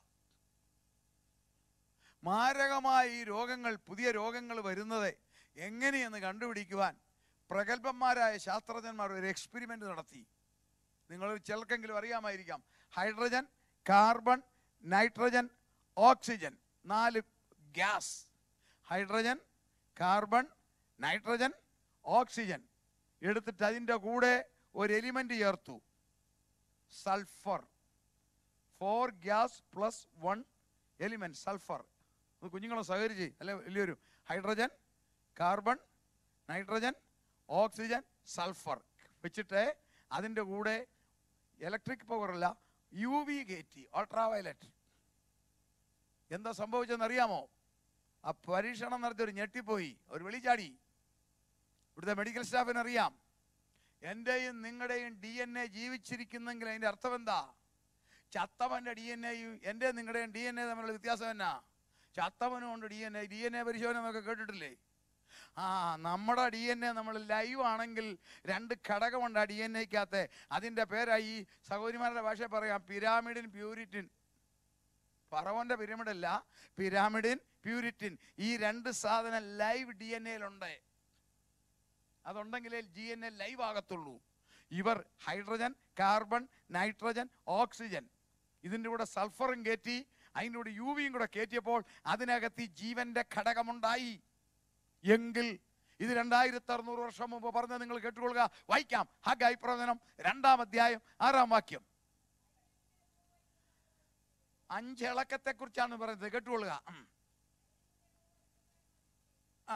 മാരകമായ ഈ രോഗങ്ങൾ പുതിയ രോഗങ്ങൾ വരുന്നത് എങ്ങനെയെന്ന് കണ്ടുപിടിക്കുവാൻ പ്രഗത്ഭന്മാരായ ശാസ്ത്രജ്ഞന്മാർ ഒരു എക്സ്പെരിമെന്റ് നടത്തി നിങ്ങൾ ചിലർക്കെങ്കിലും അറിയാമായിരിക്കാം ഹൈഡ്രജൻ കാർബൺ നൈട്രജൻ ഓക്സിജൻ നാല് gas hydrogen carbon nitrogen oxygen എടുത്തിട്ട് അതിൻ്റെ കൂടെ ഒരു എലിമെന്റ് ചേർത്തു sulphur four gas plus one element sulphur കുഞ്ഞുങ്ങളെ സഹകരിച്ച് അല്ലെ വലിയൊരു hydrogen carbon nitrogen oxygen sulphur വെച്ചിട്ട് അതിൻ്റെ കൂടെ ഇലക്ട്രിക് പവർ അല്ല യു വി കയറ്റി അൾട്രാ വയലറ്റ് എന്താ സംഭവിച്ചതെന്ന് അറിയാമോ ആ പരീക്ഷണം നടത്തി ഒരു ഞെട്ടിപ്പോയി ഒരു വെളിച്ചാടി ഇവിടുത്തെ മെഡിക്കൽ സ്റ്റാഫിന് അറിയാം എൻ്റെയും നിങ്ങളുടെയും ഡി എൻ എ ജീവിച്ചിരിക്കുന്നെങ്കിൽ അതിൻ്റെ അർത്ഥം എന്താ ചത്തവൻ്റെ ഡി എൻ എയും എൻ്റെ നിങ്ങളുടെയും ഡി എൻ എ തമ്മിലുള്ള വ്യത്യാസം എന്നാ ചത്തവനും ഉണ്ട് D N A D N A പരിശോധന എന്നൊക്കെ കേട്ടിട്ടില്ലേ ആ നമ്മുടെ ഡി എൻ എ നമ്മൾ ലൈവ് ആണെങ്കിൽ രണ്ട് ഘടകമുണ്ട് ആ ഡി എൻ എക്കകത്ത് അതിൻ്റെ പേരായി ഈ സഹോദരിമാരുടെ ഭാഷ പറയാം പിരാമിഡിൻ പ്യൂരിറ്റിൻ ഫറവോന്റെ പിരമിഡ് അല്ല പിരാമിഡിൻ പ്യൂരിറ്റിൻ ഈ രണ്ട് സാധനം ലൈവ് ഡി എൻ എയിലുണ്ട് അതുണ്ടെങ്കിലേ ജി എൻ എ ലൈവ് ആകത്തുള്ളൂ ഇവർ ഹൈഡ്രജൻ കാർബൺ നൈട്രജൻ ഓക്സിജൻ ഇതിൻ്റെ കൂടെ സൾഫറും കയറ്റി അതിൻ്റെ കൂടെ യു വിയും കൂടെ കയറ്റിയപ്പോൾ അതിനകത്ത് ഈ ജീവന്റെ ഘടകമുണ്ടായി എങ്കിൽ ഇത് രണ്ടായിരത്തി അറുന്നൂറ് വർഷം മുമ്പ് പറഞ്ഞ നിങ്ങൾ കേട്ടുകൊള്ളുക വായിക്കാം ഹഗായി പ്രവചനം രണ്ടാം അധ്യായം ആറാം വാക്യം അഞ്ച് ഇളക്കത്തെ കുറിച്ചാണ് പറയുന്നത് കേട്ടുകൊള്ളുക ഉം. ആ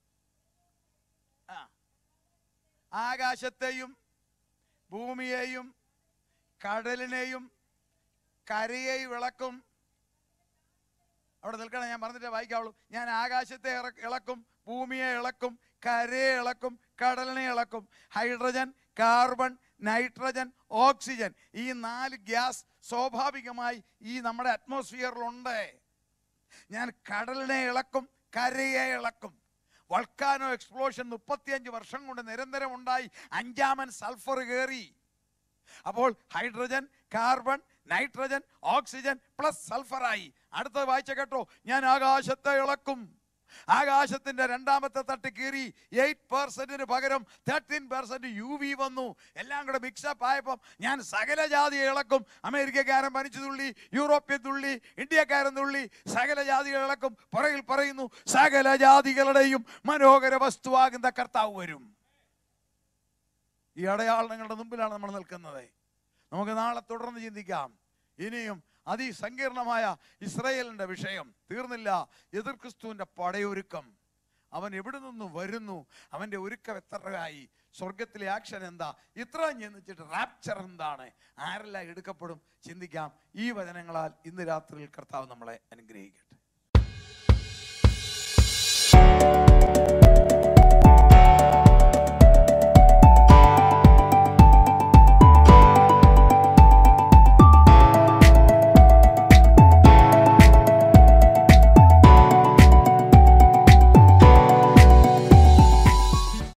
ആ ആകാശത്തെയും ഭൂമിയെയും കടലിനെയും കരയെയും ഇളക്കും അവിടെ നിൽക്കണം ഞാൻ പറഞ്ഞിട്ടേ വായിക്കാവുള്ളൂ ഞാൻ ആകാശത്തെ ഇറ- ഇളക്കും ഭൂമിയെ ഇളക്കും കരയെ ഇളക്കും കടലിനെ ഇളക്കും ഹൈഡ്രജൻ കാർബൺ നൈട്രജൻ ഓക്സിജൻ ഈ നാല് ഗ്യാസ് സ്വാഭാവികമായി ഈ നമ്മുടെ അറ്റ്മോസ്ഫിയറിലുണ്ട് ഞാൻ കടലിനെ ഇളക്കും കരയെ ഇളക്കും വൾക്കാനോ എക്സ്പ്ലോഷൻ മുപ്പത്തിയഞ്ച് വർഷം കൊണ്ട് നിരന്തരം ഉണ്ടായി അഞ്ചാമൻ സൾഫർ കയറി അപ്പോൾ hydrogen carbon nitrogen oxygen plus സൾഫറായി അടുത്തത് വായിച്ച കേട്ടോ ഞാൻ ആകാശത്തെ ഇളക്കും ആകാശത്തിന്റെ രണ്ടാമത്തെ തട്ട് കീറി എയ്റ്റ് പെർസെന്റിന് പകരം തേർട്ടീൻ പെർസെന്റ് യു വി വന്നു എല്ലാം കൂടെ മിക്സപ്പ് ആയപ്പം ഞാൻ സകല ജാതിയെ ഇളക്കും അമേരിക്കക്കാരൻ പനിച്ചു തുള്ളി യൂറോപ്യൻ തുള്ളി ഇന്ത്യക്കാരൻ തുള്ളി സകല ജാതികൾ ഇളക്കും പുറകിൽ പറയുന്നു സകല ജാതികളുടെയും മനോഹര വസ്തുവാകുന്ന കർത്താവ് വരും ഈ അടയാളങ്ങളുടെ മുമ്പിലാണ് നമ്മൾ നിൽക്കുന്നത് നമുക്ക് നാളെ തുടർന്ന് ചിന്തിക്കാം ഇനിയും അതിസങ്കീർണമായ ഇസ്രയേലിന്റെ വിഷയം തീർന്നില്ല എതിർ ക്രിസ്തുവിന്റെ പടയൊരുക്കം അവൻ എവിടെ നിന്ന് വരുന്നു അവന്റെ ഒരുക്കം എത്രയായി സ്വർഗത്തിലെ ആക്ഷൻ എന്താ ഇത്രയും ചിന്തിച്ചിട്ട് റാപ്ചർ എന്താണ് ആരെല്ലാം എടുക്കപ്പെടും ചിന്തിക്കാം ഈ വചനങ്ങളാൽ ഇന്ന് രാത്രിയിൽ കർത്താവ് നമ്മളെ അനുഗ്രഹിക്കട്ടെ